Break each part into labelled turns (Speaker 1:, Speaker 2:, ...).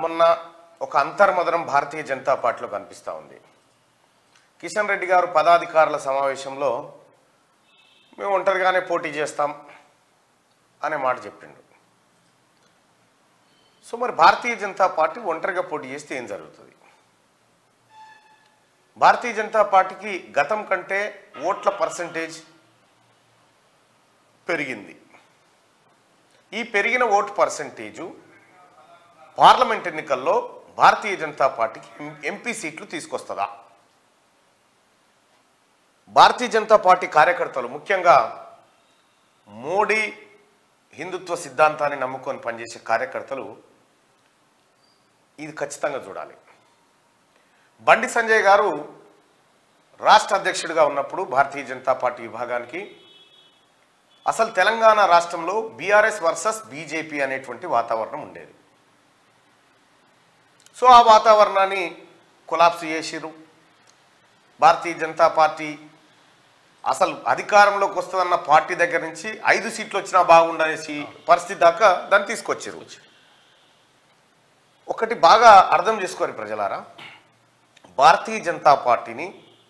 Speaker 1: మొన్న ఒక అంతర్మదనం భారతీయ జనతా పార్టీలో కనిపిస్తూ ఉంది కిషన్ రెడ్డి గారు పదాధికారుల సమావేశంలో మేము ఒంటరిగానే పోటీ చేస్తాం అనే మాట చెప్పిండు సో మరి భారతీయ జనతా పార్టీ ఒంటరిగా పోటీ చేస్తే ఏం జరుగుతుంది భారతీయ జనతా పార్టీకి గతం కంటే ఓట్ల పర్సంటేజ్ పెరిగింది ఈ పెరిగిన ఓటు పర్సంటేజు పార్లమెంట్ ఎన్నికల్లో భారతీయ జనతా పార్టీకి ఎం- ఎంపీ సీట్లు తీసుకొస్తుందా భారతీయ జనతా పార్టీ కార్యకర్తలు ముఖ్యంగా మోడీ హిందుత్వ సిద్ధాంతాన్ని నమ్ముకొని పనిచేసే కార్యకర్తలు ఇది ఖచ్చితంగా చూడాలి బండి సంజయ్ గారు రాష్ట్ర అధ్యక్షుడిగా ఉన్నప్పుడు భారతీయ జనతా పార్టీ విభాగానికి అసలు తెలంగాణ రాష్ట్రంలో బీఆర్ఎస్ వర్సెస్ బీజేపీ అనేటువంటి వాతావరణం ఉండేది సో ఆ వాతావరణాన్ని కొలాప్స్ చేసిరు భారతీయ జనతా పార్టీ అసలు అధికారంలోకి వస్తుందన్న పార్టీ దగ్గర నుంచి ఐదు సీట్లు వచ్చినా బాగుండనేసి పరిస్థితి దాకా దాన్ని తీసుకొచ్చారు ఒకటి బాగా అర్థం చేసుకోరు ప్రజలారా భారతీయ జనతా పార్టీని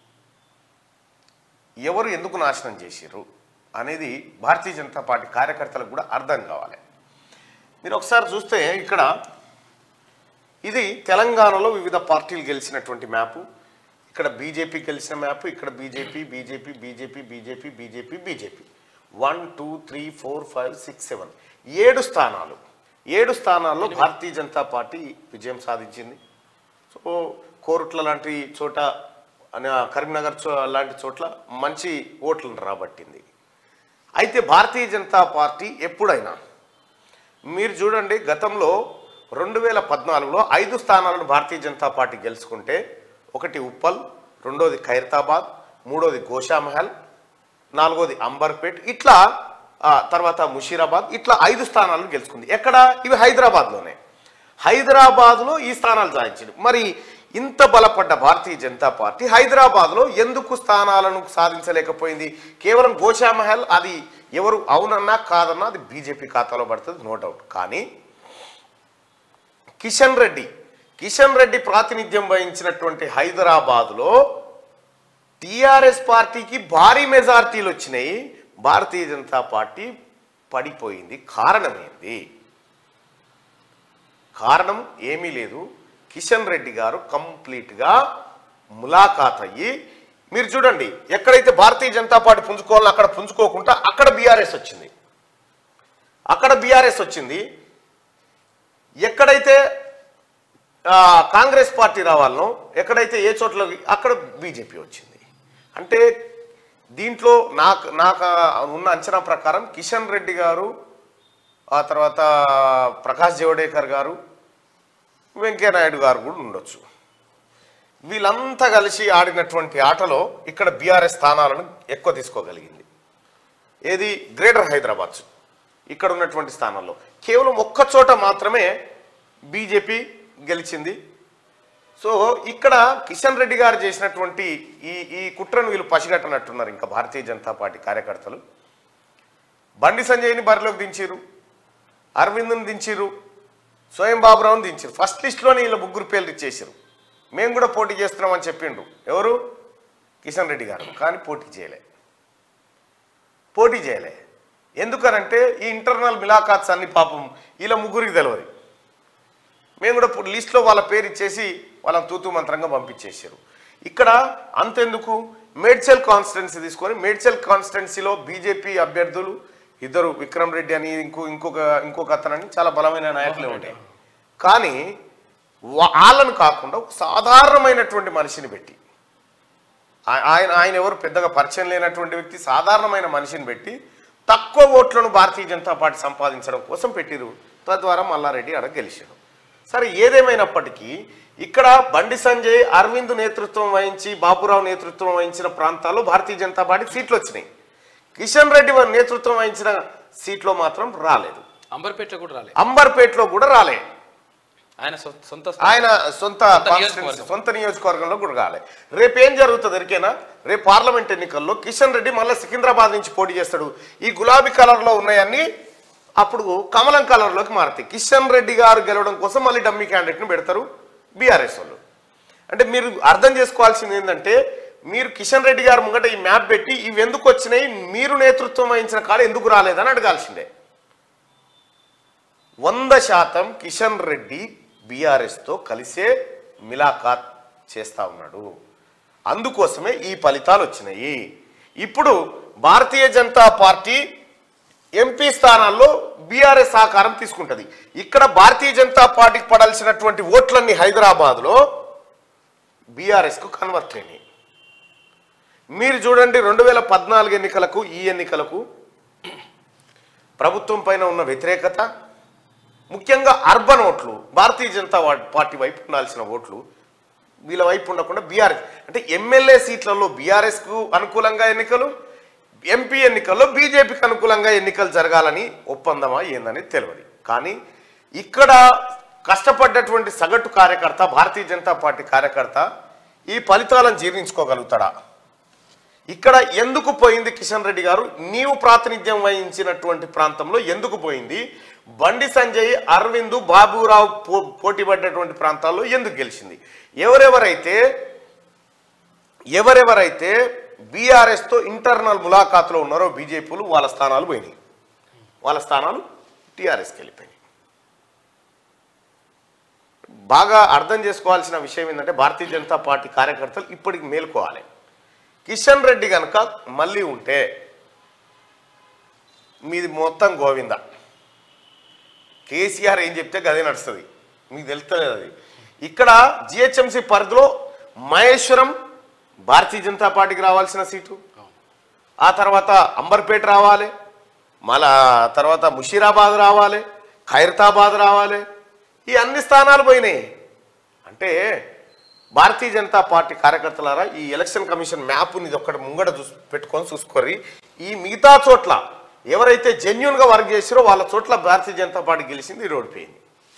Speaker 1: ఎవరు ఎందుకు నాశనం చేసిర్రు అనేది భారతీయ జనతా పార్టీ కార్యకర్తలకు కూడా అర్థం కావాలి మీరు ఒకసారి చూస్తే ఇక్కడ ఇది తెలంగాణలో వివిధ పార్టీలు గెలిచినటువంటి మ్యాపు ఇక్కడ బీజేపీ గెలిచిన మ్యాప్ ఇక్కడ BJP BJP BJP BJP BJP BJP one two three four five six seven ఏడు స్థానాలు ఏడు స్థానాల్లో భారతీయ జనతా పార్టీ విజయం సాధించింది సో కోరుట్ల లాంటి చోట అనే కరీంనగర్ చో లాంటి చోట్ల మంచి ఓట్లను రాబట్టింది అయితే భారతీయ జనతా పార్టీ ఎప్పుడైనా మీరు చూడండి గతంలో రెండు వేల పద్నాలుగులో ఐదు స్థానాలను భారతీయ జనతా పార్టీ గెలుచుకుంటే ఒకటి ఉప్పల్ రెండోది ఖైరతాబాద్ మూడోది గోషామహల్ నాలుగోది అంబర్పేట్ ఇట్లా ఆ, తర్వాత ముషీరాబాద్ ఇట్లా ఐదు స్థానాలను గెలుచుకుంది ఎక్కడ ఇవి హైదరాబాద్లోనే హైదరాబాద్లో ఈ స్థానాలు సాధించింది మరి ఇంత బలపడ్డ భారతీయ జనతా పార్టీ హైదరాబాద్లో ఎందుకు స్థానాలను సాధించలేకపోయింది కేవలం గోషామహల్ అది ఎవరు అవునన్నా కాదన్నా అది బీజేపీ ఖాతాలో పడుతుంది నో డౌట్ కానీ కిషన్ రెడ్డి కిషన్ రెడ్డి ప్రాతినిధ్యం వహించినటువంటి హైదరాబాదులో టిఆర్ఎస్ పార్టీకి భారీ మెజార్టీలు వచ్చినాయి భారతీయ జనతా పార్టీ పడిపోయింది కారణం ఏంది కారణం ఏమీ లేదు కిషన్ రెడ్డి గారు కంప్లీట్గా ములాఖాత్ అయ్యి మీరు చూడండి ఎక్కడైతే భారతీయ జనతా పార్టీ పుంజుకోవాలో అక్కడ పుంజుకోకుండా అక్కడ బీఆర్ఎస్ వచ్చింది అక్కడ బీఆర్ఎస్ వచ్చింది ఎక్కడైతే ఆ, కాంగ్రెస్ పార్టీ రావాలనో ఎక్కడైతే ఏ చోట్ల అక్కడ బీజేపీ వచ్చింది అంటే దీంట్లో నాకు నాకు ఉన్న అంచనా ప్రకారం కిషన్ రెడ్డి గారు ఆ తర్వాత ప్రకాష్ జవడేకర్ గారు వెంకయ్యనాయుడు గారు కూడా ఉండొచ్చు వీళ్ళంతా కలిసి ఆడినటువంటి ఆటలో ఇక్కడ బీఆర్ఎస్ స్థానాలను ఎక్కువ తీసుకోగలిగింది ఏది గ్రేటర్ హైదరాబాద్ ఇక్కడ ఉన్నటువంటి స్థానాల్లో కేవలం ఒక్క చోట మాత్రమే బీజేపీ గెలిచింది సో ఇక్కడ కిషన్ రెడ్డి గారు చేసినటువంటి ఈ ఈ కుట్రను వీళ్ళు పసిగట్టనట్టున్నారు ఇంకా భారతీయ జనతా పార్టీ కార్యకర్తలు బండి సంజయ్ని బరిలోకి దించారు అరవింద్ని దించారు స్వయం బాబురావుని దించారు ఫస్ట్ లిస్ట్లోనే వీళ్ళ ముగ్గురు పేర్లు ఇచ్చేసారు మేము కూడా పోటీ చేస్తున్నామని చెప్పిండ్రు ఎవరు కిషన్ రెడ్డి గారు కానీ పోటీ చేయలే పోటీ చేయలే ఎందుకనంటే ఈ ఇంటర్నల్ మిలాఖాత్స్ అన్ని పాపం వీళ్ళ ముగ్గురికి తెలియదు మేము కూడా ఇప్పుడు లిస్ట్లో వాళ్ళ పేరు ఇచ్చేసి వాళ్ళని తూతూ మంత్రంగా పంపించేసారు ఇక్కడ అంతెందుకు మేడ్చల్ కాన్స్టిట్యున్సీ తీసుకొని మేడ్చల్ కాన్స్టిట్యున్సీలో బీజేపీ అభ్యర్థులు ఇద్దరు విక్రమ్ రెడ్డి అని ఇంకో ఇంకొక ఇంకొక అతనని చాలా బలమైన నాయకులే ఉండే కానీ వా- వాళ్ళను కాకుండా ఒక సాధారణమైనటువంటి మనిషిని పెట్టి ఆ- ఆయన ఆయన ఎవరు పెద్దగా పరిచయం లేనటువంటి వ్యక్తి సాధారణమైన మనిషిని పెట్టి తక్కువ ఓట్లను భారతీయ జనతా పార్టీ సంపాదించడం కోసం పెట్టిరు తద్వారా మల్లారెడ్డి అక్కడ గెలిచారు సరే ఏదేమైనప్పటికీ ఇక్కడ బండి సంజయ్ అరవింద్ నేతృత్వం వహించి బాబురావు నేతృత్వం వహించిన ప్రాంతాల్లో భారతీయ జనతా పార్టీ సీట్లు వచ్చినాయి కిషన్ రెడ్డి వారి నేతృత్వం వహించిన సీట్లో మాత్రం రాలేదు
Speaker 2: అంబర్పేటలో కూడా రాలేదు
Speaker 1: అంబర్పేటలో కూడా రాలే
Speaker 2: ఆయన సొ- సొంత
Speaker 1: ఆయన సొంత కాన్స్టిట్యున్సీ
Speaker 2: నియోజకవర్గం.
Speaker 1: సొంత నియోజకవర్గంలో కూడా రాలే రేపు ఏం జరుగుతుంది ఎరికేనా రేపు పార్లమెంట్ ఎన్నికల్లో కిషన్ రెడ్డి మళ్ళీ సికింద్రాబాద్ నుంచి పోటీ చేస్తాడు ఈ గులాబీ కలర్లో ఉన్నాయన్నీ అప్పుడు కమలం కలర్లోకి మారుతాయి కిషన్ రెడ్డి గారు గెలవడం కోసం మళ్ళీ డమ్మీ క్యాండిడేట్ని పెడతారు బీఆర్ఎస్ వాళ్ళు అంటే మీరు అర్థం చేసుకోవాల్సింది ఏంటంటే మీరు కిషన్ రెడ్డి గారు ముంగట ఈ మ్యాప్ పెట్టి ఇవి ఎందుకు వచ్చినాయి మీరు నేతృత్వం వహించిన కాడ ఎందుకు రాలేదని అడగాల్సిందే వంద శాతం కిషన్ రెడ్డి బీఆర్ఎస్తో కలిసే మిలాఖాత్ చేస్తా ఉన్నాడు అందుకోసమే ఈ ఫలితాలు వచ్చినాయి ఇప్పుడు భారతీయ జనతా పార్టీ ఎంపీ స్థానాల్లో బీఆర్ఎస్ సహకారం తీసుకుంటుంది ఇక్కడ భారతీయ జనతా పార్టీకి పడాల్సినటువంటి ఓట్లన్నీ హైదరాబాద్లో బీఆర్ఎస్కు కన్వర్ట్ అయినాయి మీరు చూడండి రెండు వేల పద్నాలుగు ఎన్నికలకు ఈ ఎన్నికలకు ప్రభుత్వం పైన ఉన్న వ్యతిరేకత ముఖ్యంగా అర్బన్ ఓట్లు భారతీయ జనతా వా- పార్టీ వైపు ఉండాల్సిన ఓట్లు వీళ్ళ వైపు ఉండకుండా బీఆర్ఎస్ అంటే ఎమ్మెల్యే సీట్లలో బీఆర్ఎస్కు అనుకూలంగా ఎన్నికలు ఎంపీ ఎన్నికల్లో బీజేపీకి అనుకూలంగా ఎన్నికలు జరగాలని ఒప్పందమా ఏందని తెలియదు కానీ ఇక్కడ కష్టపడ్డటువంటి సగటు కార్యకర్త భారతీయ జనతా పార్టీ కార్యకర్త ఈ ఫలితాలను జీర్ణించుకోగలుగుతాడా ఇక్కడ ఎందుకు పోయింది కిషన్ రెడ్డి గారు నీవు ప్రాతినిధ్యం వహించినటువంటి ప్రాంతంలో ఎందుకు పోయింది బండి సంజయ్ అరవింద్ బాబురావు పో పోటీ పడ్డటువంటి ప్రాంతాల్లో ఎందుకు గెలిచింది ఎవరెవరైతే ఎవరెవరైతే బీఆర్ఎస్తో ఇంటర్నల్ ములాఖాతులో ఉన్నారో బీజేపీలు వాళ్ళ స్థానాలు పోయినాయి వాళ్ళ స్థానాలు టీఆర్ఎస్కి వెళ్ళిపోయినాయి బాగా అర్థం చేసుకోవాల్సిన విషయం ఏంటంటే భారతీయ జనతా పార్టీ కార్యకర్తలు ఇప్పటికి మేల్కోవాలి కిషన్ రెడ్డి కనుక మళ్ళీ ఉంటే మీది మొత్తం గోవింద కేసీఆర్ ఏం చెప్తే గదే నడుస్తుంది మీకు తెలుస్తలేదు అది ఇక్కడ జిహెచ్ఎంసీ పరిధిలో మహేశ్వరం భారతీయ జనతా పార్టీకి రావాల్సిన సీటు ఆ తర్వాత అంబర్పేట రావాలి మళ్ళా తర్వాత ముషీరాబాద్ రావాలి ఖైరతాబాద్ రావాలి ఈ అన్ని స్థానాలు పోయినాయి అంటే భారతీయ జనతా పార్టీ కార్యకర్తలారా ఈ ఎలక్షన్ కమిషన్ మ్యాప్ని ఇది ఒక్కటి ముంగడ చూసి పెట్టుకొని చూసుకోర్రి ఈ మిగతా చోట్ల ఎవరైతే జెన్యున్గా వర్క్ చేసారో వాళ్ళ చోట్ల భారతీయ జనతా పార్టీ గెలిచింది ఇది ఓడిపోయింది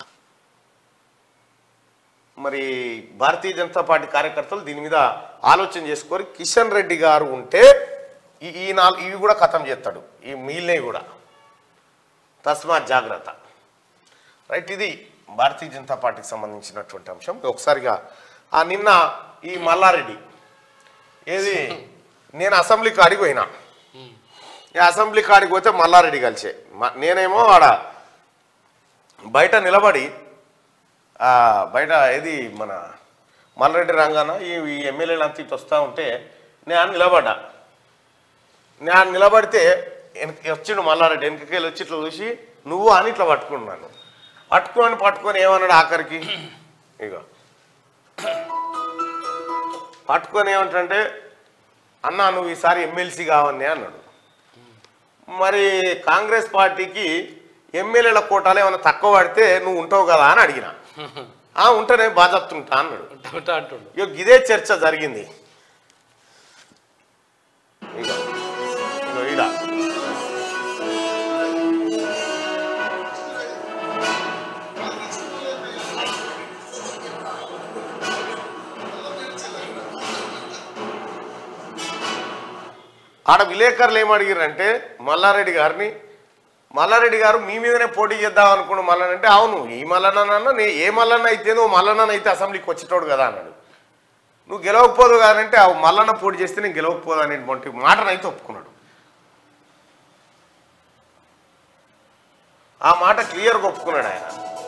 Speaker 1: మరి భారతీయ జనతా పార్టీ కార్యకర్తలు దీని మీద ఆలోచన చేసుకొని కిషన్ రెడ్డి గారు ఉంటే ఈ ఈ నాలుగు ఇవి కూడా ఖతం చేస్తాడు ఈ మిగిలినవి కూడా తస్మాత్ జాగ్రత్త రైట్ ఇది భారతీయ జనతా పార్టీకి సంబంధించినటువంటి అంశం ఒకసారిగా ఆ నిన్న ఈ మల్లారెడ్డి ఏది నేను అసెంబ్లీ కాడికి పోయినా ఈ అసెంబ్లీ కాడికి పోతే మల్లారెడ్డి కలిసే మ- నేనేమో ఆడ బయట నిలబడి ఆ, బయట ఏది మన మల్లారెడ్డి రంగాన ఈ ఈ ఎమ్మెల్యేలు అంతా ఇటు వస్తూ ఉంటే నేను ఆడ నిలబడ్డా నేను ఆడ నిలబడితే వెనక వచ్చిండు మల్లారెడ్డి వెనకకెళ్ళి వచ్చి ఇట్లా చూసి నువ్వు అని ఇట్లా పట్టుకున్నాను పట్టుకొని పట్టుకొని ఏమన్నాడు ఆఖరికి ఇగో పట్టుకొని ఏమంటే అన్నా నువ్వు ఈసారి ఎమ్మెల్సీ కావని అన్నాడు మరి కాంగ్రెస్ పార్టీకి ఎమ్మెల్యేల కోటాలు ఏమైనా తక్కువ పడితే నువ్వు ఉంటావు కదా అని అడిగిన ఆ ఉంటేనే బాధతుంటా అన్నాడు
Speaker 2: ఉంటా ఉంటా అంటుండు
Speaker 1: ఇక ఇదే చర్చ జరిగింది ఇగో ఇగో ఈడ ఆడ విలేకరులు ఏం అడిగారంటే మల్లారెడ్డి గారిని మల్లారెడ్డి గారు మీ మీదనే పోటీ చేద్దాం అనుకున్న మల్లన్న అంటే అవును ఈ మల్లన్న నే ఏ మల్లన్న అయితే నువ్వు మల్లన్న అయితే అసెంబ్లీకి వచ్చేటోడు కదా అన్నాడు నువ్వు గెలవకపోదు కాదంటే ఆ మల్లన్న పోటీ చేస్తే నేను గెలవకపోదు అనేటువంటి మాటనైతే ఒప్పుకున్నాడు ఆ మాట క్లియర్గా ఒప్పుకున్నాడు ఆయన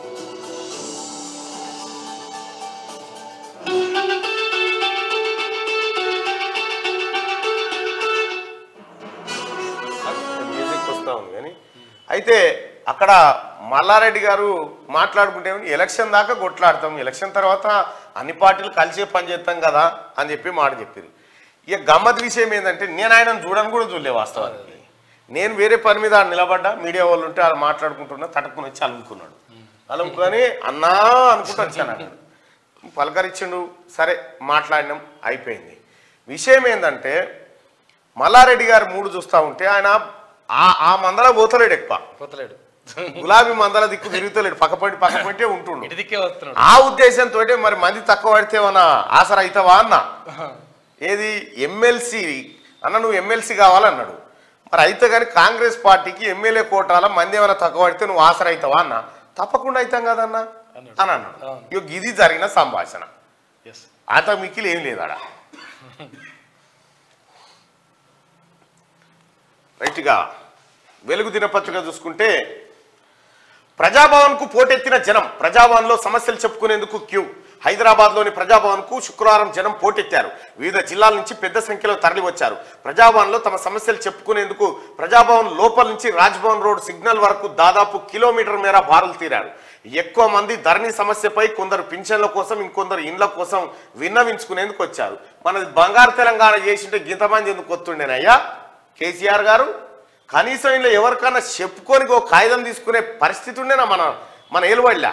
Speaker 1: మ్యూజిక్ వస్తూ ఉంది కానీ అయితే అక్కడ మల్లారెడ్డి గారు మాట్లాడుకుంటే ఏమని, ఎలక్షన్ దాకా కొట్లాడతాం ఎలక్షన్ తర్వాత అన్ని పార్టీలు కలిసే పని చేస్తాం కదా అని చెప్పి మాట చెప్పారు ఇక గమ్మత్ విషయం ఏంటంటే నేను ఆయనను చూడని కూడా చూడలే వాస్తవానికి నేను వేరే పని మీద ఆడ నిలబడ్డా మీడియా వాళ్ళు ఉంటే వాళ్ళు మాట్లాడుకుంటున్నా తట్టుకుని వచ్చి అలుముకున్నాడు అలుముకొని అన్నా అనుకుంటూ వచ్చాను అక్కడ పలకరించిండు సరే మాట్లాడినాం అయిపోయింది విషయం ఏంటంటే మల్లారెడ్డి గారు మూడు చూస్తూ ఉంటే ఆయన ఆ ఆ మందల పోతలేడు ఎక్కువ
Speaker 2: పోతలేడు
Speaker 1: గులాబీ మందల దిక్కు తిరుగుతలేడు పక్కపంటి పక్కపంటే ఉంటుండు
Speaker 2: ఇటు దిక్కే వస్తున్నాడు
Speaker 1: ఆ ఉద్దేశంతో మరి మంది తక్కువ పడితే ఏమన్నా ఆసరా అవుతావా అన్న ఏది ఎమ్మెల్సీ అన్న నువ్వు ఎమ్మెల్సీ కావాలన్నాడు మరి అయితే కానీ కాంగ్రెస్ పార్టీకి ఎమ్మెల్యే కోటాల మంది ఏమైనా తక్కువ పడితే నువ్వు ఆసర అవుతావా అన్న తప్పకుండా అవుతాం కదన్నా
Speaker 2: అన్నాడు.
Speaker 1: అని అన్నాడు
Speaker 2: అవును.
Speaker 1: ఇక ఇది జరిగిన సంభాషణ
Speaker 2: ఎస్
Speaker 1: అంత మిక్కిలి ఏం లేదు ఆడ రైట్గా వెలుగు దినపత్రిక చూసుకుంటే ప్రజాభవన్కు పోటెత్తిన జనం ప్రజాభవన్లో సమస్యలు చెప్పుకునేందుకు క్యూ హైదరాబాద్లోని ప్రజాభవన్కు శుక్రవారం జనం పోటెత్తారు వివిధ జిల్లాల నుంచి పెద్ద సంఖ్యలో తరలి వచ్చారు ప్రజాభవన్లో తమ సమస్యలు చెప్పుకునేందుకు ప్రజాభవన్ లోపల నుంచి రాజ్భవన్ రోడ్ సిగ్నల్ వరకు దాదాపు కిలోమీటర్ మేర బారులు తీరారు ఎక్కువ మంది ధరణి సమస్యపై కొందరు పింఛన్ల కోసం ఇంకొందరు ఇండ్ల కోసం విన్నవించుకునేందుకు వచ్చారు మనది బంగారు తెలంగాణ చేసింటే గింతమంది ఎందుకు వస్తుండేనయ్యా కేసీఆర్ గారు కనీసం ఇలా ఎవరికన్నా చెప్పుకొని ఓ కాగితం తీసుకునే పరిస్థితి ఉండేనా మన మన ఏలువడిలా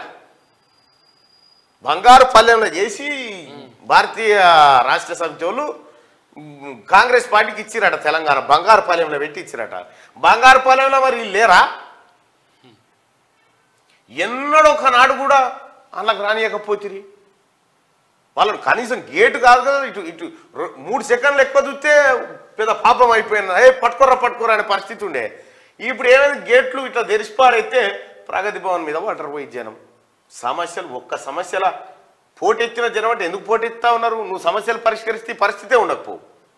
Speaker 1: బంగారు పల్లెంలో చేసి భారతీయ రాష్ట్ర సమితి వాళ్ళు ఉమ్, కాంగ్రెస్ పార్టీకి ఇచ్చిరట తెలంగాణ బంగారు పాలెంలో పెట్టి ఇచ్చిరట బంగారు పాలెంలో మరి వీళ్ళు లేరా ఎన్నడో ఒకనాడు కూడా వాళ్ళకి రానియకపోతిరి వాళ్ళని కనీసం గేటు కాదు కదా ఇటు ఇటు రొ- మూడు సెకండ్లు ఎక్కువ చూస్తే పెద్ద పాపం అయిపోయింది ఏ పట్టుకోరా పట్టుకోరా అనే పరిస్థితి ఉండే ఇప్పుడు ఏమైంది గేట్లు ఇట్లా తెరిచిపారైతే ప్రగతి భవన్ మీద వాటర్ పోయి జనం సమస్యలు ఒక్క సమస్యల పోటెత్తిన జనం అంటే ఎందుకు పోటెత్తా ఉన్నారు నువ్వు సమస్యలు పరిష్కరిస్తే ఈ పరిస్థితే ఉండకపో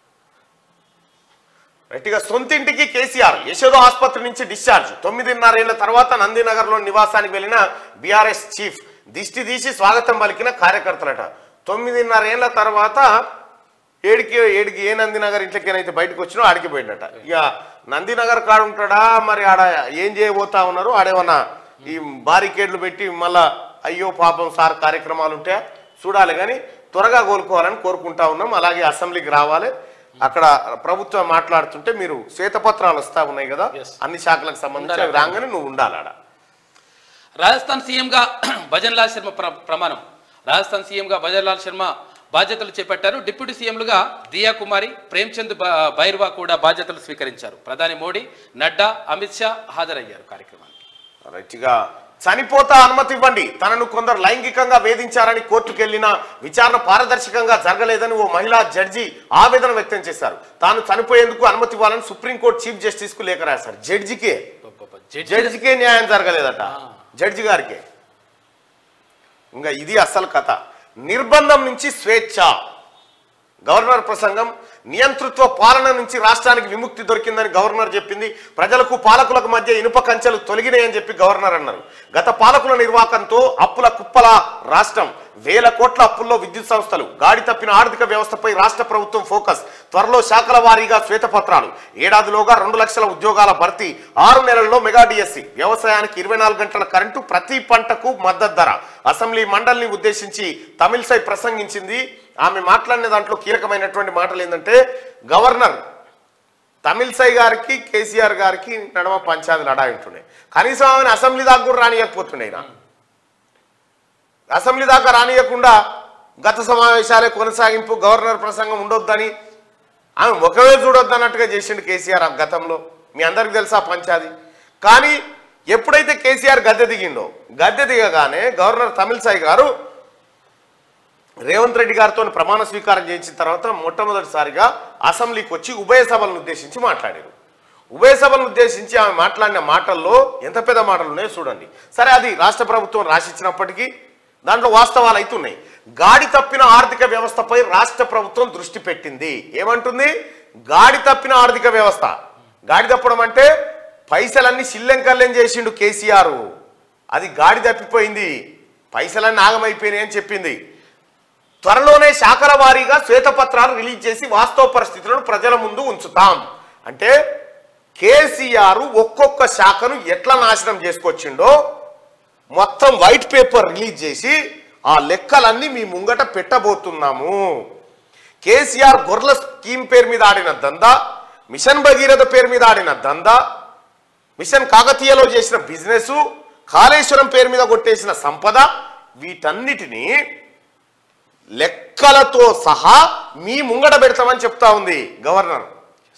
Speaker 1: గట్టిగా సొంతింటికి కేసీఆర్ యశోద ఆసుపత్రి నుంచి డిశ్చార్జ్ తొమ్మిదిన్నరేళ్ల తర్వాత నందినగర్లో నివాసానికి వెళ్ళిన బీఆర్ఎస్ చీఫ్ దిష్టి తీసి స్వాగతం పలికిన కార్యకర్తలట తొమ్మిదిన్నరేళ్ల తర్వాత ఏడికి ఏడికి ఏ నందినగర్ ఇంట్లోకేనైతే బయటకు వచ్చినో ఆడికి పోయిండట ఇక నందినగర్ కాడ ఉంటాడా మరి ఆడ ఏం చేయబోతా ఉన్నారు ఆడేమన్నా ఈ బారికేడ్లు పెట్టి మళ్ళా అయ్యో పాపం సార్ కార్యక్రమాలు ఉంటాయా చూడాలి కానీ త్వరగా కోలుకోవాలని కోరుకుంటా ఉన్నాం అలాగే అసెంబ్లీకి రావాలి అక్కడ ప్రభుత్వం మాట్లాడుతుంటే మీరు శ్వేతపత్రాలు వస్తా ఉన్నాయి కదా
Speaker 2: Yes.
Speaker 1: అన్ని శాఖలకు సంబంధించి అవి రాగానే నువ్వు ఉండాలి ఆడ
Speaker 2: రాజస్థాన్ సీఎంగా భజన్లాల్ శర్మ ప్ర- ప్రమాణం రాజస్థాన్ సీఎంగా భజన్లాల్ శర్మ బాధ్యతలు చేపట్టారు డిప్యూటీ సీఎంలుగా దియా కుమారి ప్రేమ్చంద్ బ- బైర్వా కూడా బాధ్యతలు స్వీకరించారు ప్రధాని మోడీ నడ్డా అమిత్ షా హాజరయ్యారు కార్యక్రమానికి
Speaker 1: రైట్గా చనిపోతా అనుమతి ఇవ్వండి తనను కొందరు లైంగికంగా వేధించారని కోర్టుకు వెళ్లిన విచారణ పారదర్శకంగా జరగలేదని ఓ మహిళా జడ్జి ఆవేదన వ్యక్తం చేశారు తాను చనిపోయేందుకు అనుమతి ఇవ్వాలని సుప్రీంకోర్టు చీఫ్ జస్టిస్ కు లేఖ రాశారు జడ్జికే
Speaker 2: అబ్బబ్బ, జడ్జి
Speaker 1: జడ్జికే న్యాయం జరగలేదట
Speaker 2: ఆ.
Speaker 1: జడ్జి గారికే ఇంకా ఇది అసలు కథ నిర్బంధం నుంచి స్వేచ్ఛ గవర్నర్ ప్రసంగం నియంతృత్వ పాలన నుంచి రాష్ట్రానికి విముక్తి దొరికిందని గవర్నర్ చెప్పింది ప్రజలకు పాలకులకు మధ్య ఇనుప కంచెలు తొలగినాయని చెప్పి గవర్నర్ అన్నారు గత పాలకుల నిర్వాకంతో అప్పుల కుప్పల రాష్ట్రం వేల కోట్ల అప్పుల్లో విద్యుత్ సంస్థలు గాడి తప్పిన ఆర్థిక వ్యవస్థపై రాష్ట్ర ప్రభుత్వం ఫోకస్ త్వరలో శాఖల వారీగా శ్వేతపత్రాలు ఏడాదిలోగా రెండు లక్షల ఉద్యోగాల భర్తీ ఆరు నెలల్లో మెగా డిఎస్సి వ్యవసాయానికి ఇరవై నాలుగు గంటల కరెంటు ప్రతి పంటకు మద్దతు ధర అసెంబ్లీ మండలిని ఉద్దేశించి తమిళసై ప్రసంగించింది ఆమె మాట్లాడిన దాంట్లో కీలకమైనటువంటి మాటలు ఏంటంటే గవర్నర్ తమిళసై గారికి కేసీఆర్ గారికి నడమ పంచాయతీ లడాయి ఉంటుండే కనీసం ఆమెను అసెంబ్లీ దాకా కూడా రానియకపోతుండే ఆయన అసెంబ్లీ దాకా రానియకుండా గత సమావేశాలే కొనసాగింపు గవర్నర్ ప్రసంగం ఉండొద్దని ఆమె ఒకవే చూడొద్దన్నట్టుగా చేసిండు కేసీఆర్ ఆ గతంలో మీ అందరికి తెలుసా పంచాది కానీ ఎప్పుడైతే కేసీఆర్ గద్దె దిగిండో గద్దె దిగగానే గవర్నర్ తమిళసాయి గారు రేవంత్ రెడ్డి గారితో ప్రమాణ స్వీకారం చేయించిన తర్వాత మొట్టమొదటిసారిగా అసెంబ్లీకి వచ్చి ఉభయ సభలను ఉద్దేశించి మాట్లాడారు ఉభయ సభలను ఉద్దేశించి ఆమె మాట్లాడిన మాటల్లో ఎంత పెద్ద మాటలు ఉన్నాయో చూడండి సరే అది రాష్ట్ర ప్రభుత్వం రాసిచ్చినప్పటికీ దాంట్లో వాస్తవాలు అవుతున్నాయి గాడి తప్పిన ఆర్థిక వ్యవస్థపై రాష్ట్ర ప్రభుత్వం దృష్టి పెట్టింది ఏమంటుంది గాడి తప్పిన ఆర్థిక వ్యవస్థ గాడి తప్పడం అంటే పైసలన్నీ సిల్లెంకల్లెం చేసిండు కేసీఆర్ అది గాడి తప్పిపోయింది పైసలన్నీ ఆగమైపోయినాయి అని చెప్పింది త్వరలోనే శాఖల వారీగా శ్వేతపత్రాలు రిలీజ్ చేసి వాస్తవ పరిస్థితులను ప్రజల ముందు ఉంచుతాం అంటే కేసీఆర్ ఒక్కొక్క శాఖను ఎట్లా నాశనం చేసుకొచ్చిండో మొత్తం వైట్ పేపర్ రిలీజ్ చేసి ఆ లెక్కలన్నీ మీ ముంగట పెట్టబోతున్నాము కేసీఆర్ గొర్రెల స్కీమ్ పేరు మీద ఆడిన దందా మిషన్ భగీరథ పేరు మీద ఆడిన దందా మిషన్ కాకతీయలో చేసిన బిజినెస్ కాళేశ్వరం పేరు మీద కొట్టేసిన సంపద వీటన్నిటినీ లెక్కలతో సహా మీ ముంగట పెడతామని చెప్తా ఉంది గవర్నర్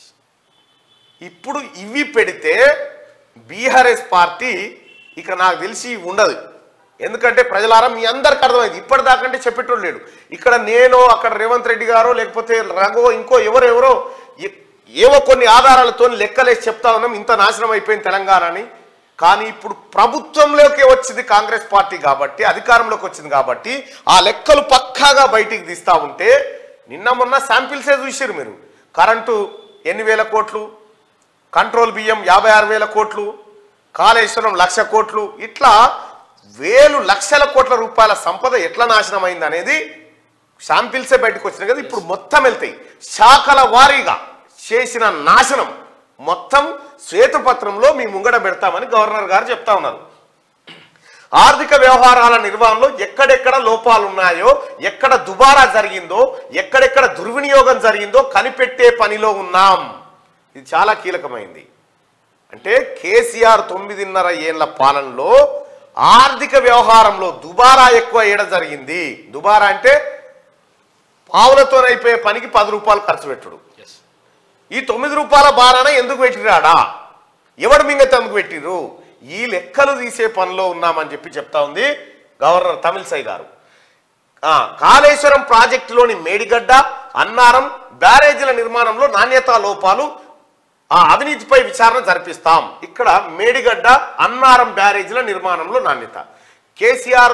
Speaker 1: ఇప్పుడు ఇవి పెడితే బీఆర్ఎస్ పార్టీ ఇక నాకు తెలిసి ఉండదు ఎందుకంటే ప్రజలారా మీ అందరికి అర్థమైంది ఇప్పటిదాకంటే చెప్పేటోళ్ళు లేడు ఇక్కడ నేను అక్కడ రేవంత్ రెడ్డి గారో లేకపోతే రఘో ఇంకో ఎవరో ఎవరో ఎ- ఏవో కొన్ని ఆధారాలతో లెక్కలేసి చెప్తా ఉన్నాం ఇంత నాశనం అయిపోయింది తెలంగాణ అని కానీ ఇప్పుడు ప్రభుత్వంలోకి వచ్చింది కాంగ్రెస్ పార్టీ కాబట్టి అధికారంలోకి వచ్చింది కాబట్టి ఆ లెక్కలు పక్కాగా బయటికి తీస్తా ఉంటే నిన్న మొన్న శాంపిల్సే చూసారు మీరు కరెంటు ఎన్ని వేల కోట్లు కంట్రోల్ బియ్యం యాభై ఆరు వేల కోట్లు కాళేశ్వరం లక్ష కోట్లు ఇట్లా వేలు లక్షల కోట్ల రూపాయల సంపద ఎట్లా నాశనం అయింది అనేది శాంపిల్సే బయటకు వచ్చినాయి కదా ఇప్పుడు మొత్తం వెళ్తాయి శాఖల వారీగా చేసిన నాశనం మొత్తం శ్వేతపత్రంలో మీ ముంగడ పెడతామని గవర్నర్ గారు చెప్తా ఉన్నారు ఆర్థిక వ్యవహారాల నిర్వహణలో ఎక్కడెక్కడ లోపాలు ఉన్నాయో ఎక్కడ దుబారా జరిగిందో ఎక్కడెక్కడ దుర్వినియోగం జరిగిందో కనిపెట్టే పనిలో ఉన్నాం ఇది చాలా కీలకమైంది అంటే కేసీఆర్ తొమ్మిదిన్నర ఏళ్ల పాలనలో ఆర్థిక వ్యవహారంలో దుబారా ఎక్కువ ఏడ జరిగింది దుబారా అంటే పావులతోనైపోయే పనికి పది రూపాయలు ఖర్చు పెట్టుడు
Speaker 2: ఎస్
Speaker 1: ఈ తొమ్మిది రూపాయల బారాన ఎందుకు పెట్టిరాడా ఎవడు మింగతే ఎందుకు పెట్టిర్రు ఈ లెక్కలు తీసే పనిలో ఉన్నామని చెప్పి చెప్తా ఉంది గవర్నర్ తమిళసై గారు ఆ, కాళేశ్వరం ప్రాజెక్టులోని మేడిగడ్డ అన్నారం బ్యారేజీల నిర్మాణంలో నాణ్యతా లోపాలు ఆ అవినీతిపై విచారణ జరిపిస్తాం ఇక్కడ మేడిగడ్డ అన్నారం బ్యారేజీల నిర్మాణంలో నాణ్యత కేసీఆర్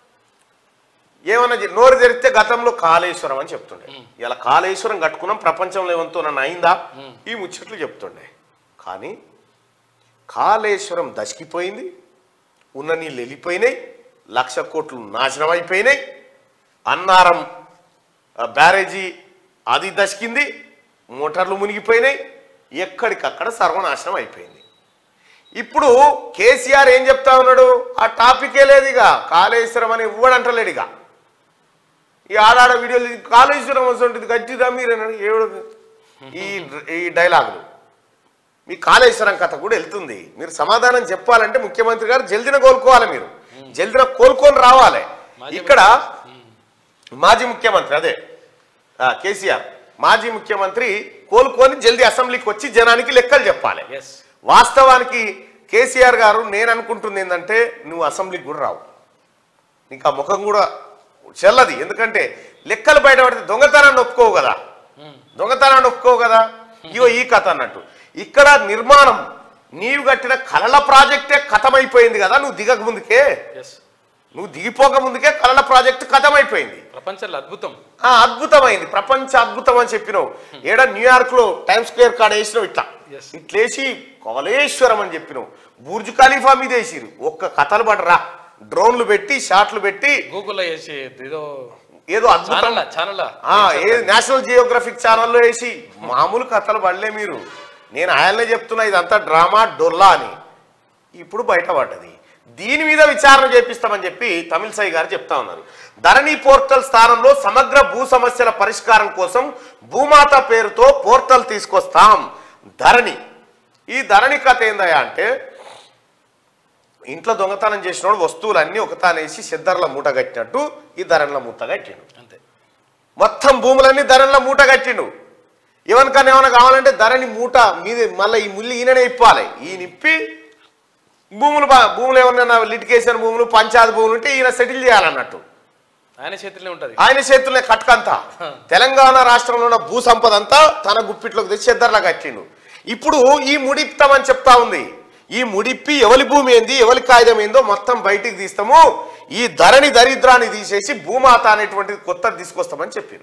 Speaker 1: ఏమన్నా చె- నోరు తెరిస్తే గతంలో కాళేశ్వరం అని చెప్తుండే ఇలా కాళేశ్వరం కట్టుకున్నాం ప్రపంచంలో ఏమంతో నన్ను అయిందా ఈ ముచ్చట్లు చెప్తుండే కానీ కాళేశ్వరం దశకిపోయింది ఉన్న నీళ్ళు వెళ్ళిపోయినాయి లక్ష కోట్లు నాశనం అయిపోయినాయి అన్నారం ఆ, బ్యారేజీ అది దశకింది మోటార్లు మునిగిపోయినాయి ఎక్కడికక్కడ సర్వనాశనం అయిపోయింది ఇప్పుడు కేసీఆర్ ఏం చెప్తా ఉన్నాడు ఆ టాపికే లేదు ఇక కాళేశ్వరం అని ఇవ్వడంటలేడు ఇక ఈ ఆడాడ వీడియోలు ఇది కాళేశ్వరం వస్తుంటుంది గట్టిదా మీరు ఏడు ఈ ఈ డైలాగులు మీ కాళేశ్వరం కథ కూడా వెళ్తుంది మీరు సమాధానం చెప్పాలంటే ముఖ్యమంత్రి గారు జల్దిన కోలుకోవాలి మీరు జల్దిన కోలుకొని రావాలి ఇక్కడ మాజీ ముఖ్యమంత్రి అదే ఆ, కేసీఆర్ మాజీ ముఖ్యమంత్రి కోలుకొని జల్దీ అసెంబ్లీకి వచ్చి జనానికి లెక్కలు చెప్పాలి
Speaker 2: ఎస్
Speaker 1: వాస్తవానికి కేసీఆర్ గారు నేను అనుకుంటుంది ఏంటంటే నువ్వు అసెంబ్లీకి కూడా రావు నీకు ఆ ముఖం కూడా చెల్లది ఎందుకంటే లెక్కలు బయటపడితే దొంగతనాన్ని ఒప్పుకోవు కదా దొంగతనాన్ని ఒప్పుకోవు కదా ఇగో ఈ కథ అన్నట్టు ఇక్కడ నిర్మాణం నీవు కట్టిన కలల ప్రాజెక్టే కథమైపోయింది కదా నువ్వు దిగక ముందుకే
Speaker 2: ఎస్
Speaker 1: నువ్వు దిగిపోక ముందుకే కలల ప్రాజెక్ట్ కథమైపోయింది
Speaker 2: ప్రపంచంలో అద్భుతం
Speaker 1: ఆ అద్భుతమైంది ప్రపంచ అద్భుతం అని చెప్పినావు ఏడా న్యూయార్క్ లో టైమ్ స్క్వేర్ కాడ వేసినావు ఇట్లా
Speaker 2: Yes.
Speaker 1: ఇట్లేసి కాళేశ్వరం అని చెప్పినావు బూర్జ్ ఖలీఫా మీద వేసిరు ఒక్క కథలు పడరా డ్రోన్లు పెట్టి షాట్లు పెట్టి
Speaker 2: గూగుల్లో వేసి ఏదో
Speaker 1: ఏదో అద్భుతం
Speaker 2: ఛానల్ ఛానల్
Speaker 1: ఆ, ఏ నేషనల్ జియోగ్రఫిక్ ఛానల్లో వేసి మామూలు కథలు పడలే మీరు నేను ఆయననే చెప్తున్నా ఇదంతా డ్రామా డొల్లా అని ఇప్పుడు బయటపడ్డది దీని మీద విచారణ చేపిస్తామని చెప్పి తమిళసై గారు చెప్తా ఉన్నారు ధరణి పోర్టల్ స్థానంలో సమగ్ర భూ సమస్యల పరిష్కారం కోసం భూమాత పేరుతో పోర్టల్ తీసుకొస్తాం ధరణి ఈ ధరణి కథ ఏందయ్యా అంటే ఇంట్లో దొంగతనం చేసినోడు వస్తువులన్నీ ఒకతానేసి సిద్ధర్ల మూట కట్టినట్టు ఈ ధరణిల మూట కట్టిండు
Speaker 2: అంతే
Speaker 1: మొత్తం భూములన్నీ ధరల మూట కట్టిండు ఎవరికన్నా ఏమైనా కావాలంటే ధరని మూట మీద మళ్ళీ ఈ ముల్లి ఈయననే ఇప్పాలి ఈయన ఇప్పి భూములు బా భూములు ఏమన్నా లిటికేషన్ భూములు పంచాయతీ భూములు ఉంటే ఈయన సెటిల్ చేయాలన్నట్టు
Speaker 2: ఆయన చేతిలో ఉంటది
Speaker 1: ఆయన చేతుల్లో కట్కంతా తెలంగాణ రాష్ట్రంలో ఉన్న భూ సంపద అంతా తన గుప్పిట్లోకి తెచ్చి ఇద్దరులా కట్టిండు ఇప్పుడు ఈ ముడిప్తామని చెప్తా ఉంది ఈ ముడిప్పి ఎవరి భూమి ఏంది ఎవరి కాగితం ఏందో మొత్తం బయటికి తీస్తాము ఈ ధరణి దరిద్రాన్ని తీసేసి భూమాత అనేటువంటిది కొత్తది తీసుకొస్తామని చెప్పారు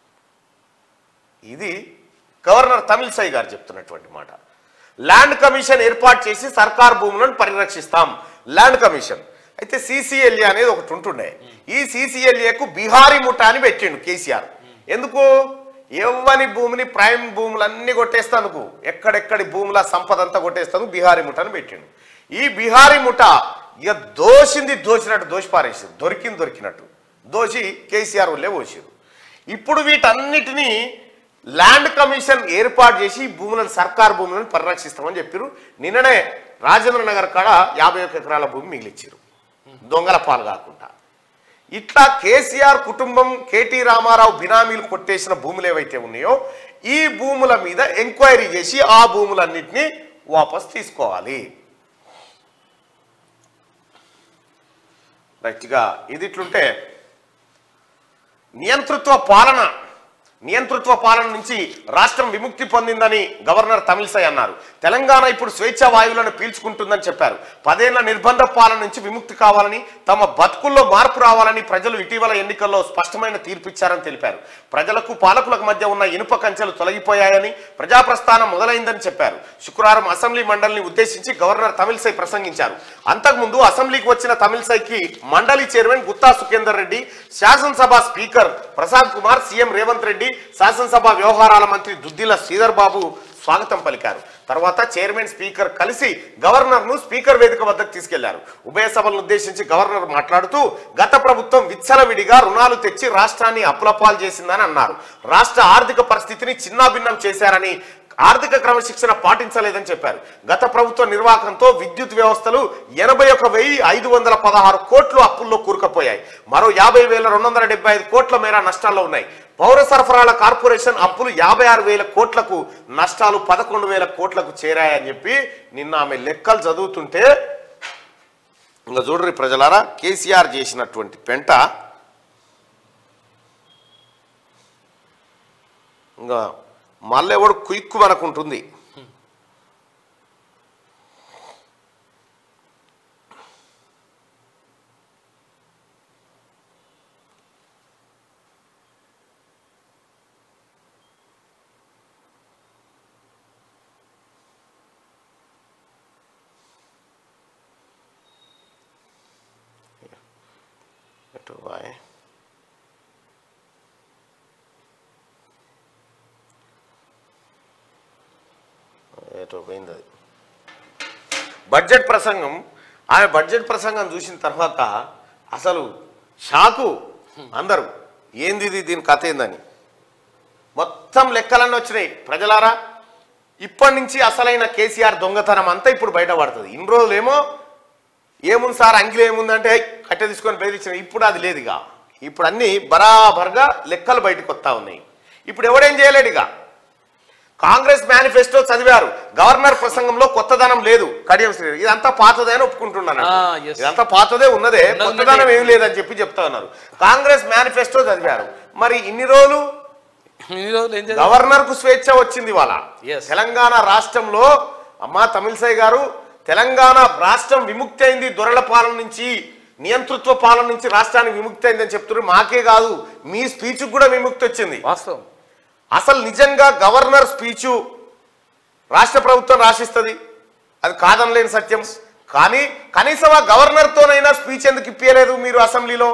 Speaker 1: ఇది గవర్నర్ తమిళసై గారు చెప్తున్నటువంటి మాట ల్యాండ్ కమిషన్ ఏర్పాటు చేసి సర్కార్ భూములను పరిరక్షిస్తాం ల్యాండ్ కమిషన్ అయితే సిసిఎల్ఏ అనేది ఒకటి ఉంటుండే ఈ సిసిఎల్ఏకు బీహారీ ముఠా అని పెట్టిండు కేసీఆర్ ఎందుకు ఎవ్వని భూమిని ప్రైమ్ భూములన్నీ కొట్టేస్తానుకు ఎక్కడెక్కడి భూముల సంపద అంతా కొట్టేస్తాను బీహారీ ముఠాని పెట్టిండు ఈ బీహారీ ముఠా ఇక దోషింది దోచినట్టు దోషి పారేసారు దొరికింది దొరికినట్టు దోషి కేసీఆర్ వల్లే పోసారు ఇప్పుడు వీటన్నిటినీ ల్యాండ్ కమిషన్ ఏర్పాటు చేసి ఈ భూములను సర్కార్ భూములను పరిరక్షిస్తామని చెప్పారు నిన్ననే రాజేంద్ర నగర్ కాడ యాభై ఒక్క ఎకరాల భూమి మిగిలిచ్చారు దొంగల పాలు కాకుండా ఇట్లా కేసీఆర్ కుటుంబం కేటీ రామారావు బినామీలు కొట్టేసిన భూములు ఏవైతే ఉన్నాయో ఈ భూముల మీద ఎంక్వైరీ చేసి ఆ భూములన్నింటినీ వాపస్ తీసుకోవాలి రైట్గా ఇది ఇట్లుంటే నియంతృత్వ పాలన నియంతృత్వ పాలన నుంచి రాష్ట్రం విముక్తి పొందిందని గవర్నర్ తమిళసై అన్నారు తెలంగాణ ఇప్పుడు స్వేచ్ఛ వాయువులను పీల్చుకుంటుందని చెప్పారు పదేళ్ల నిర్బంధ పాలన నుంచి విముక్తి కావాలని తమ బతుకుల్లో మార్పు రావాలని ప్రజలు ఇటీవల ఎన్నికల్లో స్పష్టమైన తీర్పిచ్చారని తెలిపారు ప్రజలకు పాలకులకు మధ్య ఉన్న ఇనుప కంచెలు తొలగిపోయాయని ప్రజాప్రస్థానం మొదలైందని చెప్పారు శుక్రవారం అసెంబ్లీ మండలిని ఉద్దేశించి గవర్నర్ తమిళసై ప్రసంగించారు అంతకుముందు అసెంబ్లీకి వచ్చిన తమిళసైకి మండలి చైర్మన్ గుత్తా సుఖేందర్ రెడ్డి శాసనసభ స్పీకర్ ప్రసాద్ కుమార్ సీఎం రేవంత్ రెడ్డి శాసనసభ వ్యవహారాల మంత్రి దుద్దిల శ్రీధర్ బాబు స్వాగతం పలికారు తర్వాత చైర్మన్ స్పీకర్ కలిసి గవర్నర్ ను స్పీకర్ వేదిక వద్దకు తీసుకెళ్లారు ఉభయ సభలను ఉద్దేశించి గవర్నర్ మాట్లాడుతూ గత ప్రభుత్వం విచ్చలవిడిగా రుణాలు తెచ్చి రాష్ట్రాన్ని అప్పులపాలు చేసిందని అన్నారు రాష్ట్ర ఆర్థిక పరిస్థితిని చిన్నాభిన్నం చేశారని ఆర్థిక క్రమశిక్షణ పాటించలేదని చెప్పారు గత ప్రభుత్వ నిర్వాహకంతో విద్యుత్ వ్యవస్థలు ఎనభై ఒక వెయ్యి ఐదు వందల పదహారు కోట్లు అప్పుల్లో కూరుకుపోయాయి మరో యాభై వేల రెండు వందల డెబ్బై ఐదు కోట్ల మేర నష్టాల్లో ఉన్నాయి పౌర సరఫరాల కార్పొరేషన్ అప్పులు యాభై ఆరు వేల కోట్లకు నష్టాలు పదకొండు వేల కోట్లకు చేరాయని చెప్పి నిన్న ఆమె లెక్కలు చదువుతుంటే ఇంకా చూడరి ప్రజలారా కేసీఆర్ చేసినటువంటి పెంట ఇంకా మళ్ళీ ఎవడు కుయిక్కు మనకుంటుంది ఎటు బాయ్ ఏటో పోయింది అది బడ్జెట్ ప్రసంగం ఆమె బడ్జెట్ ప్రసంగం చూసిన తర్వాత అసలు షాకు అందరూ ఏంది ఇది దీని కథ ఏందని మొత్తం లెక్కలన్నీ వచ్చినాయి ప్రజలారా ఇప్పటి నుంచి అసలైన కేసీఆర్ దొంగతనం అంతా ఇప్పుడు బయటపడుతుంది ఇన్ని రోజులేమో ఏముంది సార్ అంగిలో ఏముందంటే "ఏయ్, కట్టె తీసుకొని బెదిరించిన ఇప్పుడు అది లేదు ఇక ఇప్పుడు అన్ని బరాబర్గా లెక్కలు బయటకు వస్తా ఉన్నాయి ఇప్పుడు ఎవడేం చేయలేడు ఇక కాంగ్రెస్ మేనిఫెస్టో చదివారు గవర్నర్ ప్రసంగంలో కొత్తదనం లేదు కడియం శ్రీ ఇదంతా పాతదే అని ఒప్పుకుంటున్నాను
Speaker 2: ఆ, yes.
Speaker 1: ఇదంతా పాతదే ఉన్నదే
Speaker 2: ఉన్నది
Speaker 1: కొత్తదనం
Speaker 2: ఉన్నదే.
Speaker 1: ఏం లేదని చెప్పి చెప్తా ఉన్నారు కాంగ్రెస్ మేనిఫెస్టో చదివారు మరి ఇన్ని రోజులు
Speaker 2: ఇన్ని రోజులు ఏం చేద్దాం
Speaker 1: గవర్నర్ కు స్వేచ్ఛ వచ్చింది వాళ్ళ
Speaker 2: Yes.
Speaker 1: తెలంగాణ రాష్ట్రంలో అమ్మా తమిళసై గారు తెలంగాణ రాష్ట్రం విముక్తి అయింది దొరల పాలన నుంచి నియంతృత్వ పాలన నుంచి రాష్ట్రానికి విముక్తి అయిందని చెప్తున్నారు మాకే కాదు మీ స్పీచ్ కూడా విముక్తి వచ్చింది
Speaker 2: వాస్తవం
Speaker 1: అసలు నిజంగా గవర్నర్ స్పీచు రాష్ట్ర ప్రభుత్వం రాసిస్తుంది అది కాదనలేని సత్యం కానీ కనీసం ఆ గవర్నర్తోనైనా స్పీచ్ ఎందుకు ఇప్పించలేదు మీరు అసెంబ్లీలో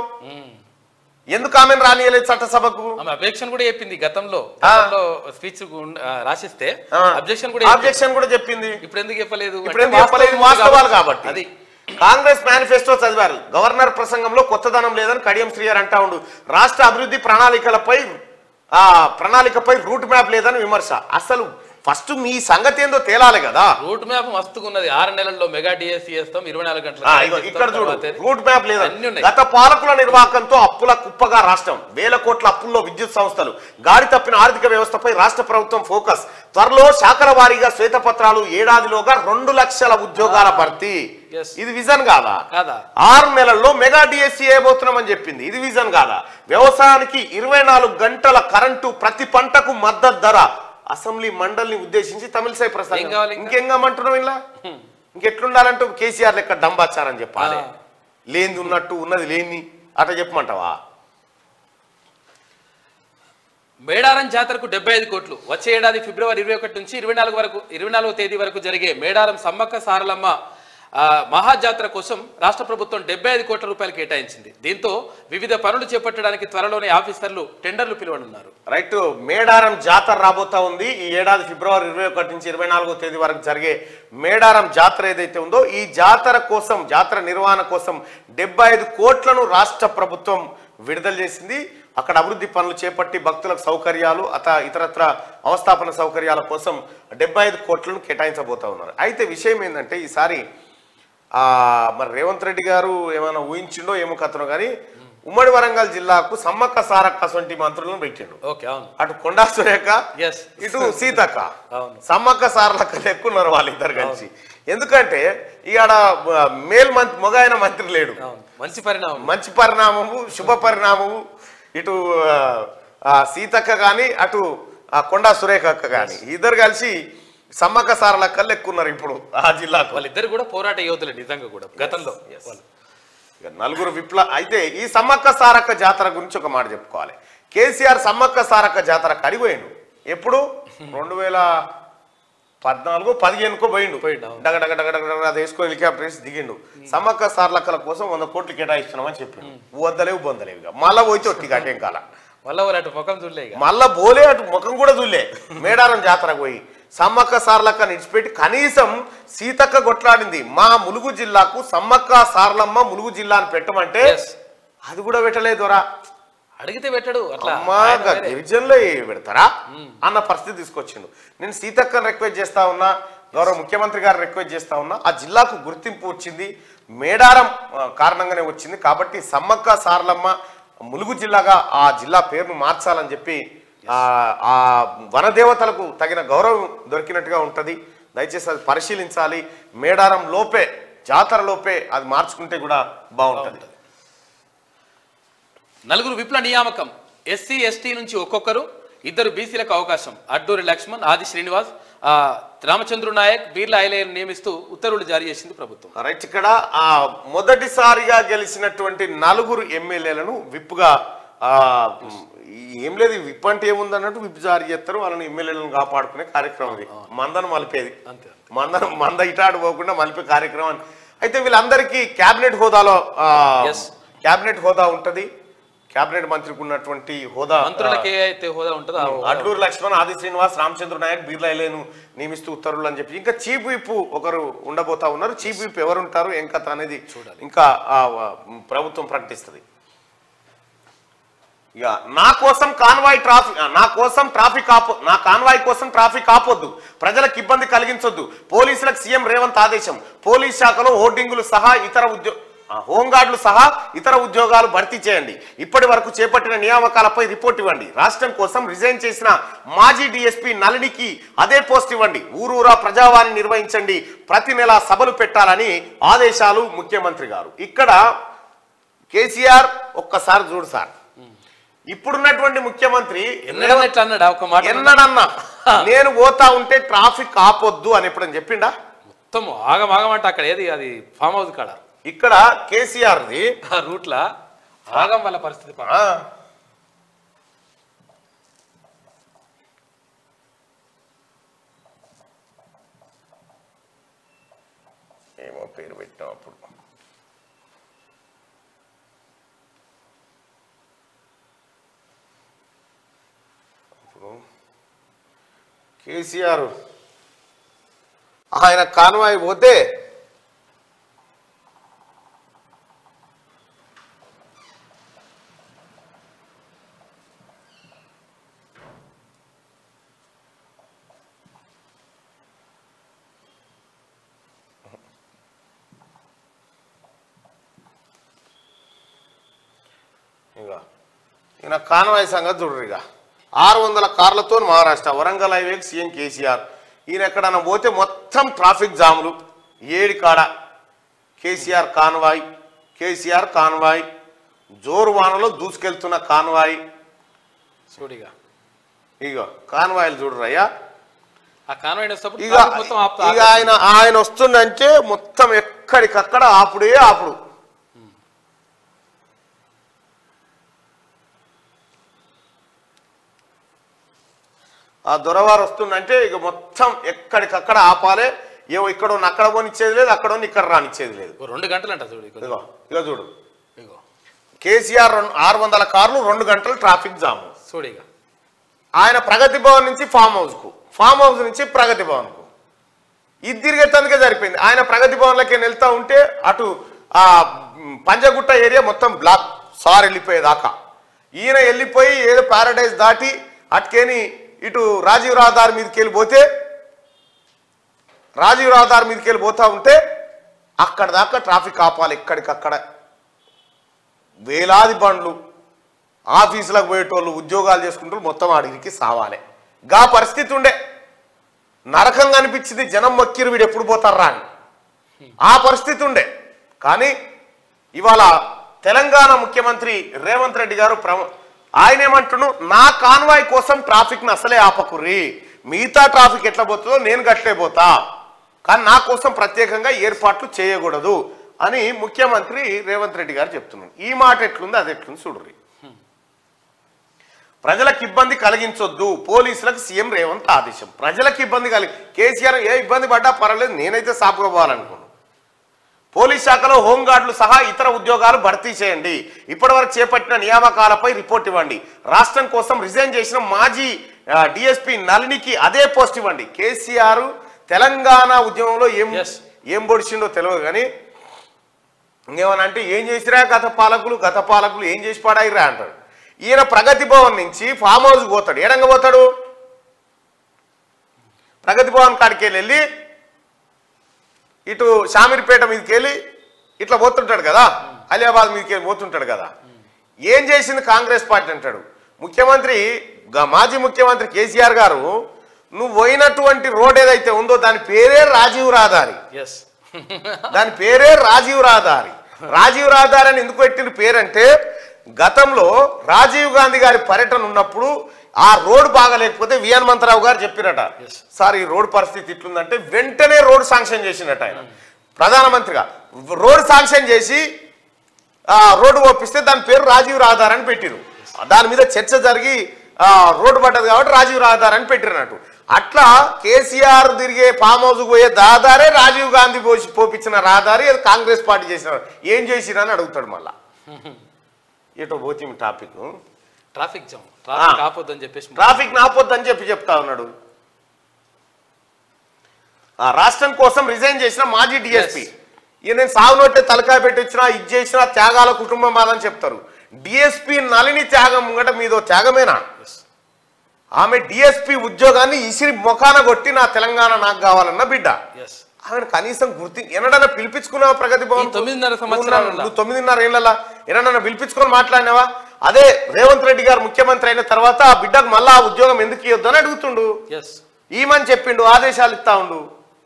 Speaker 1: ఎందుకు ఆమెను రానియలేదు చట్టసభకు
Speaker 2: ఆమె అబ్జెక్షన్ కూడా చెప్పింది గతంలో
Speaker 1: ఆ.
Speaker 2: గతంలో స్పీచ్ రాసిస్తే అబ్జెక్షన్ కూడా చెప్పింది.
Speaker 1: ఆబ్జెక్షన్ కూడా చెప్పింది
Speaker 2: ఇప్పుడు ఎందుకు చెప్పలేదు
Speaker 1: ఇప్పుడు
Speaker 2: అంటే
Speaker 1: ఏం చెప్పలేదు
Speaker 2: వాస్తవం
Speaker 1: వాస్తవాలు కాబట్టి
Speaker 2: అది
Speaker 1: కాంగ్రెస్ మేనిఫెస్టో చదివారు గవర్నర్ ప్రసంగంలో కొత్తదనం లేదని కడియం శ్రీయర్ అంటా ఉండు రాష్ట్ర అభివృద్ధి ప్రణాళికలపై ఆ ప్రణాళికపై రూట్ మ్యాప్ లేదని విమర్శ అసలు ఫస్ట్ మీ సంగతి ఏందో తేలాలి కదా
Speaker 2: రూట్ మ్యాప్ మస్తుగా ఉన్నది ఆరు నెలల్లో మెగా డిఎస్సి చేస్తాం ఇరవై నాలుగు గంటలు
Speaker 1: ఆ, ఇగో ఇక్కడ చూడు రూట్ మ్యాప్ లేదా
Speaker 2: అన్నీ ఉన్నాయి.
Speaker 1: గత పాలకుల నిర్వాహకంతో అప్పుల కుప్పగా రాష్ట్రం వేల కోట్ల అప్పుల్లో విద్యుత్ సంస్థలు గాడి తప్పిన ఆర్థిక వ్యవస్థపై రాష్ట్ర ప్రభుత్వం ఫోకస్ త్వరలో శాఖల వారీగా శ్వేతపత్రాలు ఏడాదిలోగా రెండు లక్షల ఉద్యోగాల భర్తీ
Speaker 2: Yes.
Speaker 1: ఇది విజన్ కాదా
Speaker 2: కాదా
Speaker 1: ఆరు నెలల్లో మెగా డిఎస్సీ వేయబోతున్నామని చెప్పింది ఇది విజన్ కాదా వ్యవసాయానికి ఇరవై నాలుగు గంటల కరెంటు ప్రతి పంటకు మద్దతు ధర అసెంబ్లీ మండలిని ఉద్దేశించి తమిళసై
Speaker 2: ఏం
Speaker 1: ప్రసంగం
Speaker 2: కావాలి ఇంకా?
Speaker 1: ఇంకేం కమ్మంటున్నావు ఇలా ఇంకెట్లుండాలంటూ కేసీఆర్ లెక్క డంబాచారని చెప్పాలి
Speaker 2: ఆ.
Speaker 1: లేనిది ఉన్నట్టు ఉన్నది లేని అట చెప్పమంటావా
Speaker 2: మేడారం జాతరకు డెబ్బై ఐదు కోట్లు వచ్చే ఏడాది ఫిబ్రవరి ఇరవై ఒకటి నుంచి ఇరవై నాలుగు వరకు ఇరవై నాలుగో తేదీ వరకు జరిగే మేడారం సమ్మక్క సారలమ్మ ఆ, మహాజాతర కోసం రాష్ట్ర ప్రభుత్వం డెబ్బై ఐదు కోట్ల రూపాయలు కేటాయించింది దీంతో వివిధ పనులు చేపట్టడానికి త్వరలోనే ఆఫీసర్లు టెండర్లు పిలువనున్నారు
Speaker 1: రైట్ మేడారం జాతర రాబోతా ఉంది ఈ ఏడాది ఫిబ్రవరి ఇరవై ఒకటి నుంచి ఇరవై నాలుగో తేదీ వరకు జరిగే మేడారం జాతర ఏదైతే ఉందో ఈ జాతర కోసం జాతర నిర్వహణ కోసం డెబ్బై ఐదు కోట్లను రాష్ట్ర ప్రభుత్వం విడుదల చేసింది అక్కడ అభివృద్ధి పనులు చేపట్టి భక్తులకు సౌకర్యాలు అత ఇతరత్ర అవస్థాపన సౌకర్యాల కోసం డెబ్బై ఐదు కోట్లను కేటాయించబోతా ఉన్నారు అయితే విషయం ఏంటంటే ఈసారి ఆ, మరి రేవంత్ రెడ్డి గారు ఏమైనా ఊహించిండో ఏమో కథనో కానీ ఉమ్మడి వరంగల్ జిల్లాకు సమ్మక్క సారక్క వంటి మంత్రులను పెట్టిండు
Speaker 2: ఓకే అవును
Speaker 1: అటు కొండా సురేఖ
Speaker 2: ఎస్
Speaker 1: ఇటు సీతక్క
Speaker 2: అవును.
Speaker 1: సమ్మక్క సార్లక్క ఎక్కున్నారు వాళ్ళిద్దరు కలిసి ఎందుకంటే ఇక్కడ మేల్ మంత్రి మొగాయన మంత్రి లేడు
Speaker 2: అవును మంచి పరిణామం
Speaker 1: మంచి పరిణామము శుభ పరిణామము ఇటు ఆ, ఆ, సీతక్క కానీ అటు ఆ, కొండా సురేఖ అక్క కానీ ఇద్దరు కలిసి సమ్మక్క సారల కళ్ళు ఎక్కున్నారు ఇప్పుడు ఆ జిల్లాకు
Speaker 2: వాళ్ళిద్దరు కూడా పోరాట యోధులే నిజంగా కూడా గతంలో వాళ్ళు.
Speaker 1: ఇక నలుగురు విప్ల అయితే ఈ సమ్మక్క సారక్క జాతర గురించి ఒక మాట చెప్పుకోవాలి కేసీఆర్ సమ్మక్క సారక్క జాతరకు అడిగిపోయిండు ఎప్పుడు రెండు వేల పద్నాలుగు పదిహేనుకో పోయిండు
Speaker 2: పోయిండు, అవును.
Speaker 1: డగ డగ డగ డగ డగ అది వేసుకొని హెలికాప్టర్ వేసి దిగిండు సమ్మక్క సార్లక్కల కోసం వంద కోట్లు కేటాయిస్తున్నామని చెప్పిండు వద్దలేవు బొందలేవు ఇక మళ్ళా పోయితే ఒట్టి గట్టేం కాల
Speaker 2: మళ్ళా వాళ్ళు అటు ముఖం చూడలే ఇక
Speaker 1: మళ్ళా బోలే అటు ముఖం కూడా చూలే మేడారం జాతరకు పోయి సమ్మక్క సార్లక్క నిడిచిపెట్టి కనీసం సీతక్క కొట్లాడింది మా ములుగు జిల్లాకు సమ్మక్క సార్లమ్మ ములుగు జిల్లా అని పెట్టమంటే
Speaker 2: Yes.
Speaker 1: అది కూడా పెట్టలేదు దొరా
Speaker 2: అడిగితే పెట్టడు అట్లా
Speaker 1: అమ్మా
Speaker 2: ఆయన
Speaker 1: గా
Speaker 2: వేరే.
Speaker 1: గిరిజనులే పెడతారా అన్న పరిస్థితి తీసుకొచ్చిండు నేను సీతక్కని రిక్వెస్ట్ చేస్తా ఉన్నా గౌరవ ముఖ్యమంత్రి గారు రిక్వెస్ట్ చేస్తా ఉన్నా ఆ జిల్లాకు గుర్తింపు వచ్చింది మేడారం ఆ, కారణంగానే వచ్చింది కాబట్టి సమ్మక్క సారలమ్మ ములుగు జిల్లాగా ఆ జిల్లా పేరును మార్చాలని చెప్పి ఆ ఆ వనదేవతలకు తగిన గౌరవం దొరికినట్టుగా ఉంటది దయచేసి అది పరిశీలించాలి మేడారం లోపే జాతర లోపే అది మార్చుకుంటే కూడా బాగుంటుంది
Speaker 2: నలుగురు విప్ల నియామకం ఎస్సీ ఎస్టీ నుంచి ఒక్కొక్కరు ఇద్దరు బీసీలకు అవకాశం అడ్డూరి లక్ష్మణ్ ఆది శ్రీనివాస్ ఆ, రామచంద్రు నాయక్ బీర్ల ఐలయ్యను నియమిస్తూ ఉత్తర్వులు జారీ చేసింది ప్రభుత్వం
Speaker 1: రైట్ ఇక్కడ ఆ మొదటిసారిగా గెలిచినటువంటి నలుగురు ఎమ్మెల్యేలను విప్పుగా ఆ, ఏం లేదు ఈ విప్ అంటే ఏముంది అన్నట్టు విప్ జారీ చేస్తారు వాళ్ళని ఎమ్మెల్యేలను కాపాడుకునే కార్యక్రమం ఇది మందను మలిపేది
Speaker 2: అంతే
Speaker 1: మందను మంద ఇటాడు పోకుండా మలిపే కార్యక్రమం అయితే వీళ్ళందరికీ క్యాబినెట్ హోదాలో ఆ,
Speaker 2: Yes.
Speaker 1: క్యాబినెట్ హోదా ఉంటది క్యాబినెట్ మంత్రికి ఉన్నటువంటి హోదా
Speaker 2: మంత్రులకు ఏ అయితే హోదా ఉంటుందో ఆ హోదా
Speaker 1: అడ్లూరు లక్ష్మణ్ ఆది శ్రీనివాస్ రామచంద్ర నాయక్ బీర్లా ఐలేను నియమిస్తూ ఉత్తర్వులు అని చెప్పి ఇంకా చీఫ్ విప్ ఒకరు ఉండబోతా ఉన్నారు చీఫ్ విప్ ఎవరు ఉంటారు ఏం కథ అనేది
Speaker 2: చూడాలి.
Speaker 1: ఇంకా ఆ, ఆ, ప్రభుత్వం ప్రకటిస్తుంది ఇక నా కోసం కాన్వాయ్ ట్రాఫిక్ నా కోసం ట్రాఫిక్ ఆపో నా కాన్వాయ్ కోసం ట్రాఫిక్ ఆపొద్దు ప్రజలకు ఇబ్బంది కలిగించొద్దు పోలీసులకు సీఎం రేవంత్ ఆదేశం పోలీస్ శాఖలో హోర్డింగులు సహా ఇతర ఉద్యో ఆ, హోంగార్డులు సహా ఇతర ఉద్యోగాలు భర్తీ చేయండి ఇప్పటి వరకు చేపట్టిన నియామకాలపై రిపోర్ట్ ఇవ్వండి రాష్ట్రం కోసం రిజైన్ చేసిన మాజీ డిఎస్పీ నళినికి అదే పోస్ట్ ఇవ్వండి ఊరూరా ప్రజావాణి నిర్వహించండి ప్రతి నెల సభలు పెట్టాలని ఆదేశాలు ముఖ్యమంత్రి గారు ఇక్కడ కేసీఆర్ ఒక్కసారి చూడు సార్ ఇప్పుడున్నటువంటి ముఖ్యమంత్రి
Speaker 2: ఎన్నడన్నా ఇట్లా అన్నాడా ఒక మాట
Speaker 1: ఎన్నడన్నా నేను పోతా ఉంటే ట్రాఫిక్ ఆపొద్దు అని ఎప్పుడని చెప్పిండా
Speaker 2: మొత్తం ఆగం ఆగమంటే అక్కడ ఏది అది ఫామ్ హౌస్ కాడ
Speaker 1: ఇక్కడ కేసీఆర్ది
Speaker 2: ఆ రూట్లా ఆగం వాళ్ళ పరిస్థితి పాపం.
Speaker 1: ఆ, ఏమో పేరు పెట్టాం అప్పుడు అప్పుడు కేసీఆర్ ఆయన కాన్వాయ్ పోతే ఇక ఈయన కాన్వాయ్ సంగతి చూడరు ఇక ఆరు వందల కార్లతో మహారాష్ట్ర వరంగల్ హైవేకి సీఎం కేసీఆర్ ఈయన ఎక్కడన్నా పోతే మొత్తం ట్రాఫిక్ జాములు ఏడి కాడ కేసీఆర్ కాన్వాయ్ కేసీఆర్ కాన్వాయ్ జోరు వానలో దూసుకెళ్తున్న కాన్వాయ్
Speaker 2: చూడిగా
Speaker 1: ఇగో కాన్వాయ్లు చూడరయ్యా
Speaker 2: ఆ కాన్వాయ్ వస్తప్పుడు
Speaker 1: ఇక
Speaker 2: ట్రాఫిక్ మొత్తం ఆపు-
Speaker 1: ఇక ఆయన ఆయన వస్తుందంటే మొత్తం ఎక్కడికక్కడ ఆపుడే ఆపుడు ఆ దొరవారు వస్తుందంటే ఇక మొత్తం ఎక్కడికక్కడ ఆపాలే ఏవో ఇక్కడ ఉన్న అక్కడ పోనిచ్చేది లేదు అక్కడ ఉన్న ఇక్కడ రానిచ్చేది లేదు
Speaker 2: ఓ రెండు గంటలు అంట చూడు ఇక.
Speaker 1: ఇగో ఇక చూడు
Speaker 2: ఇగో
Speaker 1: కేసీఆర్ రెండు ఆరు వందల కార్లు రెండు గంటలు ట్రాఫిక్ జాము
Speaker 2: చూడిగా
Speaker 1: ఆయన ప్రగతి భవన్ నుంచి ఫామ్ హౌస్ కు ఫామ్ హౌస్ నుంచి ప్రగతి భవన్ కు ఇది తిరిగేతందుకే సరిపోయింది ఆయన ప్రగతి భవన్లకి వెళ్తా ఉంటే అటు ఆ మ్, పంజగుట్ట ఏరియా మొత్తం బ్లాక్ సార్ వెళ్ళిపోయేదాకా ఈయన వెళ్ళిపోయి ఏదో ప్యారడైజ్ దాటి అటుకేని ఇటు రాజీవ్ రహదారి మీదకి వెళ్ళిపోతే రాజీవ్ రహదారి మీదకి వెళ్ళి పోతా ఉంటే అక్కడ దాకా ట్రాఫిక్ ఆపాలి ఎక్కడికక్కడ వేలాది బండ్లు ఆఫీసులకు పోయేటోళ్ళు ఉద్యోగాలు చేసుకుంటూ మొత్తం అడిగికి సావాలి గా పరిస్థితి ఉండే నరకంగా అనిపించింది జనం మొక్కిరు వీడు ఎప్పుడు పోతారా అని ఆ పరిస్థితి ఉండే కానీ ఇవాళ తెలంగాణ ముఖ్యమంత్రి రేవంత్ రెడ్డి గారు ప్ర ఆయన ఏమంటున్నాడు నా కాన్వాయ్ కోసం ట్రాఫిక్ ని అసలే ఆపకుర్రి మిగతా ట్రాఫిక్ ఎట్లా పోతుందో నేను గట్లే పోతా కానీ నా కోసం ప్రత్యేకంగా ఏర్పాట్లు చేయకూడదు అని ముఖ్యమంత్రి రేవంత్ రెడ్డి గారు చెప్తున్నారు ఈ మాట ఎట్లుంది అది ఎట్లుంది చూడుర్రి ప్రజలకు ఇబ్బంది కలిగించొద్దు పోలీసులకు సీఎం రేవంత్ ఆదేశం ప్రజలకు ఇబ్బంది కలిగి కేసీఆర్ ఏ ఇబ్బంది పడ్డా పర్వాలేదు నేనైతే సాపుగా పోవాలనుకున్నాను పోలీస్ శాఖలో హోంగార్డులు సహా ఇతర ఉద్యోగాలు భర్తీ చేయండి ఇప్పటివరకు చేపట్టిన నియామకాలపై రిపోర్ట్ ఇవ్వండి రాష్ట్రం కోసం రిజైన్ చేసిన మాజీ డిఎస్పి నళినికి అదే పోస్ట్ ఇవ్వండి కేసీఆర్ తెలంగాణ ఉద్యమంలో ఏం
Speaker 2: Yes.
Speaker 1: ఏం పొడిచిండో తెలియదు కానీ ఇంకేమన్నా అంటే ఏం చేసిరా గత పాలకులు గత పాలకులు ఏం చేసి పడాయిరా అంటాడు ఈయన ప్రగతి భవన్ నుంచి ఫామ్ హౌస్ పోతాడు ఏడంగా పోతాడు ప్రగతి భవన్ కాడికి వెళ్ళి ఇటు షామీర్పేట మీదకి వెళ్ళి ఇట్లా పోతుంటాడు కదా అలియాబాద్ మీదకి వెళ్ళి పోతుంటాడు కదా ఏం చేసింది కాంగ్రెస్ పార్టీ అంటాడు ముఖ్యమంత్రి గ- మాజీ ముఖ్యమంత్రి కేసీఆర్ గారు నువ్వు పోయినటువంటి రోడ్ ఏదైతే ఉందో దాని పేరే రాజీవ్ రహదారి
Speaker 2: ఎస్
Speaker 1: దాని పేరే రాజీవ్ రహదారి రాజీవ్ రహదారి అని ఎందుకు పెట్టిన పేరంటే గతంలో రాజీవ్ గాంధీ గారి పర్యటన ఉన్నప్పుడు ఆ రోడ్ బాగలేకపోతే వి హనుమంతరావు గారు చెప్పినట
Speaker 2: Yes.
Speaker 1: సార్ ఈ రోడ్ పరిస్థితి ఇట్లుందంటే వెంటనే రోడ్ శాంక్షన్ చేసినట్టు ఆయన ప్రధానమంత్రిగా రోడ్ శాంక్షన్ చేసి ఆ రోడ్డు ఒప్పిస్తే దాని పేరు రాజీవ్ రహదారి అని పెట్టిరు దాని మీద చర్చ జరిగి ఆ, రోడ్డు పడ్డది కాబట్టి రాజీవ్ రహదారి అని పెట్టిరన్నట్టు అట్లా కేసీఆర్ తిరిగే ఫామ్ హౌస్ పోయే రహదారే రాజీవ్ గాంధీ పోసి పోపించిన రహదారి అది కాంగ్రెస్ పార్టీ చేసిన ఏం చేసిరని అడుగుతాడు మళ్ళా ఇటు పోతే టాపిక్
Speaker 2: ట్రాఫిక్ జామ్ ట్రాఫిక్
Speaker 1: ఆ.
Speaker 2: ఆపొద్దని చెప్పేసి
Speaker 1: ట్రాఫిక్ నాపొద్దని చెప్పి చెప్తా ఉన్నాడు ఆ రాష్ట్రం కోసం రిజైన్ చేసిన మాజీ డిఎస్పి
Speaker 2: Yes.
Speaker 1: ఈయన నేను సాగునోటే తలకాయ పెట్టి వచ్చినా ఇది చేసిన త్యాగాల కుటుంబం మాదని చెప్తారు డిఎస్పి నలిని త్యాగం ముంగట మీదో త్యాగమేనా
Speaker 2: Yes.
Speaker 1: ఆమె డిఎస్పి ఉద్యోగాన్ని ఇసిరి మొఖాన కొట్టి నా తెలంగాణ నాకు కావాలన్న బిడ్డ
Speaker 2: ఎస్
Speaker 1: ఆమె కనీసం గుర్తి ఎన్నడన్నా పిలిపించుకున్నావా ప్రగతి భవన్
Speaker 2: ఈ తొమ్మిదిన్నర
Speaker 1: నువ్వు
Speaker 2: సంవత్సరాలలో.
Speaker 1: నువ్వు తొమ్మిదిన్నర ఏళ్ళ ఎన్నడన్నా పిలిపించుకొని మాట్లాడినావా అదే రేవంత్ రెడ్డి గారు ముఖ్యమంత్రి అయిన తర్వాత ఆ బిడ్డకు మళ్ళా ఆ ఉద్యోగం ఎందుకు ఇవ్వద్దు అని అడుగుతుండు
Speaker 2: ఎస్
Speaker 1: ఈమని చెప్పిండు ఆదేశాలు ఇస్తా ఉండు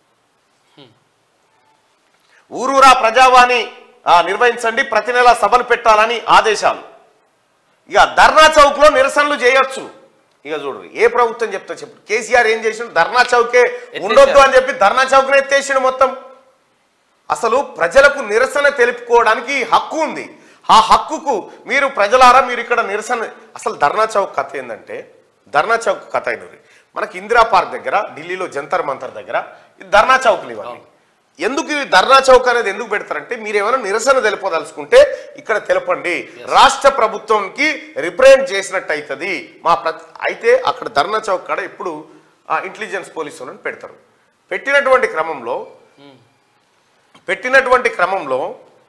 Speaker 1: ఊరూరా ప్రజావాణి ఆ, నిర్వహించండి ప్రతి నెల సభలు పెట్టాలని ఆదేశాలు ఇక ధర్నా చౌక్ లో నిరసనలు చేయొచ్చు ఇక చూడు ఏ ప్రభుత్వం చెప్తా చెప్పు కేసీఆర్ ఏం చేసిండు ధర్నా చౌకే ఉండొద్దు అని చెప్పి ధర్నా చౌక్ ఎత్తేసిండు మొత్తం అసలు ప్రజలకు నిరసన తెలుపుకోవడానికి హక్కు ఉంది ఆ హక్కుకు మీరు ప్రజలారా మీరు ఇక్కడ నిరసన అసలు ధర్నా చౌక్ కథ ఏంటంటే ధర్నా చౌక్ కథ అయినది మనకి ఇందిరా పార్క్ దగ్గర ఢిల్లీలో జంతర్ మంతర్ దగ్గర ఇది ధర్నా చౌక్లు ఇవన్నీ ఎందుకు ఈ ధర్నా చౌక్ అనేది ఎందుకు పెడతారంటే మీరు ఏమైనా నిరసన తెలుపదలుచుకుంటే ఇక్కడ తెలపండి రాష్ట్ర ప్రభుత్వంకి రిప్రజెంట్ చేసినట్టు అవుతుంది మా ప్ర అయితే అక్కడ ధర్నా చౌక్ కాడ ఇప్పుడు ఇంటెలిజెన్స్ పోలీసు వాళ్ళని పెడతారు పెట్టినటువంటి క్రమంలో పెట్టినటువంటి క్రమంలో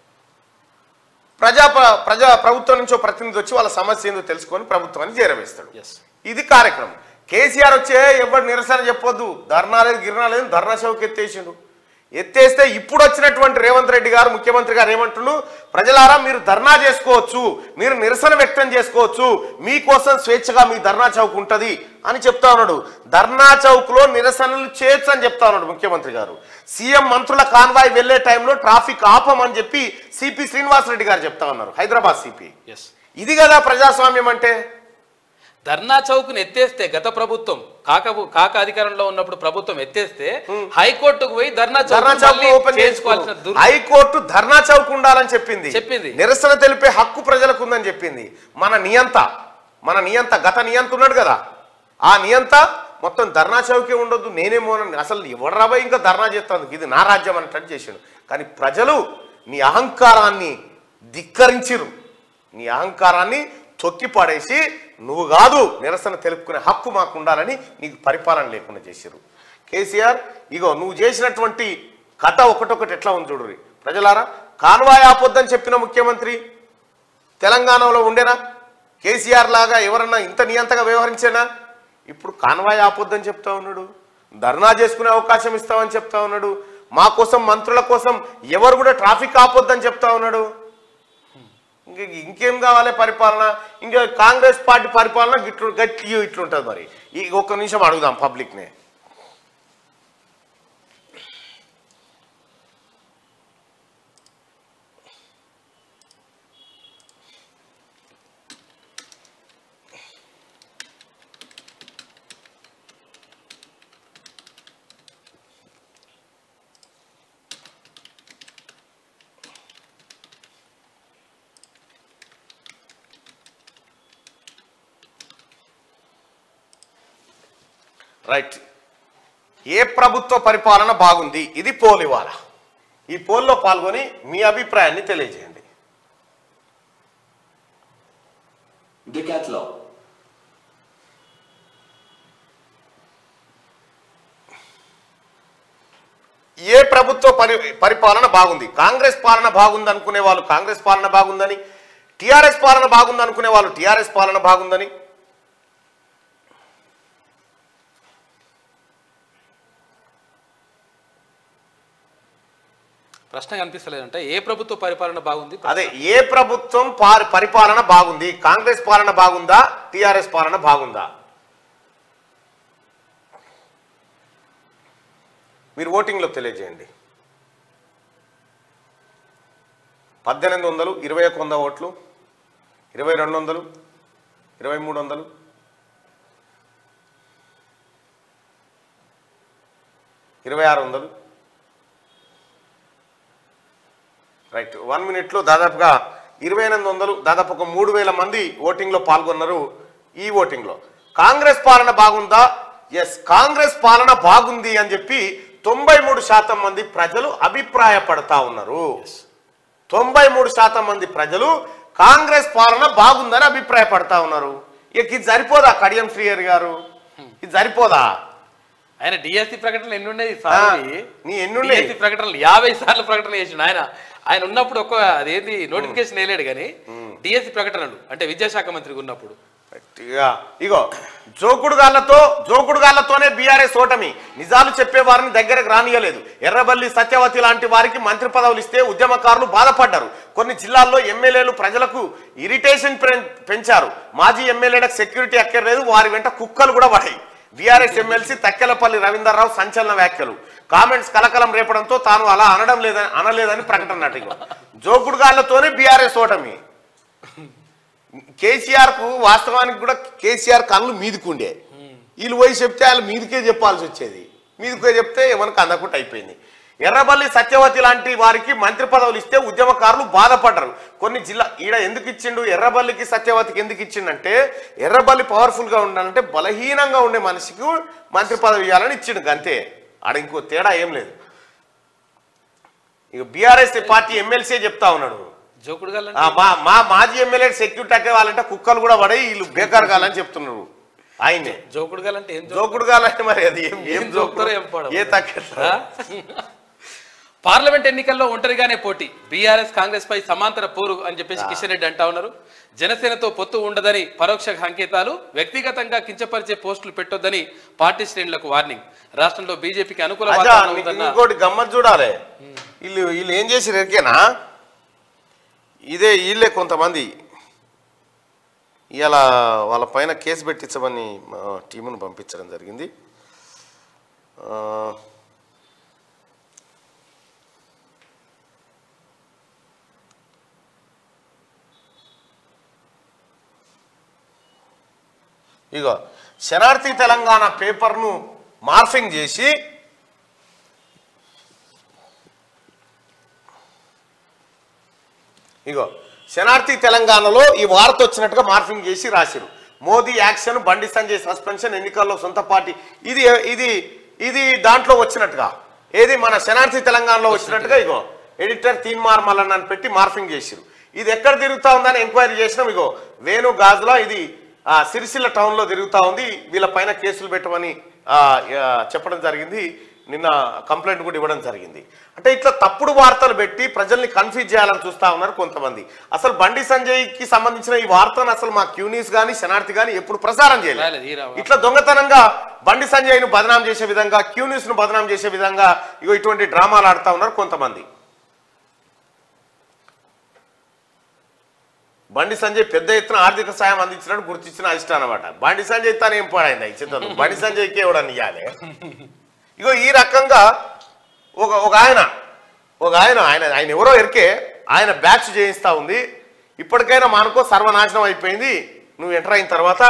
Speaker 1: ప్రజా ప్రజా ప్రభుత్వం నుంచో ప్రతినిధి వచ్చి వాళ్ళ సమస్య ఏందో తెలుసుకొని ప్రభుత్వాన్ని చేరవేస్తాడు
Speaker 2: ఎస్
Speaker 1: ఇది కార్యక్రమం కేసీఆర్ వచ్చే ఎవరు నిరసన చెప్పొద్దు ధర్నా లేదు గిర్నా లేదు ధర్నా చౌక్ ఎత్తేసిండు ఎత్తేస్తే ఇప్పుడు వచ్చినటువంటి రేవంత్ రెడ్డి గారు ముఖ్యమంత్రి గారు ఏమంటుండు ప్రజలారా మీరు ధర్నా చేసుకోవచ్చు మీరు నిరసన వ్యక్తం చేసుకోవచ్చు మీకోసం స్వేచ్ఛగా మీ ధర్నా చౌక్ ఉంటది అని చెప్తా ఉన్నాడు ధర్నా చౌక్ లో నిరసనలు చేయొచ్చు అని చెప్తా ఉన్నాడు ముఖ్యమంత్రి గారు సీఎం మంత్రుల కాన్వాయ్ వెళ్లే టైంలో ట్రాఫిక్ ఆపమని చెప్పి సిపి శ్రీనివాసరెడ్డి గారు చెప్తా ఉన్నారు హైదరాబాద్ సిపి
Speaker 2: ఎస్
Speaker 1: ఇది కదా ప్రజాస్వామ్యం అంటే
Speaker 2: ధర్నా చౌక్ని ఎత్తేస్తే గత ప్రభుత్వం కాక కాక అధికారంలో ఉన్నప్పుడు ప్రభుత్వం ఎత్తేస్తే హైకోర్టుకు పోయి ధర్నా
Speaker 1: ధర్నా
Speaker 2: చౌక్
Speaker 1: చౌక్
Speaker 2: మళ్ళీ
Speaker 1: ఓపెన్
Speaker 2: చేసుకోవాల్సిన
Speaker 1: చేసుకోవాల్సిన
Speaker 2: దుర్
Speaker 1: హైకోర్టు ధర్నా చౌక్ ఉండాలని చెప్పింది
Speaker 2: చెప్పింది.
Speaker 1: నిరసన తెలిపే హక్కు ప్రజలకు ఉందని చెప్పింది మన నియంత మన నియంత గత నియంత ఉన్నాడు కదా ఆ నియంత మొత్తం ధర్నా చౌకే ఉండొద్దు నేనేమో అని అసలు ఎవరు రాబోయే ఇంకా ధర్నా చేస్తాను ఇది నా రాజ్యం అన్నట్టు చేసాడు కానీ ప్రజలు నీ అహంకారాన్ని ధిక్కరించిరు నీ అహంకారాన్ని తొక్కి పడేసి నువ్వు కాదు నిరసన తెలుపుకునే హక్కు మాకు ఉండాలని నీకు పరిపాలన లేకుండా చేసిరు కేసీఆర్ ఇగో నువ్వు చేసినటువంటి కథ ఒకటొకటి ఎట్లా ఉంది చూడుర్రి ప్రజలారా కాన్వాయ్ ఆపొద్దని చెప్పిన ముఖ్యమంత్రి తెలంగాణలో ఉండేనా కేసీఆర్ లాగా ఎవరన్నా ఇంత నియంతగా వ్యవహరించేనా ఇప్పుడు కాన్వాయ్ ఆపొద్దని చెప్తా ఉన్నాడు ధర్నా చేసుకునే అవకాశం ఇస్తామని చెప్తా ఉన్నాడు మా కోసం మంత్రుల కోసం ఎవరు కూడా ట్రాఫిక్ ఆపొద్దని చెప్తా ఉన్నాడు ఇంక ఇంకేం కావాలి పరిపాలన ఇంకా కాంగ్రెస్ పార్టీ పరిపాలన గిట్లు గట్టి ఇట్లుంటుంది మరి ఈ ఒక్క నిమిషం అడుగుదాం పబ్లిక్నే రైట్ ఏ ప్రభుత్వ పరిపాలన బాగుంది ఇది పోల్ ఇవాళ ఈ పోల్లో పాల్గొని మీ అభిప్రాయాన్ని తెలియజేయండి
Speaker 3: Decathlon.
Speaker 1: ఏ ప్రభుత్వ పరి పరిపాలన బాగుంది కాంగ్రెస్ పాలన బాగుంది అనుకునే వాళ్ళు కాంగ్రెస్ పాలన బాగుందని టిఆర్ఎస్ పాలన బాగుంది అనుకునే వాళ్ళు టిఆర్ఎస్ పాలన బాగుందని
Speaker 2: ప్రశ్న కనిపిస్తలేదంటే ఏ ప్రభుత్వ పరిపాలన బాగుంది
Speaker 1: అదే ఏ ప్రభుత్వం పారి- పరిపాలన బాగుంది కాంగ్రెస్ పాలన బాగుందా టిఆర్ఎస్ పాలన బాగుందా మీరు ఓటింగ్లో తెలియజేయండి పద్దెనిమిది వందలు ఇరవై ఒక వంద ఓట్లు ఇరవై రెండు వందలు ఇరవై మూడు వందలు ఇరవై ఆరు వందలు రైట్ వన్ మినిట్లో దాదాపుగా ఇరవై ఎనిమిది వందలు దాదాపు ఒక మూడు వేల మంది ఓటింగ్లో పాల్గొన్నారు ఈ ఓటింగ్లో కాంగ్రెస్ పాలన బాగుందా ఎస్ కాంగ్రెస్ పాలన బాగుంది అని చెప్పి తొంభై మూడు శాతం మంది ప్రజలు అభిప్రాయపడతా ఉన్నారు తొంభై మూడు శాతం మంది ప్రజలు కాంగ్రెస్ పాలన బాగుందని అభిప్రాయపడతా ఉన్నారు ఇక ఇది సరిపోదా కడియం శ్రీయర్ గారు ఇది సరిపోదా
Speaker 2: ఆయన డిఎస్సి ప్రకటనలు ఎన్ని ఉన్నాయి
Speaker 1: ఆ,
Speaker 2: సార్
Speaker 1: నీ ఎన్ని ఉన్నాయి?
Speaker 2: డిఎస్సి ప్రకటనలు యాభై సార్లు ప్రకటన చేసిండు ఆయన ఆయన ఉన్నప్పుడు ఒక అదేంటి నోటిఫికేషన్ వేయలేడు కానీ డిఎస్సి ప్రకటనలు అంటే విద్యాశాఖ మంత్రి ఉన్నప్పుడు
Speaker 1: గట్టిగా ఇగో జోకుడుగాళ్లతో జోకుడుగాళ్లతోనే బీఆర్ఎస్ ఓటమి నిజాలు చెప్పే వారిని దగ్గరకు రానియలేదు ఎర్రబల్లి సత్యవతి లాంటి వారికి మంత్రి పదవులు ఇస్తే ఉద్యమకారులు బాధపడ్డారు కొన్ని జిల్లాల్లో ఎమ్మెల్యేలు ప్రజలకు ఇరిటేషన్ పెం- పెంచారు మాజీ ఎమ్మెల్యేలకు సెక్యూరిటీ అక్కర్లేదు వారి వెంట కుక్కలు కూడా పడాయి బీఆర్ఎస్ ఎమ్మెల్సీ తక్కెలపల్లి రవీందర్రావు సంచలన వ్యాఖ్యలు కామెంట్స్ కలకలం రేపడంతో తాను అలా అనడం లేదని అనలేదని ప్రకటన నాటి జోకుడుగాళ్లతోనే బీఆర్ఎస్ ఓటమి కేసీఆర్ కు వాస్తవానికి కూడా కేసీఆర్ కళ్ళు మీదికుండే వీళ్ళు పోయి చెప్తే వాళ్ళు మీదికే చెప్పాల్సి వచ్చేది మీదికే చెప్తే ఎవరికి అందకుండా అయిపోయింది ఎర్రబల్లి సత్యవతి లాంటి వారికి మంత్రి పదవులు ఇస్తే ఉద్యమకారులు బాధపడ్డారు కొన్ని జిల్లా ఈడ ఎందుకు ఇచ్చిండు ఎర్రబల్లికి సత్యవతికి ఎందుకు ఇచ్చిండంటే ఎర్రబల్లి పవర్ఫుల్ గా ఉండాలంటే బలహీనంగా ఉండే మనిషికి మంత్రి పదవి ఇవ్వాలని ఇచ్చిండు అంతే ఆడ ఇంకో తేడా ఏం లేదు ఇక బీఆర్ఎస్ పార్టీ ఎమ్మెల్సీ చెప్తా ఉన్నాడు
Speaker 2: జోకుడు గల్లంటే
Speaker 1: ఆ, మా మా మాజీ ఎమ్మెల్యే సెక్యూరిటీ అక్కే వాళ్ళంటే కుక్కలు కూడా పడాయి వీళ్ళు బేకార్ కాలని చెప్తున్నారు ఆయనే
Speaker 2: జోకుడు గల్లంటే ఏం జోకుడు?
Speaker 1: జోకుడు కాలంటే మరి అది ఏం ఏం
Speaker 2: ఏం జోకుతారో ఏం
Speaker 1: జోకుడు
Speaker 2: పాడో.
Speaker 1: ఏ తగ్గ
Speaker 2: ఆ? పార్లమెంట్ ఎన్నికల్లో ఒంటరిగానే పోటీ బీఆర్ఎస్ కాంగ్రెస్ పై సమాంతర పోరు అని చెప్పేసి కిషన్ రెడ్డి అంటా ఉన్నారు జనసేనతో పొత్తు ఉండదని పరోక్ష సంకేతాలు వ్యక్తిగతంగా కించపరిచే పోస్టులు పెట్టొద్దని పార్టీ శ్రేణులకు వార్నింగ్ రాష్ట్రంలో బీజేపీకి అనుకూల
Speaker 1: అజా
Speaker 2: వాతావరణం
Speaker 1: నీకు
Speaker 2: ఉందన్న
Speaker 1: ఇంకోటి గమ్మత్ చూడాలి వీళ్ళు వీళ్ళు ఏం చేసి ఎరికేనా ఇదే వీళ్ళే కొంతమంది ఇలా వాళ్ళ పైన కేసు పెట్టించమని మా టీమును పంపించడం జరిగింది ఆ, ఇగో శనార్థి తెలంగాణ పేపర్ను మార్ఫింగ్ చేసి ఇగో శనార్థి తెలంగాణలో ఈ వార్త వచ్చినట్టుగా మార్ఫింగ్ చేసి రాసిరు మోదీ యాక్షన్ బండి సంజయ్ సస్పెన్షన్ ఎన్నికల్లో సొంత పార్టీ ఇది ఇది ఇది దాంట్లో వచ్చినట్టుగా ఏది మన శనార్థి తెలంగాణలో వచ్చినట్టుగా ఇగో ఎడిటర్ తీన్మార్ మల్లన్ అని పెట్టి మార్ఫింగ్ చేసిరు ఇది ఎక్కడ తిరుగుతా ఉందని ఎంక్వైరీ చేసినాం ఇగో వేణు గాజులా ఇది ఆ, సిరిసిల్ల టౌన్లో తిరుగుతా ఉంది వీళ్ళ పైన కేసులు పెట్టమని ఆ, ఆ, చెప్పడం జరిగింది నిన్న కంప్లైంట్ కూడా ఇవ్వడం జరిగింది అంటే ఇట్లా తప్పుడు వార్తలు పెట్టి ప్రజల్ని కన్ఫ్యూజ్ చేయాలని చూస్తా ఉన్నారు కొంతమంది అసలు బండి సంజయ్కి సంబంధించిన ఈ వార్తను అసలు మా క్యూనీస్ కానీ శనార్థి కానీ ఎప్పుడు ప్రసారం చేయలేదు
Speaker 2: రాలేదు, ఈ రావా.
Speaker 1: ఇట్లా దొంగతనంగా బండి సంజయ్ను బదనాం చేసే విధంగా క్యూనీస్ ను బదనాం చేసే విధంగా ఇగో ఇటువంటి డ్రామాలు ఆడుతా ఉన్నారు కొంతమంది బండి సంజయ్ పెద్ద ఎత్తున ఆర్థిక సాయం అందించినట్టు గుర్తించిన అధిష్టానం అనమాట బండి సంజయ్ తాను ఏం పాడైంది ఈ చిత్రం బండి సంజయ్కి ఎవడని ఇవ్వాలి ఇగో ఈ రకంగా ఒక ఒక ఆయన ఒక ఆయన ఆయన ఆయన ఎవరో ఎరికే ఆయన బ్యాచ్ చేయిస్తా ఉంది ఇప్పటికైనా మానుకో సర్వనాశనం అయిపోయింది నువ్వు ఎంటర్ అయిన తర్వాత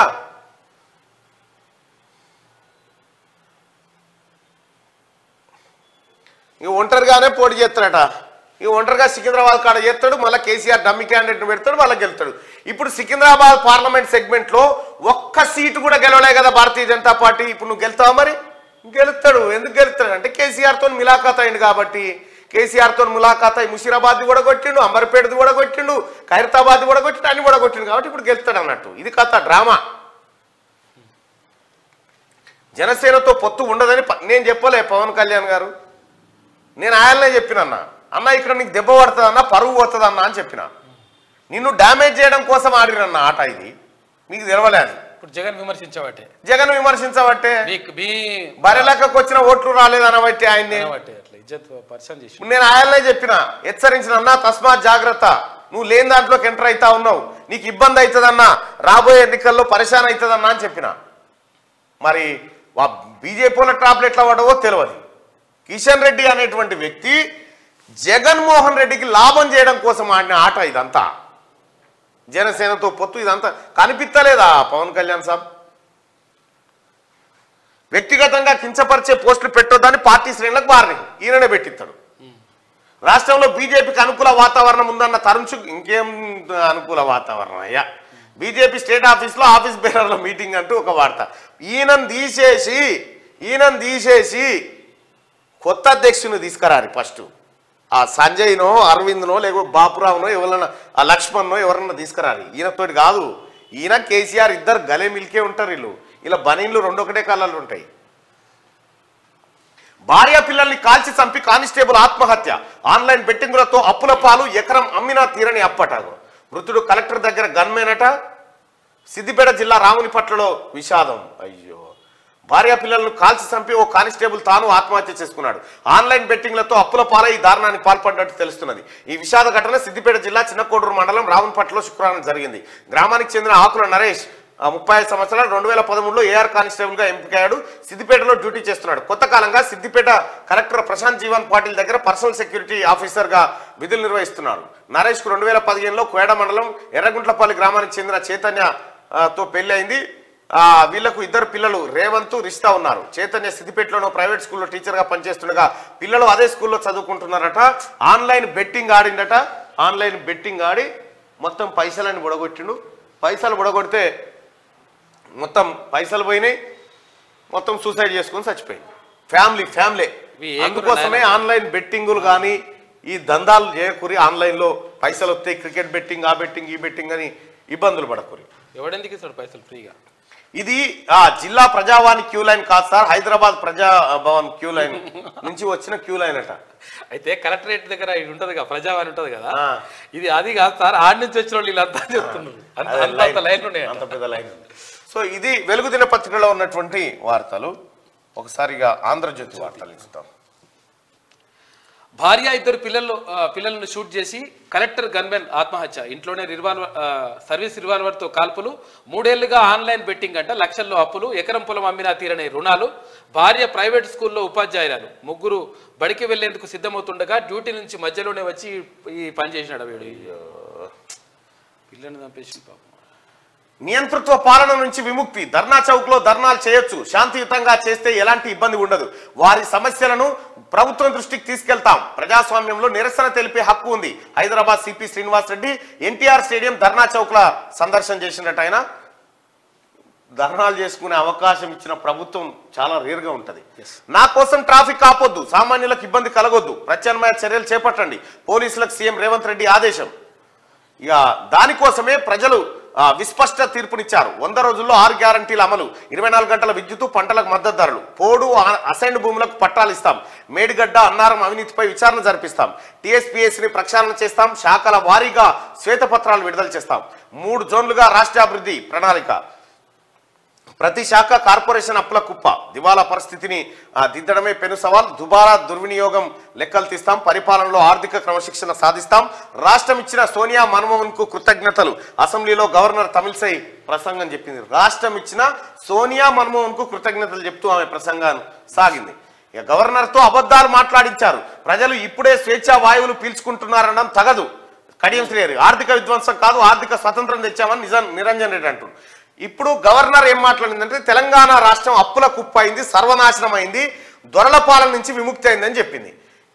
Speaker 1: ఇక ఒంటరిగానే పోటీ చేస్తాడట ఈ ఒంటరిగా సికింద్రాబాద్ కాడ చేస్తాడు మళ్ళీ కేసీఆర్ డమ్మి క్యాండిడేట్ని పెడతాడు మళ్ళీ గెలుతాడు ఇప్పుడు సికింద్రాబాద్ పార్లమెంట్ సెగ్మెంట్లో ఒక్క సీటు కూడా గెలవలే కదా భారతీయ జనతా పార్టీ ఇప్పుడు నువ్వు గెలుతావా మరి గెలుస్తాడు ఎందుకు గెలుస్తాడు అంటే కేసీఆర్తో మిలాఖాత్ అయింది కాబట్టి కేసీఆర్తో ములాఖాత్ అయి ముషీరాబాద్ కూడా కొట్టిండు అంబర్పేటది కూడా కొట్టిండు ఖైరతాబాద్ కూడా కొట్టిండు అన్ని కూడా కొట్టిండు కాబట్టి ఇప్పుడు గెలుస్తాడు అన్నట్టు ఇది కథ డ్రామా జనసేనతో పొత్తు ఉండదని ప- నేను చెప్పలే పవన్ కళ్యాణ్ గారు నేను ఆయననే చెప్పిన అన్న అన్న ఇక్కడ నీకు దెబ్బ పడుతుందన్న పరువు పోతుందన్న అని చెప్పిన నిన్ను డ్యామేజ్ చేయడం కోసం ఆడిరన్న ఆట ఇది మీకు తెలవలే అది
Speaker 2: ఇప్పుడు జగన్ విమర్శించబట్టే
Speaker 1: జగన్ విమర్శించబట్టే
Speaker 2: మీకు మీ
Speaker 1: బరెలెక్కకు వచ్చిన ఓట్లు రాలేదనబట్టి ఆయన్ని
Speaker 2: బట్టే అట్లా ఇజ్జత్ పరిచయం చేసి
Speaker 1: ఇప్పుడు నేను ఆయననే చెప్పిన హెచ్చరించిన అన్న తస్మాత్ జాగ్రత్త నువ్వు లేని దాంట్లోకి ఎంటర్ అవుతా ఉన్నావు నీకు ఇబ్బంది అవుతుందన్నా రాబోయే ఎన్నికల్లో పరిశాన్ అవుతుందన్నా అని చెప్పిన మరి బీజేపీ వాళ్ళ ట్రాప్లు ఎట్లా పడవో తెలియదు కిషన్ రెడ్డి అనేటువంటి వ్యక్తి జగన్మోహన్ రెడ్డికి లాభం చేయడం కోసం ఆడిన ఆట ఇదంతా జనసేనతో పొత్తు ఇదంతా కనిపిస్తలేదా పవన్ కళ్యాణ్ సాబ్ వ్యక్తిగతంగా కించపరిచే పోస్టులు పెట్టొద్దని పార్టీ శ్రేణులకు వార్నింగ్ ఈయననే పెట్టిస్తాడు రాష్ట్రంలో బీజేపీకి అనుకూల వాతావరణం ఉందన్న తరుణ్ చుక్ ఇంకేం అనుకూల వాతావరణం అయ్యా బీజేపీ స్టేట్ ఆఫీస్లో ఆఫీస్ బేరర్ల మీటింగ్ అంటూ ఒక వార్త ఈయనను తీసేసి ఈయనను తీసేసి కొత్త అధ్యక్షుని తీసుకురారు ఫస్ట్ ఆ సంజయ్నో అరవింద్నో లేకపోతే బాపురావునో ఎవరన్నా ఆ లక్ష్మణ్నో ఎవరన్నా తీసుకురారు ఈయనతోటి కాదు ఈయన కేసీఆర్ ఇద్దరు గలే మిల్కే ఉంటారు వీళ్ళు ఇలా బనీన్లు రెండొకటే కళ్ళలు ఉంటాయి భార్య పిల్లల్ని కాల్చి చంపి కానిస్టేబుల్ ఆత్మహత్య ఆన్లైన్ బెట్టింగులతో అప్పుల పాలు ఎకరం అమ్మినా తీరని అప్పటాగు మృతుడు కలెక్టర్ దగ్గర గన్మేనట సిద్దిపేట జిల్లా రామునిపట్లలో విషాదం అయ్యో భార్య పిల్లలను కాల్చి చంపి ఓ కానిస్టేబుల్ తాను ఆత్మహత్య చేసుకున్నాడు ఆన్లైన్ బెట్టింగ్లతో అప్పుల పాలై ఈ దారుణానికి పాల్పడినట్టు తెలుస్తున్నది ఈ విషాద ఘటన సిద్దిపేట జిల్లా చిన్నకోడూరు మండలం రావునిపట్లలో శుక్రవారం జరిగింది గ్రామానికి చెందిన ఆకుల నరేష్ ఆ ముప్పై ఐదు సంవత్సరాలు రెండు వేల పదమూడులో ఏఆర్ కానిస్టేబుల్ గా ఎంపికయ్యాడు సిద్దిపేటలో డ్యూటీ చేస్తున్నాడు కొత్త కాలంగా సిద్దిపేట కలెక్టర్ ప్రశాంత్ జీవన్ పాటిల్ దగ్గర పర్సనల్ సెక్యూరిటీ ఆఫీసర్ గా విధులు నిర్వహిస్తున్నాడు నరేష్ కు రెండు వేల పదిహేనులో కోయడ మండలం ఎర్రగుంట్లపల్లి గ్రామానికి చెందిన చైతన్య ఆ, తో పెళ్లి అయింది ఆ, వీళ్లకు ఇద్దరు పిల్లలు రేవంత్ రిష్తా ఉన్నారు చైతన్య సిద్దిపేటలోనో ప్రైవేట్ స్కూల్లో టీచర్గా పనిచేస్తుండగా పిల్లలు అదే స్కూల్లో చదువుకుంటున్నారట ఆన్లైన్ బెట్టింగ్ ఆడిండట ఆన్లైన్ బెట్టింగ్ ఆడి మొత్తం పైసలని బుడగొట్టిండు పైసలు బుడగొడితే మొత్తం పైసలు పోయినాయి మొత్తం సూసైడ్ చేసుకొని చచ్చిపోయింది ఫ్యామిలీ ఫ్యామిలీ
Speaker 2: ఇవి ఏ
Speaker 1: అందుకోసమే
Speaker 2: గురు
Speaker 1: ఆన్లైన్ బెట్టింగులు కానీ ఈ దందాలు చేయకూరి ఆన్లైన్లో పైసలు వస్తాయి క్రికెట్ బెట్టింగ్ ఆ బెట్టింగ్ ఈ బెట్టింగ్ అని ఇబ్బందులు పడకూరి
Speaker 2: ఎవడెందుకు ఇస్తాడు పైసలు ఫ్రీగా
Speaker 1: ఇది ఆ జిల్లా ప్రజావాణి క్యూ లైన్ కాదు sir Hyderabad Praja Bhavan queue line నుంచి వచ్చిన క్యూ లైన్ అట
Speaker 2: అయితే కలెక్టరేట్ దగ్గర ఇది ఉంటది కదా ప్రజావాణి ఉంటది కదా
Speaker 1: ఆ.
Speaker 2: ఇది అది కాదు సార్ ఆడి నుంచి వచ్చిన వాళ్ళు వీళ్ళంతా చెప్తున్నారు అంత
Speaker 1: అదే
Speaker 2: అంత అంత లైన్ ఉన్నాయి
Speaker 1: అంత పెద్ద లైన్ ఉంది సో ఇది వెలుగు దినపత్రికలో ఉన్నటువంటి వార్తలు ఒకసారిగా ఆంధ్రజ్యోతి వార్తలు ఇస్తాం
Speaker 2: భార్య ఇద్దరు పిల్లలు ఆ, పిల్లలను షూట్ చేసి కలెక్టర్ గన్మెన్ ఆత్మహత్య ఇంట్లోనే రివాల్వర్ ఆ, సర్వీస్ రివాల్వర్తో కాల్పులు మూడేళ్లుగా ఆన్లైన్ బెట్టింగ్ అంట లక్షల్లో అప్పులు ఎకరం పొలం అమ్మినా తీరని రుణాలు భార్య ప్రైవేట్ స్కూల్లో ఉపాధ్యాయురాలు ముగ్గురు బడికి వెళ్లేందుకు సిద్ధమవుతుండగా డ్యూటీ నుంచి మధ్యలోనే వచ్చి ఈ పని చేసినాడు వీడు పిల్లని చంపేసి పాపం
Speaker 1: నియంతృత్వ పాలన నుంచి విముక్తి ధర్నా చౌక్ లో ధర్నాలు చేయొచ్చు శాంతియుతంగా చేస్తే ఎలాంటి ఇబ్బంది ఉండదు వారి సమస్యలను ప్రభుత్వం దృష్టికి తీసుకెళ్తాం ప్రజాస్వామ్యంలో నిరసన తెలిపే హక్కు ఉంది Hyderabad CP Srinivas Reddy NTR stadium Dharna Chowk ల సందర్శన చేసినట్టు ఆయన ధర్నాలు చేసుకునే అవకాశం ఇచ్చిన ప్రభుత్వం చాలా రేరుగా ఉంటది నా కోసం ట్రాఫిక్ ఆపొద్దు సామాన్యులకు ఇబ్బంది కలగొద్దు ప్రత్యామ్నాయ చర్యలు చేపట్టండి పోలీసులకు సీఎం రేవంత్ రెడ్డి ఆదేశం ఇక దానికోసమే ప్రజలు ఆ, విస్పష్ట తీర్పునిచ్చారు వంద రోజుల్లో ఆరు గ్యారంటీల అమలు ఇరవై నాలుగు గంటల విద్యుత్ పంటలకు మద్దతు ధరలు పోడు ఆ- అసైన్డ్ భూములకు పట్టాలు ఇస్తాం మేడిగడ్డ అన్నారం అవినీతిపై విచారణ జరిపిస్తాం టీఎస్పీఎస్సీని ప్రక్షాళన చేస్తాం శాఖల వారీగా శ్వేతపత్రాలు విడుదల చేస్తాం మూడు జోన్లుగా రాష్ట్రాభివృద్ధి ప్రణాళిక ప్రతి శాఖ కార్పొరేషన్ అప్పుల కుప్ప దివాలా పరిస్థితిని ఆ, దిద్దడమే పెను సవాల్ దుబారా దుర్వినియోగం లెక్కలు తీస్తాం పరిపాలనలో ఆర్థిక క్రమశిక్షణ సాధిస్తాం రాష్ట్రం ఇచ్చిన సోనియా మన్మోహన్ కు కృతజ్ఞతలు అసెంబ్లీలో గవర్నర్ తమిళసై ప్రసంగం చెప్పింది రాష్ట్రం ఇచ్చిన సోనియా మన్మోహన్ కు కృతజ్ఞతలు చెప్తూ ఆమె ప్రసంగాన్ని సాగింది ఇక గవర్నర్తో అబద్ధాలు మాట్లాడించారు ప్రజలు ఇప్పుడే స్వేచ్ఛా వాయువులు పీల్చుకుంటున్నారనడం తగదు కడియం శ్రీహరి ఆర్థిక విధ్వంసం కాదు ఆర్థిక స్వతంత్రం తెచ్చామని నిజం నిరంజన్ రెడ్డి అంటున్నారు ఇప్పుడు గవర్నర్ ఏం మాట్లాడిందంటే తెలంగాణ రాష్ట్రం అప్పుల కుప్ప అయింది సర్వనాశనం అయింది దొరల పాలన నుంచి విముక్తి అయిందని చెప్పింది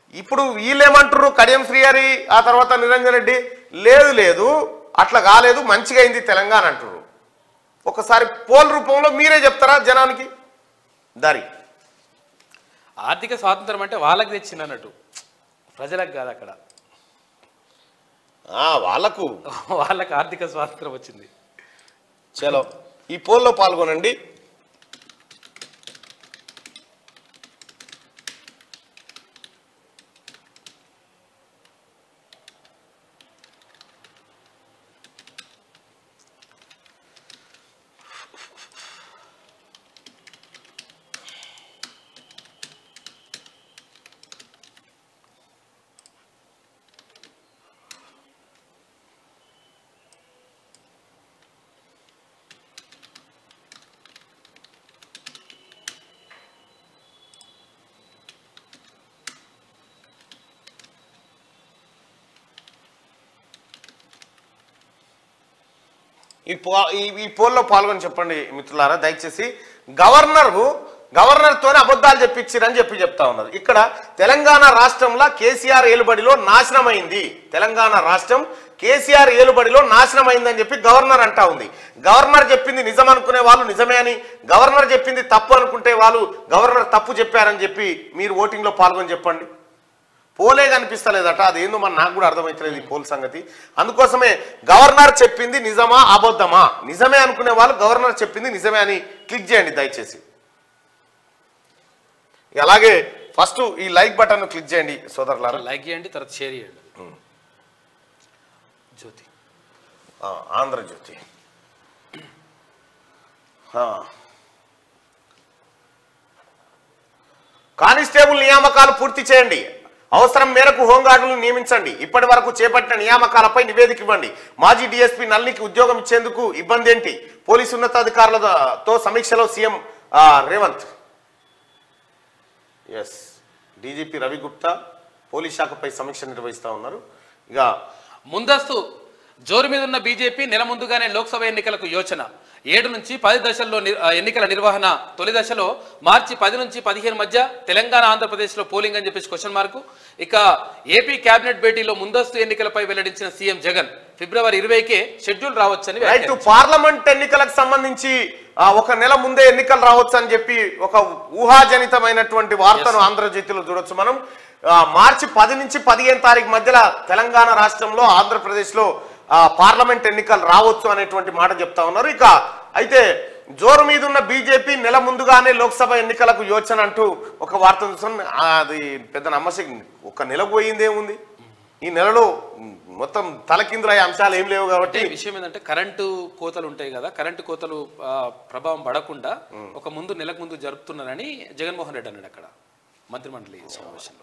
Speaker 1: ఇప్పుడు వీళ్ళేమంటారు కడియం శ్రీహరి ఆ తర్వాత నిరంజన్ రెడ్డి లేదు లేదు అట్లా కాలేదు మంచిగా అయింది తెలంగాణ అంటారు ఒకసారి పోల్ రూపంలో మీరే చెప్తారా జనానికి దారి
Speaker 2: ఆర్థిక స్వాతంత్రం అంటే వాళ్ళకి తెచ్చింది అన్నట్టు ప్రజలకు కాదు అక్కడ
Speaker 1: ఆ, వాళ్ళకు
Speaker 2: వాళ్ళకి ఆర్థిక స్వాతంత్రం వచ్చింది
Speaker 1: చలో ఈ పోల్లో పాల్గొనండి ఈ పో ఈ- ఈ పోల్లో పాల్గొని చెప్పండి మిత్రులారా దయచేసి గవర్నర్ గవర్నర్తోనే అబద్ధాలు చెప్పించిరని చెప్పి చెప్తా ఉన్నారు ఇక్కడ తెలంగాణ రాష్ట్రంలో కేసీఆర్ ఏలుబడిలో నాశనమైంది తెలంగాణ రాష్ట్రం కేసీఆర్ ఏలుబడిలో నాశనమైందని చెప్పి గవర్నర్ అంటా ఉంది గవర్నర్ చెప్పింది నిజం అనుకునే వాళ్ళు నిజమే అని గవర్నర్ చెప్పింది తప్పు అనుకుంటే వాళ్ళు గవర్నర్ తప్పు చెప్పారని చెప్పి మీరు ఓటింగ్లో పాల్గొని చెప్పండి పోలే కనిపిస్తలేదట అదేందో మన నాకు కూడా అర్థమవుతలేదు ఈ పోల్ సంగతి అందుకోసమే గవర్నర్ చెప్పింది నిజమా అబద్ధమా నిజమే అనుకునే వాళ్ళు గవర్నర్ చెప్పింది నిజమే అని క్లిక్ చేయండి దయచేసి ఇక అలాగే ఫస్ట్ ఈ లైక్ బటన్ క్లిక్ చేయండి సోదరులారా
Speaker 2: లైక్ చేయండి తర్వాత షేర్ చేయండి జ్యోతి
Speaker 1: ఆ, ఆంధ్రజ్యోతి ఆ. కానిస్టేబుల్ నియామకాలు పూర్తి చేయండి అవసరం మేరకు హోంగార్డులను నియమించండి ఇప్పటి వరకు చేపట్టిన నియామకాలపై నివేదిక ఇవ్వండి మాజీ డీఎస్పీ నల్లికి ఉద్యోగం ఇచ్చేందుకు ఇబ్బంది ఏంటి పోలీసు ఉన్నతాధికారులతో సమీక్షలో సీఎం ఆ, రేవంత్ ఎస్ డీజీపీ రవి గుప్తా పోలీస్ శాఖపై సమీక్ష నిర్వహిస్తా ఉన్నారు ఇక
Speaker 2: ముందస్తు జోరు మీద ఉన్న బీజేపీ నెల ముందుగానే లోక్సభ ఎన్నికలకు యోచన ఏడు నుంచి పది దశల్లో నిర్- ఆ, ఎన్నికల నిర్వహణ తొలి దశలో మార్చి పది నుంచి పదిహేను మధ్య తెలంగాణ ఆంధ్రప్రదేశ్లో పోలింగ్ అని చెప్పేసి క్వశ్చన్ మార్కు ఇక ఏపీ కేబినెట్ భేటీలో ముందస్తు ఎన్నికలపై వెల్లడించిన సీఎం జగన్ ఫిబ్రవరి ఇరవైకే షెడ్యూల్ రావచ్చని
Speaker 1: రైట్
Speaker 2: వ్యాఖ్యానించారు.
Speaker 1: పార్లమెంట్ ఎన్నికలకు సంబంధించి ఆ, ఒక నెల ముందే ఎన్నికలు రావచ్చు అని చెప్పి ఒక ఊహాజనితమైనటువంటి వార్తను ఆంధ్రజ్యోతిలో చూడొచ్చు మనం ఆ, మార్చి పది నుంచి పదిహేను తారీఖు మధ్యలో తెలంగాణ రాష్ట్రంలో ఆంధ్రప్రదేశ్లో ఆ, పార్లమెంట్ ఎన్నికలు రావచ్చు అనేటువంటి మాట చెప్తా ఉన్నారు ఇక అయితే జోరు మీద ఉన్న బీజేపీ నెల ముందుగానే లోక్సభ ఎన్నికలకు యోచన అంటూ ఒక వార్త చూస్తున్నాం ఆ, అది పెద్ద నమ్మశ ఒక నెల పోయిందేముంది ఈ నెలలో మొత్తం తలకిందులయ్యే అంశాలు ఏం లేవు కాబట్టి
Speaker 2: అంటే విషయం ఏంటంటే కరెంటు కోతలు ఉంటాయి కదా కరెంటు కోతలు ఆ, ప్రభావం పడకుండా ఒక ముందు నెలకు ముందు జరుపుతున్నారని జగన్మోహన్ రెడ్డి అన్నాడు అక్కడ మంత్రిమండలి సమావేశంలో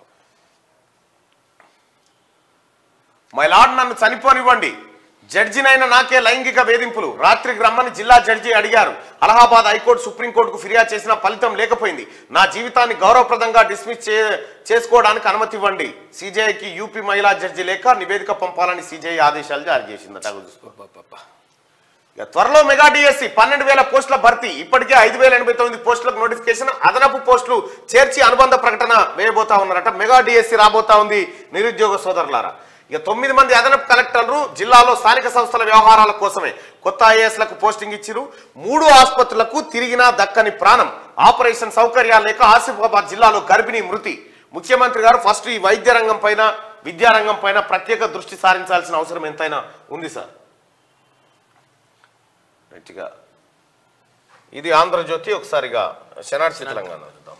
Speaker 1: మై లార్డ్ నన్ను చనిపోనివ్వండి జడ్జినైన నాకే లైంగిక వేధింపులు రాత్రికి రమ్మని జిల్లా జడ్జి అడిగారు అలహాబాద్ హైకోర్టు సుప్రీంకోర్టుకు ఫిర్యాదు చేసిన ఫలితం లేకపోయింది నా జీవితాన్ని గౌరవప్రదంగా డిస్మిస్ చే చేసుకోవడానికి అనుమతి ఇవ్వండి సిజేఐకి యూపీ మహిళా జడ్జి లేక నివేదిక పంపాలని సిజేఐ ఆదేశాలు జారీ చేసిందట అగో చూసుకో.
Speaker 2: అబ్బబ్బబ్బా.
Speaker 1: ఇక త్వరలో మెగా డిఎస్సి పన్నెండు వేల పోస్టుల భర్తీ ఇప్పటికే ఐదు వేల ఎనభై తొమ్మిది పోస్టులకు నోటిఫికేషన్ అదనపు పోస్టులు చేర్చి అనుబంధ ప్రకటన వేయబోతా ఉన్నారట మెగా డిఎస్సి రాబోతా ఉంది నిరుద్యోగ సోదరులారా ఇక తొమ్మిది మంది అదనపు కలెక్టర్లు జిల్లాలో స్థానిక సంస్థల వ్యవహారాల కోసమే కొత్త ఐఏఎస్లకు పోస్టింగ్ ఇచ్చిరు మూడు ఆసుపత్రులకు తిరిగినా దక్కని ప్రాణం ఆపరేషన్ సౌకర్యాలు లేక ఆసిఫాబాద్ జిల్లాలో గర్భిణీ మృతి ముఖ్యమంత్రి గారు ఫస్ట్ ఈ వైద్య రంగం పైన విద్యారంగం పైన ప్రత్యేక దృష్టి సారించాల్సిన అవసరం ఎంతైనా ఉంది సార్ గట్టిగా ఇది ఆంధ్రజ్యోతి ఒకసారిగా శనార్థి తెలంగాణ చూద్దాం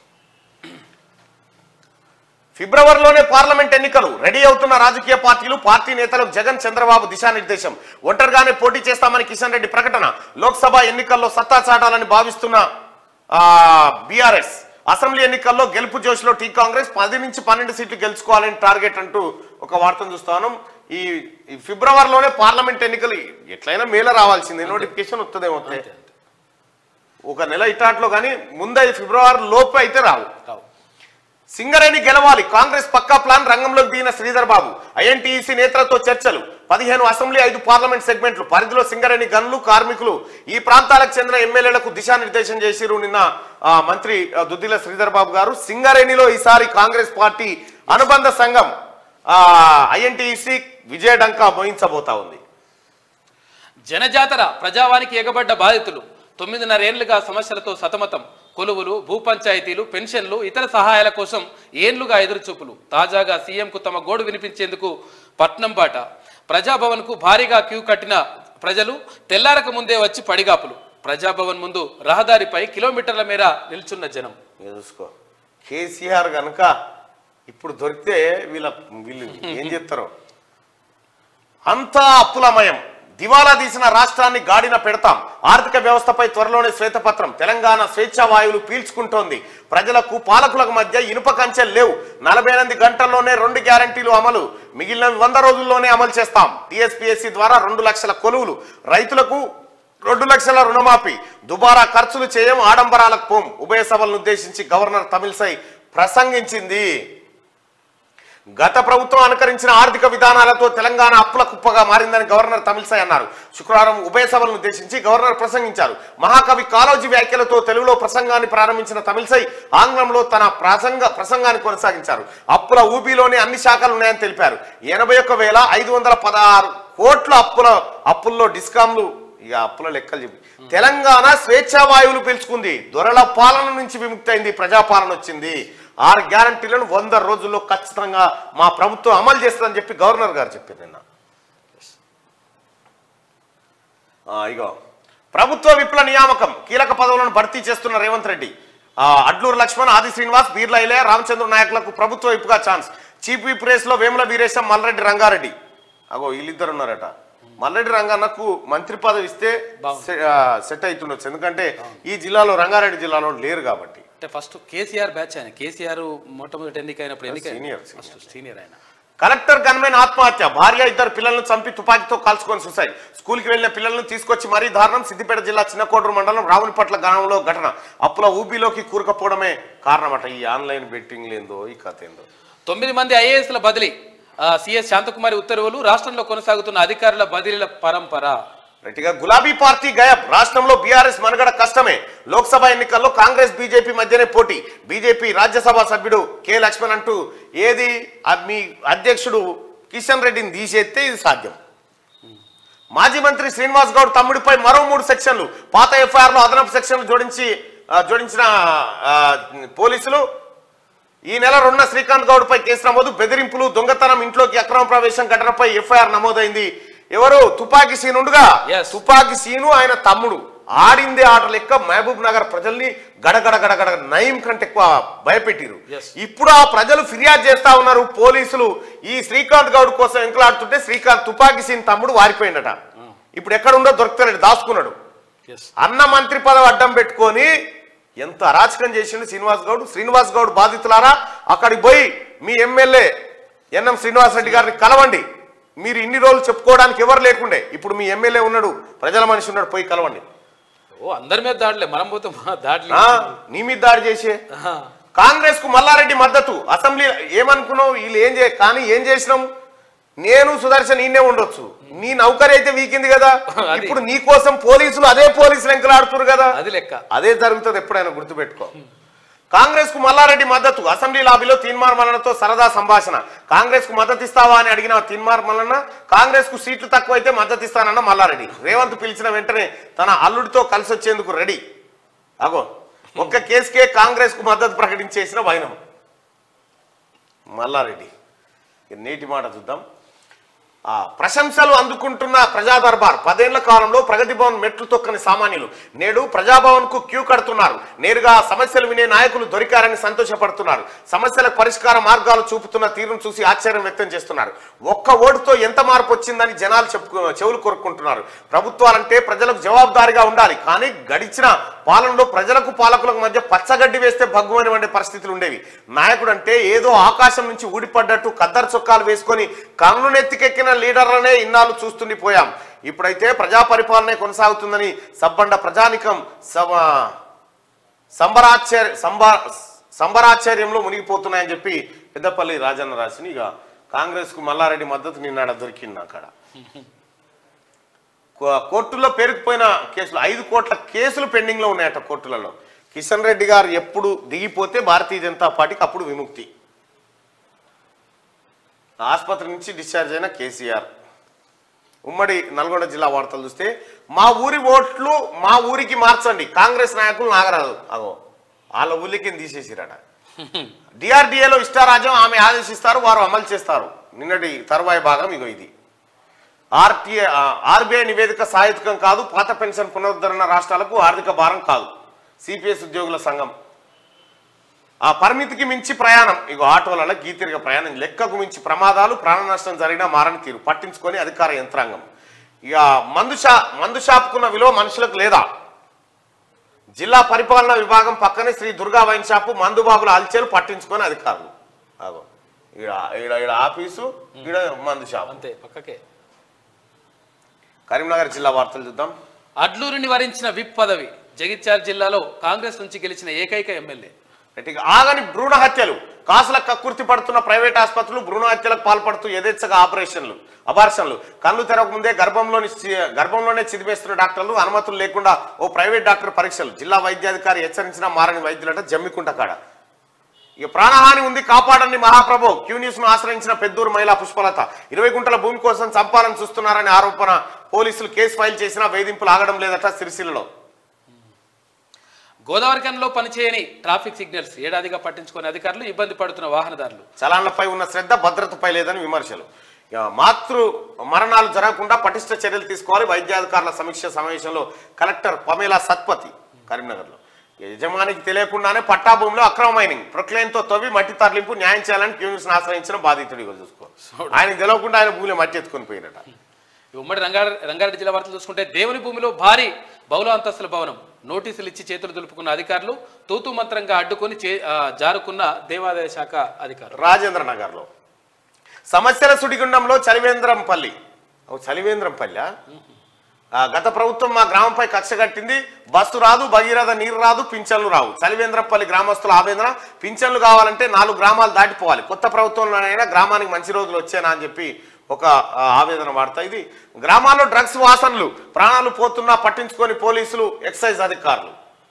Speaker 1: ఫిబ్రవరిలోనే పార్లమెంట్ ఎన్నికలు రెడీ అవుతున్న రాజకీయ పార్టీలు పార్టీ నేతలకు జగన్ చంద్రబాబు దిశానిర్దేశం ఒంటరిగానే పోటీ చేస్తామని కిషన్ రెడ్డి ప్రకటన లోక్సభ ఎన్నికల్లో సత్తా చాటాలని భావిస్తున్న బీఆర్ఎస్ అసెంబ్లీ ఎన్నికల్లో గెలుపు జోష్లో టీ కాంగ్రెస్ పది నుంచి పన్నెండు సీట్లు గెలుచుకోవాలని టార్గెట్ అంటూ ఒక వార్తను చూస్తాను ఈ ఈ ఫిబ్రవరిలోనే పార్లమెంట్ ఎన్నికలు ఎట్లయినా మేల రావాల్సిందే నోటిఫికేషన్ వస్తుందేమో వస్తే.
Speaker 2: అంతే అంతే
Speaker 1: ఒక నెల ఇటాట్లో కానీ ముందే ఫిబ్రవరి లోపు అయితే రావు
Speaker 2: రావు
Speaker 1: సింగరేణి గెలవాలి కాంగ్రెస్ పక్కా ప్లాన్ రంగంలోకి దిగిన శ్రీధర్ బాబు ఐఎన్టీఈసీ నేతలతో చర్చలు పదిహేను అసెంబ్లీ ఐదు పార్లమెంట్ సెగ్మెంట్లు పరిధిలో సింగరేణి గనులు కార్మికులు ఈ ప్రాంతాలకు చెందిన ఎమ్మెల్యేలకు దిశానిర్దేశం చేసిరు నిన్న ఆ, మంత్రి ఆ, దుద్దిల శ్రీధర్ బాబు గారు సింగరేణిలో ఈసారి కాంగ్రెస్ పార్టీ అనుబంధ సంఘం ఐఎన్టీసీ విజయడంకా మోయించబోతా ఉంది
Speaker 2: జనజాతర ప్రజావానికి ఎగబడ్డ బాధితులు తొమ్మిదిన్నరేళ్లుగా సమస్యలతో సతమతం కొలువులు భూ పంచాయతీలు పెన్షన్లు ఇతర సహాయాల కోసం ఏండ్లుగా ఎదురుచూపులు తాజాగా సీఎంకు తమ గోడు వినిపించేందుకు పట్నం బాట ప్రజాభవన్కు భారీగా క్యూ కట్టిన ప్రజలు తెల్లారక ముందే వచ్చి పడిగాపులు ప్రజాభవన్ ముందు రహదారిపై కిలోమీటర్ల మేర నిల్చున్న జనం
Speaker 1: ఇక చూసుకో కేసీఆర్ కనుక ఇప్పుడు దొరికితే వీళ్ళ వీళ్ళు ఏం చెప్తారు అంతా అప్పులమయం దివాలా తీసిన రాష్ట్రాన్ని గాడిన పెడతాం ఆర్థిక వ్యవస్థపై త్వరలోనే శ్వేతపత్రం తెలంగాణ స్వేచ్ఛా వాయువులు పీల్చుకుంటోంది ప్రజలకు పాలకులకు మధ్య ఇనుప కంచెలు లేవు నలభై ఎనిమిది గంటల్లోనే రెండు గ్యారంటీలు అమలు మిగిలిన వంద రోజుల్లోనే అమలు చేస్తాం టీఎస్పీఎస్సీ ద్వారా రెండు లక్షల కొలువులు రైతులకు రెండు లక్షల రుణమాఫీ దుబారా ఖర్చులు చేయం ఆడంబరాలకు పోం ఉభయ సభలను ఉద్దేశించి గవర్నర్ తమిళసై ప్రసంగించింది గత ప్రభుత్వం అనుకరించిన ఆర్థిక విధానాలతో తెలంగాణ అప్పుల కుప్పగా మారిందని గవర్నర్ తమిళసై అన్నారు శుక్రవారం ఉభయ సభలను ఉద్దేశించి గవర్నర్ ప్రసంగించారు మహాకవి కాలోజీ వ్యాఖ్యలతో తెలుగులో ప్రసంగాన్ని ప్రారంభించిన తమిళసై ఆంగ్లంలో తన ప్రసంగ ప్రసంగాన్ని కొనసాగించారు అప్పుల ఊబిలోనే అన్ని శాఖలు ఉన్నాయని తెలిపారు ఎనభై ఒక్క వేల ఐదు వందల పదహారు కోట్ల అప్పుల అప్పుల్లో డిస్కాంలు ఇక అప్పుల లెక్కలు చెప్పి తెలంగాణ స్వేచ్ఛా వాయువులు పీల్చుకుంది దొరల పాలన నుంచి విముక్తి అయింది ప్రజాపాలన వచ్చింది ఆరు గ్యారంటీలను వంద రోజుల్లో ఖచ్చితంగా మా ప్రభుత్వం అమలు చేస్తుందని చెప్పి గవర్నర్ గారు చెప్పారు నిన్న ఆ, ఇగో ప్రభుత్వ విప్ల నియామకం కీలక పదవులను భర్తీ చేస్తున్న రేవంత్ రెడ్డి ఆ, అడ్లూరు లక్ష్మణ్ ఆది శ్రీనివాస్ బీర్లా ఇలే రామచంద్ర నాయకులకు ప్రభుత్వ విప్గా ఛాన్స్ చీఫ్ విప్ రేస్ లో వేముల వీరేశం మల్రెడ్డి రంగారెడ్డి అగో వీళ్ళిద్దరు ఉన్నారట మల్రెడ్డి రంగన్నకు మంత్రి పదవి ఇస్తే సె- ఆ, సెట్ అవుతుండొచ్చు ఎందుకంటే ఈ జిల్లాలో రంగారెడ్డి జిల్లాలో లేరు కాబట్టి
Speaker 2: అంటే ఫస్ట్ కేసీఆర్ బ్యాచ్ ఆయన కేసీఆర్ మొట్టమొదటి ఎన్నికైనప్పుడు ఎన్నిక
Speaker 1: Senior,
Speaker 2: ఫస్ట్ సీనియర్ ఆయన
Speaker 1: కలెక్టర్ గన్మెన్ ఆత్మహత్య భార్య ఇద్దరు పిల్లలను చంపి తుపాకీతో కాల్చుకొని సూసైడ్ స్కూల్కి వెళ్లిన పిల్లలను తీసుకొచ్చి మరీ దారుణం సిద్దిపేట జిల్లా చిన్నకోడూరు మండలం రావునిపట్ల గ్రామంలో ఘటన అప్పుల ఊబిలోకి కూరుకపోవడమే కారణమట ఈ ఆన్లైన్ బెట్టింగ్ లేదో ఈ కథ ఏందో
Speaker 2: తొమ్మిది మంది ఐఏఎస్ల బదిలీ ఆ, సిఎస్ శాంతకుమారి ఉత్తర్వులు రాష్ట్రంలో కొనసాగుతున్న అధికారుల బదిలీల పరంపర
Speaker 1: గట్టిగా గులాబీ పార్టీ గయబ్ రాష్ట్రంలో బీఆర్ఎస్ మనుగడ కష్టమే లోక్సభ ఎన్నికల్లో కాంగ్రెస్ బీజేపీ మధ్యనే పోటీ బీజేపీ రాజ్యసభ సభ్యుడు కె లక్ష్మణ్ అంటూ ఏది ఆ మీ అధ్యక్షుడు కిషన్ రెడ్డిని తీసేస్తే ఇది సాధ్యం మాజీ మంత్రి శ్రీనివాస్ గౌడ్ తమ్ముడిపై మరో మూడు సెక్షన్లు పాత ఎఫ్ఐఆర్ లో అదనపు సెక్షన్లు జోడించి ఆ, జోడించిన ఆ, పోలీసులు ఈ నెల రెండున శ్రీకాంత్ గౌడ్ పై కేసు నమోదు బెదిరింపులు దొంగతనం ఇంట్లోకి అక్రమ ప్రవేశం ఘటనపై ఎఫ్ఐఆర్ నమోదైంది ఎవరు తుపాకీ సీన్ ఉండగా
Speaker 2: Yes.
Speaker 1: తుపాకీ సీను ఆయన తమ్ముడు ఆడిందే ఆట లెక్క మహబూబ్ నగర్ ప్రజల్ని గడగడ గడగడ నయం కంటే ఎక్కువ భయపెట్టిరు
Speaker 2: Yes.
Speaker 1: ఇప్పుడు ఆ ప్రజలు ఫిర్యాదు చేస్తా ఉన్నారు పోలీసులు ఈ శ్రీకాంత్ గౌడ్ కోసం ఎంకలాడుతుంటే శ్రీకాంత్ తుపాకీ సీన్ తమ్ముడు వారిపోయిందట ఇప్పుడు ఎక్కడ ఉందో దొరుకుతలేడు దాచుకున్నాడు
Speaker 2: ఎస్
Speaker 1: అన్న మంత్రి పదవి అడ్డం పెట్టుకొని ఎంత అరాచకం చేసిండు శ్రీనివాస్ గౌడ్ శ్రీనివాస్ గౌడ్ బాధితులారా అక్కడికి పోయి మీ ఎమ్మెల్యే ఎన్ఎం శ్రీనివాస్ రెడ్డి గారిని కలవండి మీరు ఇన్ని రోజులు చెప్పుకోవడానికి ఎవరు లేకుండే ఇప్పుడు మీ ఎమ్మెల్యే ఉన్నాడు ప్రజల మనిషి ఉన్నాడు పోయి కలవండి
Speaker 2: ఓ అందరి మీద దాడులే మనం పోతే మా దాడులు
Speaker 1: ఆ, నీ మీద దాడి చేసే
Speaker 2: ఆహా.
Speaker 1: కాంగ్రెస్ కు మల్లారెడ్డి మద్దతు అసెంబ్లీ ఏమనుకున్నావు వీళ్ళు ఏం చే కానీ ఏం చేసినాం నేను సుదర్శన్ ఈయనే ఉండొచ్చు నీ నౌకరి అయితే వీకింది కదా
Speaker 2: అది.
Speaker 1: ఇప్పుడు నీ కోసం పోలీసులు అదే పోలీసులు ఎంకలాడుతున్నారు కదా
Speaker 2: అది లెక్క
Speaker 1: అదే జరుగుతుంది ఎప్పుడైనా గుర్తుపెట్టుకో కాంగ్రెస్ కు మల్లారెడ్డి మద్దతు అసెంబ్లీ లాబీలో తీన్మార్ మల్లనతో సరదా సంభాషణ కాంగ్రెస్ కు మద్దతు ఇస్తావా అని అడిగిన తీన్మార్ మల్లన్న కాంగ్రెస్ కు సీట్లు తక్కువైతే మద్దతు ఇస్తానన్న మల్లారెడ్డి రేవంత్ పిలిచిన వెంటనే తన అల్లుడితో కలిసి వచ్చేందుకు రెడీ అగో ఒక్క కేసుకే కాంగ్రెస్ కు మద్దతు ప్రకటించేసిన వైనం మల్లారెడ్డి ఇక నేటి మాట చూద్దాం ఆ ప్రశంసలు అందుకుంటున్న ప్రజా దర్బార్ పదేళ్ల కాలంలో ప్రగతి భవన్ మెట్లు తొక్కని సామాన్యులు నేడు ప్రజాభవన్ కు క్యూ కడుతున్నారు నేరుగా సమస్యలు వినే నాయకులు దొరికారని సంతోషపడుతున్నారు సమస్యల పరిష్కార మార్గాలు చూపుతున్న తీరును చూసి ఆశ్చర్యం వ్యక్తం చేస్తున్నారు ఒక్క ఓటుతో ఎంత మార్పు వచ్చిందని జనాలు చెప్పుకు చెవులు కోరుకుంటున్నారు ప్రభుత్వాలంటే ప్రజలకు జవాబుదారీగా ఉండాలి కానీ గడిచిన పాలనలో ప్రజలకు పాలకులకు మధ్య పచ్చగడ్డి వేస్తే భగ్గుమని వండే పరిస్థితులు ఉండేవి నాయకుడు అంటే ఏదో ఆకాశం నుంచి ఊడిపడ్డట్టు కద్దరు చొక్కాలు వేసుకొని కన్ను నెత్తికెక్కిన లీడర్లనే ఇన్నాళ్ళు చూస్తుండిపోయాం ఇప్పుడైతే ప్రజా పరిపాలనే కొనసాగుతుందని సబ్బండ ప్రజానికం సమ సంబరాశ్చర్య సంబ సంబరాశ్చర్యంలో మునిగిపోతున్నాయని చెప్పి పెద్దపల్లి రాజన్న రాసిన ఇక కాంగ్రెస్ కు మల్లారెడ్డి మద్దతు నిన్నాడ దొరికింది అక్కడ కో- కోర్టుల్లో పేరుకుపోయిన కేసులు ఐదు కోట్ల కేసులు పెండింగ్ లో ఉన్నాయట కోర్టులలో కిషన్ రెడ్డి గారు ఎప్పుడు దిగిపోతే భారతీయ జనతా పార్టీకి అప్పుడు విముక్తి ఆసుపత్రి నుంచి డిశ్చార్జ్ అయిన కేసీఆర్ ఉమ్మడి నల్గొండ జిల్లా వార్తలు చూస్తే మా ఊరి ఓట్లు మా ఊరికి మార్చండి కాంగ్రెస్ నాయకులు నాగరాజు అగో వాళ్ళ ఊళ్ళకి తీసేసిరట డిఆర్డిఏలో ఇష్టారాజ్యం ఆమె ఆదేశిస్తారు వారు అమలు చేస్తారు నిన్నటి తరువాయి భాగం ఇగో ఇది ఆర్టీఏ ఆర్బీఐ నివేదిక సాహిత్యకం కాదు పాత పెన్షన్ పునరుద్ధరణ రాష్ట్రాలకు ఆర్థిక భారం కాదు సిపిఎస్ ఉద్యోగుల సంఘం ఆ పరిమితికి మించి ప్రయాణం ఇగో ఆటోలలో గీతిరిగ ప్రయాణం లెక్కకు మించి ప్రమాదాలు ప్రాణ నష్టం జరిగినా మారని తీరు పట్టించుకొని అధికార యంత్రాంగం ఇక మందు షా మందు షాపుకున్న విలువ మనుషులకు లేదా జిల్లా పరిపాలనా విభాగం పక్కనే శ్రీ దుర్గా వైన్ షాపు మందుబాబుల అల్చేలు పట్టించుకొని అధికారులు అగో ఈడ ఈడ ఈడ ఆఫీసు ఈడ మందు షాపు
Speaker 2: అంతే పక్కకే
Speaker 1: కరీంనగర్ జిల్లా వార్తలు చూద్దాం
Speaker 2: అడ్లూరిని వరించిన విప్ పదవి జగిత్యాల జిల్లాలో కాంగ్రెస్ నుంచి గెలిచిన ఏకైక ఎమ్మెల్యే
Speaker 1: గట్టిగా ఆగని భ్రూణ హత్యలు కాసుల కక్కుర్తి పడుతున్న ప్రైవేట్ ఆసుపత్రులు భ్రూణ హత్యలకు పాల్పడుతూ యథేచ్ఛగా ఆపరేషన్లు అబార్షన్లు కళ్ళు తెరవక ముందే గర్భంలోని చి- గర్భంలోనే చిదిమేస్తున్న డాక్టర్లు అనుమతులు లేకుండా ఓ ప్రైవేట్ డాక్టర్ పరీక్షలు జిల్లా వైద్యాధికారి హెచ్చరించినా మారని వైద్యులట జమ్మికుంట కాడ ఇక ప్రాణహాని ఉంది కాపాడండి మహాప్రభు క్యూ న్యూస్ ను ఆశ్రయించిన పెద్దూరు మహిళా పుష్పలత ఇరవై గుంటల భూమి కోసం చంపాలని చూస్తున్నారని ఆరోపణ పోలీసులు కేసు ఫైల్ చేసినా వేధింపులు ఆగడం లేదట సిరిసిల్లలో
Speaker 2: గోదావరికంలో పనిచేయని ట్రాఫిక్ సిగ్నల్స్ ఏడాదిగా పట్టించుకునే అధికారులు ఇబ్బంది పడుతున్న వాహనదారులు
Speaker 1: చలాన్లపై ఉన్న శ్రద్ధ భద్రతపై లేదని విమర్శలు ఇక మాతృ మరణాలు జరగకుండా పటిష్ట చర్యలు తీసుకోవాలి వైద్యాధికారుల సమీక్ష సమావేశంలో కలెక్టర్ పమేలా సత్పతి కరీంనగర్లో యజమానికి తెలియకుండానే పట్టా భూమిలో అక్రమ మైనింగ్ ప్రొక్లైన్తో తవ్వి మట్టి తరలింపు న్యాయం చేయాలని క్యూనిస్ ఆశ్రయించిన బాధితుడు ఇగో చూసుకో ఆయనకు తెలియకుండా ఆయన భూమిలో మట్టి ఎత్తుకొని పోయినట
Speaker 2: ఈ ఉమ్మడి రంగారెడ్డి రంగారెడ్డి జిల్లా వార్తలు చూసుకుంటే దేవుని భూమిలో భారీ బహుళ అంతస్తుల భవనం నోటీసులు ఇచ్చి చేతులు దులుపుకున్న అధికారులు తూతు మంత్రంగా అడ్డుకొని చే ఆ, జారుకున్న దేవాదాయ శాఖ అధికారులు
Speaker 1: రాజేంద్ర నగర్లో సమస్యల సుడిగుండంలో చలివేంద్రంపల్లి ఓ చలివేంద్రంపల్లి గత ప్రభుత్వం మా గ్రామంపై కక్ష కట్టింది బస్సు రాదు భగీరథ నీరు రాదు పింఛన్లు రావు చలివేంద్రంపల్లి గ్రామస్తుల ఆవేదన పింఛన్లు కావాలంటే నాలుగు గ్రామాలు దాటిపోవాలి కొత్త ప్రభుత్వంలోనైనా గ్రామానికి మంచి రోజులు వచ్చేనా అని చెప్పి ఒక ఆ, ఆవేదన వార్త ఇది గ్రామాల్లో డ్రగ్స్ వాసనలు ప్రాణాలు పోతున్నా పట్టించుకొని పోలీసులు ఎక్సైజ్ అధికారులు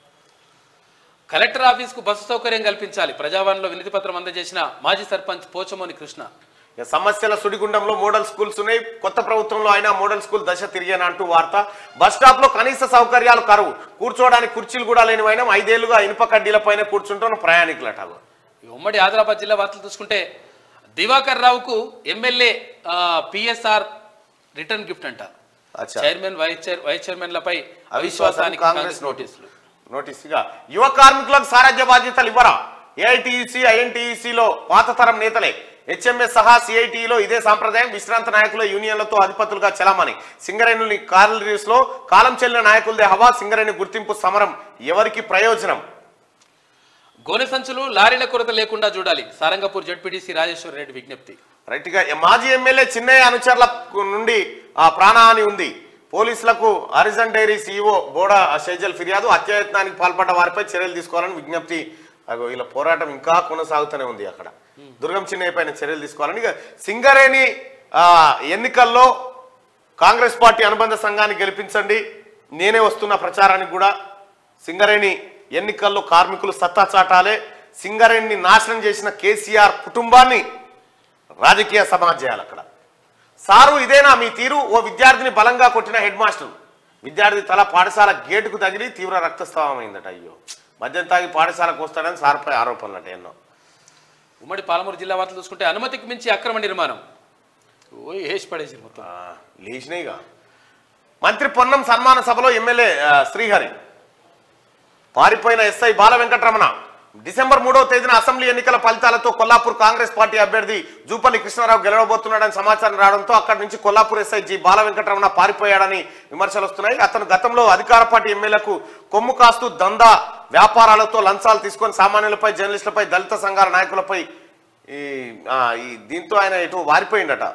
Speaker 2: కలెక్టర్ ఆఫీస్కు బస్సు సౌకర్యం కల్పించాలి ప్రజావాణిలో వినతి పత్రం అందజేసిన మాజీ సర్పంచ్ పోచమోని కృష్ణ
Speaker 1: ఇక సమస్యల సుడిగుండంలో మోడల్ స్కూల్స్ ఉన్నాయి కొత్త ప్రభుత్వంలో అయినా మోడల్ స్కూల్ దశ తిరిగేనా అంటూ వార్త బస్ స్టాప్ లో కనీస సౌకర్యాలు కరువు కూర్చోవడానికి కుర్చీలు కూడా లేనివైనా ఐదేళ్లుగా ఇనుప కడ్డీలపైన కూర్చుంటున్న ప్రయాణికులట అగో.
Speaker 2: ఈ ఉమ్మడి ఆదిలాబాద్ జిల్లా వార్తలు చూసుకుంటే దివాకర్ రావుకు ఎమ్మెల్యే పిఎస్ఆర్ రిటర్న్ గిఫ్ట్ అంట
Speaker 1: అచ్చా.
Speaker 2: చైర్మన్ వైస్ చైర్ వైస్ చైర్మన్లపై
Speaker 1: అవిశ్వాసానికి
Speaker 2: అవిశ్వాసానికి
Speaker 1: కాంగ్రెస్
Speaker 2: కాంగ్రెస్ నోటీసులు
Speaker 1: నోటీసుగా యువ కార్మికులకు సారథ్య బాధ్యతలు ఇవ్వరా ఏఐటీఈసీ ఐఎన్టీఈసీలో పాత తరం నేతలే హెచ్ఎంఎస్ సహా సిఐటిలో ఇదే సాంప్రదాయం విశ్రాంత నాయకుల యూనియన్లతో అధిపతులుగా చలామణి సింగరేణుని కార్లరీస్ లో కాలం చెల్లిన నాయకులదే హవా సింగరేణి గుర్తింపు సమరం ఎవరికి ప్రయోజనం
Speaker 2: గోనె సంచులు లారీల కొరత లేకుండా చూడాలి సారంగపూర్ జడ్పీటీసీ రాజేశ్వర రెడ్డి విజ్ఞప్తి
Speaker 1: రైట్ గా మాజీ ఎమ్మెల్యే చిన్నయ్య అనుచరుల నుండి ఆ ప్రాణహాని ఉంది పోలీసులకు హరిజన్ డైరీ సీఈఓ బోడా షేజల్ ఫిర్యాదు హత్యాయత్నానికి పాల్పడ్డ వారిపై చర్యలు తీసుకోవాలని విజ్ఞప్తి అగో వీళ్ళ పోరాటం ఇంకా కొనసాగుతూనే ఉంది అక్కడ దుర్గం చిన్నయ్య పైన చర్యలు తీసుకోవాలని ఇక సింగరేణి ఆ, ఎన్నికల్లో కాంగ్రెస్ పార్టీ అనుబంధ సంఘాన్ని గెలిపించండి నేనే వస్తున్న ప్రచారానికి కూడా సింగరేణి ఎన్నికల్లో కార్మికులు సత్తా చాటాలే సింగరేణిని నాశనం చేసిన కేసీఆర్ కుటుంబాన్ని రాజకీయ సమాజ్ చేయాలి అక్కడ సారు ఇదేనా మీ తీరు ఓ విద్యార్థిని బలంగా కొట్టిన హెడ్ మాస్టర్ విద్యార్థి తల పాఠశాల గేటుకు తగిలి తీవ్ర రక్తస్రావం అయిందట అయ్యో మద్యం తాగి పాఠశాలకు వస్తాడని సార్పై ఆరోపణలు అట ఎన్నో
Speaker 2: ఉమ్మడి పాలమూరు జిల్లా వార్తలు చూసుకుంటే అనుమతికి మించి అక్రమ నిర్మాణం ఓ వేసి పడేసి మొత్తం
Speaker 1: ఆ, లేచినాయిగా మంత్రి పొన్నం సన్మాన సభలో ఎమ్మెల్యే ఆ, శ్రీహరి పారిపోయిన ఎస్ఐ బాల వెంకటరమణ డిసెంబర్ మూడవ తేదీన అసెంబ్లీ ఎన్నికల ఫలితాలతో కొల్లాపూర్ కాంగ్రెస్ పార్టీ అభ్యర్థి జూపల్లి కృష్ణారావు గెలవబోతున్నాడని సమాచారం రావడంతో అక్కడి నుంచి కొల్లాపూర్ ఎస్ఐ జి బాల వెంకటరమణ పారిపోయాడని విమర్శలు వస్తున్నాయి అతను గతంలో అధికార పార్టీ ఎమ్మెల్యేలకు కొమ్ము కాస్తూ దందా వ్యాపారాలతో లంచాలు తీసుకొని సామాన్యులపై జర్నలిస్టులపై దళిత సంఘాల నాయకులపై ఈ ఆ, ఈ దీంతో ఆయన ఇటు వారిపోయిండట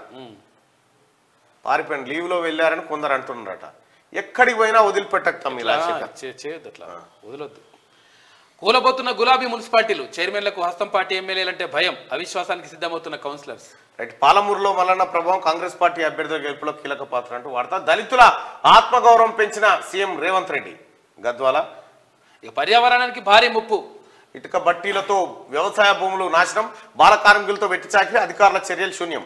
Speaker 1: పారిపోయిన లీవ్ లో వెళ్ళారని కొందరు అంటున్నారట ఎక్కడికి పోయినా వదిలిపెట్టక తమ్మి
Speaker 2: ఆ, చే- చేయొద్దు అట్లా వదలొద్దు కూలబోతున్న గులాబీ మున్సిపాలిటీలు చైర్మన్లకు హస్తం పార్టీ ఎమ్మెల్యేలంటే భయం అవిశ్వాసానికి సిద్ధమవుతున్న కౌన్సిలర్స్
Speaker 1: రైట్ పాలమూరులో మల్లన్న ప్రభావం కాంగ్రెస్ పార్టీ అభ్యర్థుల గెలుపులో కీలక పాత్ర అంటూ వార్త దళితుల ఆత్మగౌరవం పెంచిన సీఎం రేవంత్ రెడ్డి గద్వాల
Speaker 2: ఇక పర్యావరణానికి భారీ ముప్పు
Speaker 1: ఇటుక బట్టీలతో వ్యవసాయ భూములు నాశనం బాల కార్మికులతో వెట్టి చాకిరి అధికారుల చర్యలు శూన్యం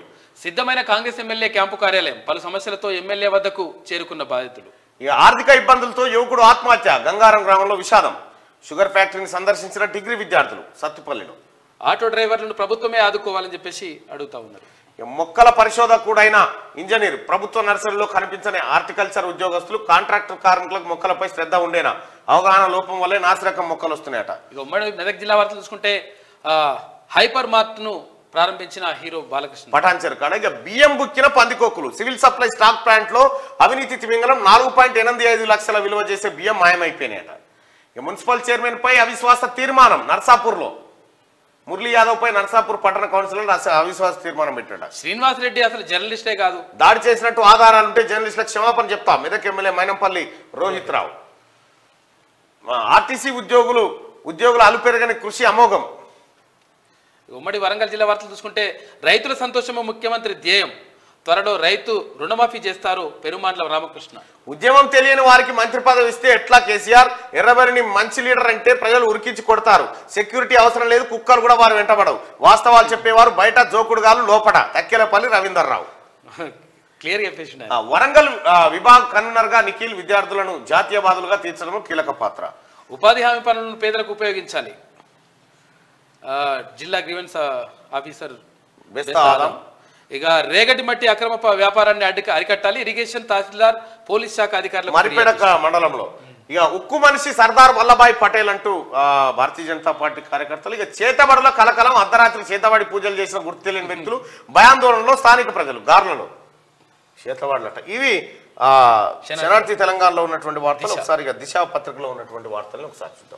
Speaker 2: సిద్ధమైన కాంగ్రెస్ ఎమ్మెల్యే క్యాంపు కార్యాలయం పలు సమస్యలతో ఎమ్మెల్యే వద్దకు చేరుకున్న బాధితులు
Speaker 1: ఇక ఆర్థిక ఇబ్బందులతో యువకుడు ఆత్మహత్య గంగారం గ్రామంలో విషాదం షుగర్ ఫ్యాక్టరీని సందర్శించిన డిగ్రీ విద్యార్థులు సత్తుపల్లిలో
Speaker 2: ఆటో డ్రైవర్లను ప్రభుత్వమే ఆదుకోవాలని చెప్పేసి అడుగుతా ఉన్నారు
Speaker 1: ఇక మొక్కల పరిశోధకుడైన ఇంజనీర్ ప్రభుత్వ నర్సరీలో కనిపించని హార్టికల్చర్ ఉద్యోగస్తులు కాంట్రాక్టర్ కార్మికులకు మొక్కలపై శ్రద్ధ ఉండేనా అవగాహన లోపం వల్లే నాసిరకం మొక్కలు వస్తున్నాయట
Speaker 2: ఇక ఉమ్మడి మెదక్ జిల్లా వార్తలు చూసుకుంటే ఆ, హైపర్ మార్ట్ను ప్రారంభించిన హీరో బాలకృష్ణ
Speaker 1: పటాన్చెరు కాడ ఇక బియ్యం బుక్కిన పందికొక్కులు సివిల్ సప్లై స్టాక్ ప్లాంట్ లో అవినీతి తిమింగలం నాలుగు పాయింట్ ఎనిమిది ఐదు లక్షల విలువ చేసే బియ్యం మాయమైపోయినాయట ఇక మున్సిపల్ చైర్మన్ పై అవిశ్వాస తీర్మానం నర్సాపూర్లో మురళీ యాదవ్ పై నర్సాపూర్ పట్టణ కౌన్సిలర్ అస- అవిశ్వాస తీర్మానం పెట్టాడు
Speaker 2: శ్రీనివాస్ రెడ్డి అసలు జర్నలిస్టే కాదు
Speaker 1: దాడి చేసినట్టు ఆధారాలుంటే జర్నలిస్టులకు క్షమాపణ చెప్తాం మెదక్ ఎమ్మెల్యే మైనంపల్లి రోహిత్ రావు ఆర్టీసీ ఉద్యోగులు ఉద్యోగుల అలుపెరగని కృషి అమోఘం
Speaker 2: ఉమ్మడి వరంగల్ జిల్లా వార్తలు చూసుకుంటే రైతుల సంతోషము ముఖ్యమంత్రి ధ్యేయం త్వరలో రైతు రుణమాఫీ చేస్తారు పెరుమాండ్ల రామకృష్ణ
Speaker 1: ఉద్యమం తెలియని వారికి మంత్రి పదవి ఇస్తే ఎట్లా కేసీఆర్ ఎర్రబరిని మంచి లీడర్ అంటే ప్రజలు ఉరికించి కొడతారు సెక్యూరిటీ అవసరం లేదు కుక్కలు కూడా వారు వెంటబడవు వాస్తవాలు చెప్పేవారు బయట జోకుడుగాలు లోపట తక్కెలపల్లి రవీందర్ రావు
Speaker 2: క్లియర్ చెప్పేసి
Speaker 1: ఆ, వరంగల్ ఆ, విభాగ్ కన్వీనర్ గా నిఖిల్ విద్యార్థులను జాతీయవాదులుగా తీర్చడం కీలక పాత్ర
Speaker 2: ఉపాధి హామీ పనులను పేదలకు ఉపయోగించాలి ఆ, జిల్లా గ్రీవెన్స్ ఆ, ఆఫీసర్
Speaker 1: బెస్తా
Speaker 2: బెస్తా
Speaker 1: ఆలం.
Speaker 2: ఆలం. ఇక రేగటి మట్టి అక్రమ ప- వ్యాపారాన్ని అడ్డు అరికట్టాలి ఇరిగేషన్ తహసీల్దార్ పోలీస్ శాఖ అధికారులకు
Speaker 1: మరిపేట మండలంలో ఇక ఉక్కు మనిషి సర్దార్ వల్లభాయ్ పటేల్ అంటూ ఆ, భారతీయ జనతా పార్టీ కార్యకర్తలు ఇక చేతబడిలో కలకలం అర్ధరాత్రి చేతబడి పూజలు చేసిన గుర్తు తెలియని వ్యక్తులు భయాందోళనలో స్థానిక ప్రజలు గార్లలో చేతబడులట ఇవి ఆ, శనార్థి తెలంగాణలో ఉన్నటువంటి వార్తలు
Speaker 2: దిశ.
Speaker 1: ఒకసారి ఇక దిశ పత్రికలో ఉన్నటువంటి వార్తలను ఒకసారి చూద్దాం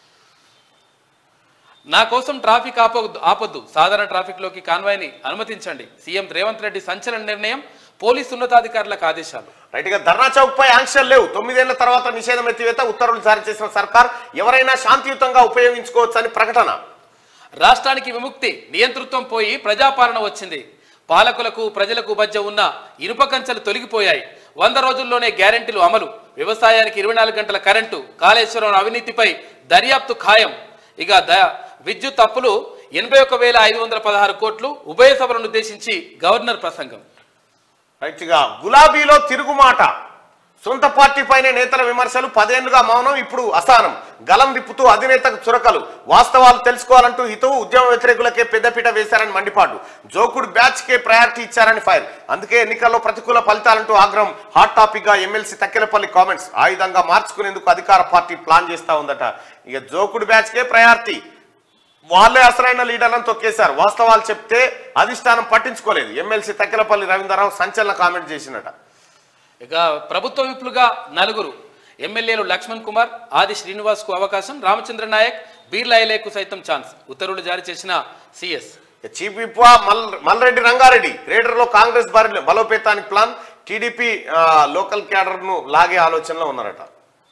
Speaker 2: నా కోసం ట్రాఫిక్ ఆపొద్దు ఆపొద్దు సాధారణ ట్రాఫిక్ లోకి కాన్వాయ్ని అనుమతించండి సీఎం రేవంత్ రెడ్డి సంచలన నిర్ణయం పోలీసు ఉన్నతాధికారులకు ఆదేశాలు
Speaker 1: రైట్ గా ధర్నా చౌక్ పై ఆంక్షలు లేవు తొమ్మిదేళ్ల తర్వాత నిషేధం ఎత్తివేత ఉత్తర్వులు జారీ చేసిన సర్కార్ ఎవరైనా శాంతియుతంగా ఉపయోగించుకోవచ్చు అని ప్రకటన
Speaker 2: రాష్ట్రానికి విముక్తి నియంతృత్వం పోయి ప్రజాపాలన వచ్చింది పాలకులకు ప్రజలకు మధ్య ఉన్న ఇనుప కంచెలు తొలగిపోయాయి వంద రోజుల్లోనే గ్యారెంటీలు అమలు వ్యవసాయానికి ఇరవై నాలుగు గంటల కరెంటు కాళేశ్వరం అవినీతిపై దర్యాప్తు ఖాయం ఇక ద విద్యుత్ అప్పులు ఎనభై ఒక వేల ఐదు వందల పదహారు కోట్లు ఉభయ సభలను ఉద్దేశించి గవర్నర్ ప్రసంగం
Speaker 1: రైట్ గా గులాబీలో తిరుగుమాట సొంత పార్టీ పైనే నేతల విమర్శలు పదేళ్లుగా మౌనం ఇప్పుడు అసహనం గలం విప్పుతూ అధినేతకు చురకలు వాస్తవాలు తెలుసుకోవాలంటూ హితవు ఉద్యమ వ్యతిరేకులకే పెద్దపీట వేశారని మండిపాటు జోకుడు బ్యాచ్ కే ప్రయారిటీ ఇచ్చారని ఫైర్ అందుకే ఎన్నికల్లో ప్రతికూల ఫలితాలంటూ ఆగ్రహం హాట్ టాపిక్ గా ఎమ్మెల్సీ తక్కెలపల్లి కామెంట్స్ ఆయుధంగా మార్చుకునేందుకు అధికార పార్టీ ప్లాన్ చేస్తా ఉందట ఇక జోకుడు బ్యాచ్ కే ప్రయారిటీ వాళ్ళే అసలైన లీడర్లను తొక్కేశారు వాస్తవాలు చెప్తే అధిష్టానం పట్టించుకోలేదు ఎమ్మెల్సీ తక్కెలపల్లి రవీంద్రరావు సంచలన కామెంట్ చేసినట
Speaker 2: ఇక ప్రభుత్వ విప్పులుగా నలుగురు ఎమ్మెల్యేలు లక్ష్మణ్ కుమార్ ఆది శ్రీనివాస్ కు అవకాశం రామచంద్ర నాయక్ బీర్లా ఎలేకు సైతం ఛాన్స్ ఉత్తర్వులు జారీ చేసిన సిఎస్
Speaker 1: చీఫ్ విప్ మల్ మల్రెడ్డి రంగారెడ్డి గ్రేటర్ లో కాంగ్రెస్ బరి బలోపేతానికి ప్లాన్ టీడీపీ లోకల్ క్యాడర్ ను లాగే ఆలోచనలో ఉన్నారట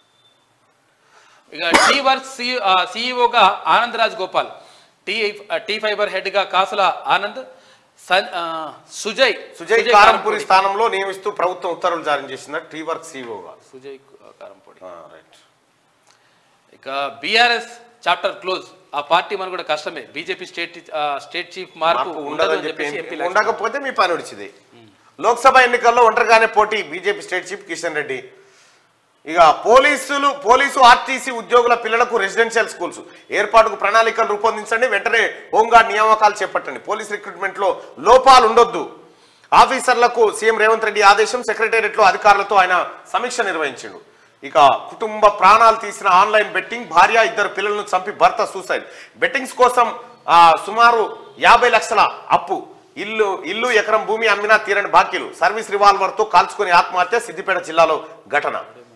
Speaker 2: ఇక టీ వర్క్స్ సిఇఓగా Anand Raj Gopal T T fibre head గా కాసుల ఆనంద్ సన్- ఆ, సుజయ్
Speaker 1: సుజయ్ కారంపూరి స్థానంలో నియమిస్తూ ప్రభుత్వం ఉత్తర్వులు జారీ చేసింది టీ వర్క్ సీఓగా
Speaker 2: సుజయ్ కు- కారంపూడి
Speaker 1: రైట్
Speaker 2: ఇక బీఆర్ఎస్ చాప్టర్ క్లోజ్ ఆ పార్టీ మన కూడా కష్టమే బీజేపీ స్టేట్ ఆ, స్టేట్ చీఫ్ మార్పు
Speaker 1: మార్పు
Speaker 2: ఉండదు
Speaker 1: ఉండదని
Speaker 2: అని
Speaker 1: చెప్పి
Speaker 2: చెప్పేసి ఎంపీ లక్ష్మణ్.
Speaker 1: ఉండకపోతే మీ పని వచ్చింది లోక్సభ ఎన్నికల్లో ఒంటరిగానే పోటీ BJP state chief Kishan Reddy ఇక పోలీసులు పోలీసు ఆర్టీసీ ఉద్యోగుల పిల్లలకు రెసిడెన్షియల్ స్కూల్స్ ఏర్పాటుకు ప్రణాళికలు రూపొందించండి వెంటనే హోంగార్డ్ నియామకాలు చేపట్టండి పోలీస్ రిక్రూట్మెంట్ లో లోపాలు ఉండొద్దు ఆఫీసర్లకు సీఎం రేవంత్ రెడ్డి ఆదేశం సెక్రటేరియట్ లో అధికారులతో ఆయన సమీక్ష నిర్వహించిండు ఇక కుటుంబ ప్రాణాలు తీసిన ఆన్లైన్ బెట్టింగ్ భార్య ఇద్దరు పిల్లలను చంపి భర్త సూసైడ్ బెట్టింగ్స్ కోసం ఆ, సుమారు యాభై లక్షల అప్పు ఇల్లు ఇల్లు ఎకరం భూమి అమ్మినా తీరని బాకీలు సర్వీస్ రివాల్వర్ తో కాల్చుకుని ఆత్మహత్య సిద్దిపేట జిల్లాలో ఘటన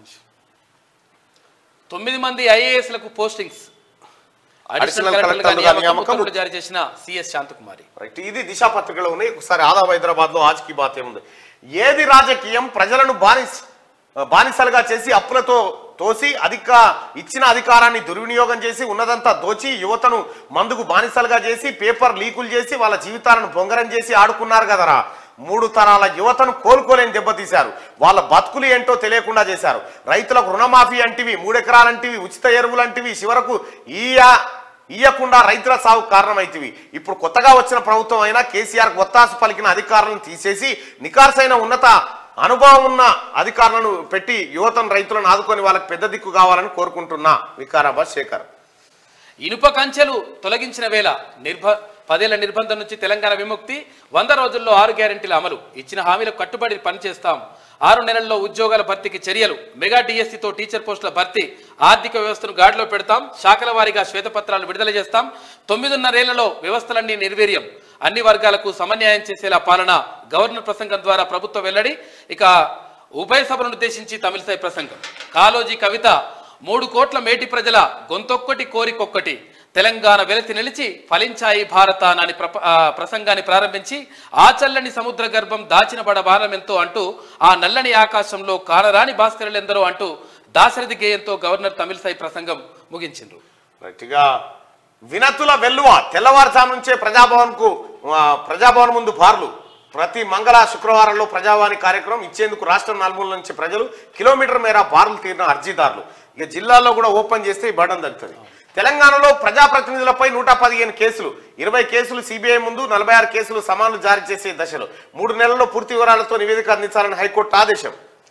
Speaker 2: తొమ్మిది మంది ఐఏఎస్లకు పోస్టింగ్స్
Speaker 1: అడిషనల్
Speaker 2: అడిషనల్
Speaker 1: కలెక్టర్లుగా
Speaker 2: కలెక్టర్లుగా నియామకం
Speaker 1: నియామకం.
Speaker 2: ఉత్తర్వులు జారీ చేసిన సిఎస్ శాంతకుమారి
Speaker 1: రైట్ ఇది దిశా పత్రికలో ఉన్నాయి ఒకసారి ఆదాబ్ హైదరాబాద్ లో ఆజ్ కీ బాత్ ఏముంది ఏది రాజకీయం ప్రజలను బానిస బానిసలుగా చేసి అప్పులతో తోసి అధిక ఇచ్చిన అధికారాన్ని దుర్వినియోగం చేసి ఉన్నదంతా దోచి యువతను మందుకు బానిసలుగా చేసి పేపర్ లీకులు చేసి వాళ్ళ జీవితాలను బొంగరం చేసి ఆడుకున్నారు కదరా మూడు తరాల యువతను కోలుకోలేని దెబ్బతీశారు వాళ్ళ బతుకులు ఏంటో తెలియకుండా చేశారు రైతులకు రుణమాఫీ అంటివి మూడెకరాలంటివి ఉచిత ఎరువులంటివి చివరకు ఈ ఇయ్యకుండా రైతుల సాగు కారణమైతివి ఇప్పుడు కొత్తగా వచ్చిన ప్రభుత్వం అయినా కేసీఆర్ ఒత్తాసు పలికిన అధికారులను తీసేసి నికార్సైన ఉన్నత అనుభవం ఉన్న అధికారులను పెట్టి యువతను రైతులను ఆదుకొని వాళ్ళకి పెద్ద దిక్కు కావాలని కోరుకుంటున్నా వికారాబాద్ శేఖర్
Speaker 2: ఇనుప కంచెలు తొలగించిన వేళ నిర్భ పదేళ్ల నిర్బంధం నుంచి తెలంగాణ విముక్తి వంద రోజుల్లో ఆరు గ్యారెంటీల అమలు ఇచ్చిన హామీలకు కట్టుబడి పనిచేస్తాం ఆరు నెలల్లో ఉద్యోగాల భర్తీకి చర్యలు మెగా డిఎస్సితో టీచర్ పోస్టుల భర్తీ ఆర్థిక వ్యవస్థను గాడిలో పెడతాం శాఖల వారీగా శ్వేతపత్రాలు విడుదల చేస్తాం తొమ్మిదిన్నరేళ్లలో వ్యవస్థలన్నీ నిర్వీర్యం అన్ని వర్గాలకు సమన్యాయం చేసేలా పాలన గవర్నర్ ప్రసంగం ద్వారా ప్రభుత్వ వెల్లడి ఇక ఉభయ సభలను ఉద్దేశించి తమిళసై ప్రసంగం కాలోజీ కవిత మూడు కోట్ల మేటి ప్రజల గొంతొక్కటి కోరికొక్కటి తెలంగాణ వెలసి నిలిచి ఫలించాయి భారత అని ప్రప- ఆ, ప్రసంగాన్ని ప్రారంభించి ఆ చల్లని సముద్ర గర్భం దాచిన బడ భారమెంతో అంటూ ఆ నల్లని ఆకాశంలో కానరాని భాస్కరులెందరో అంటూ దాశరథి గేయంతో గవర్నర్ తమిళసై ప్రసంగం ముగించిండ్రు
Speaker 1: గట్టిగా వినతుల వెల్లువ తెల్లవారుజాము నుంచే ప్రజాభవన్ కు ప్రజాభవన్ ముందు బార్లు ప్రతి మంగళ శుక్రవారంలో ప్రజావాణి కార్యక్రమం ఇచ్చేందుకు రాష్ట్రం నలుమూల నుంచి ప్రజలు కిలోమీటర్ మేర బార్లు తీరిన అర్జీదారులు ఇక జిల్లాల్లో కూడా ఓపెన్ చేస్తే ఈ బటన్ తగ్గుతుంది తెలంగాణలో ప్రజాప్రతినిధులపై నూట పదిహేను కేసులు ఇరవై కేసులు సిబిఐ ముందు నలభై ఆరు కేసులు సమాన్లు జారీ చేసే దశలో మూడు నెలల్లో పూర్తి వివరాలతో నివేదిక అందించాలని హైకోర్టు ఆదేశం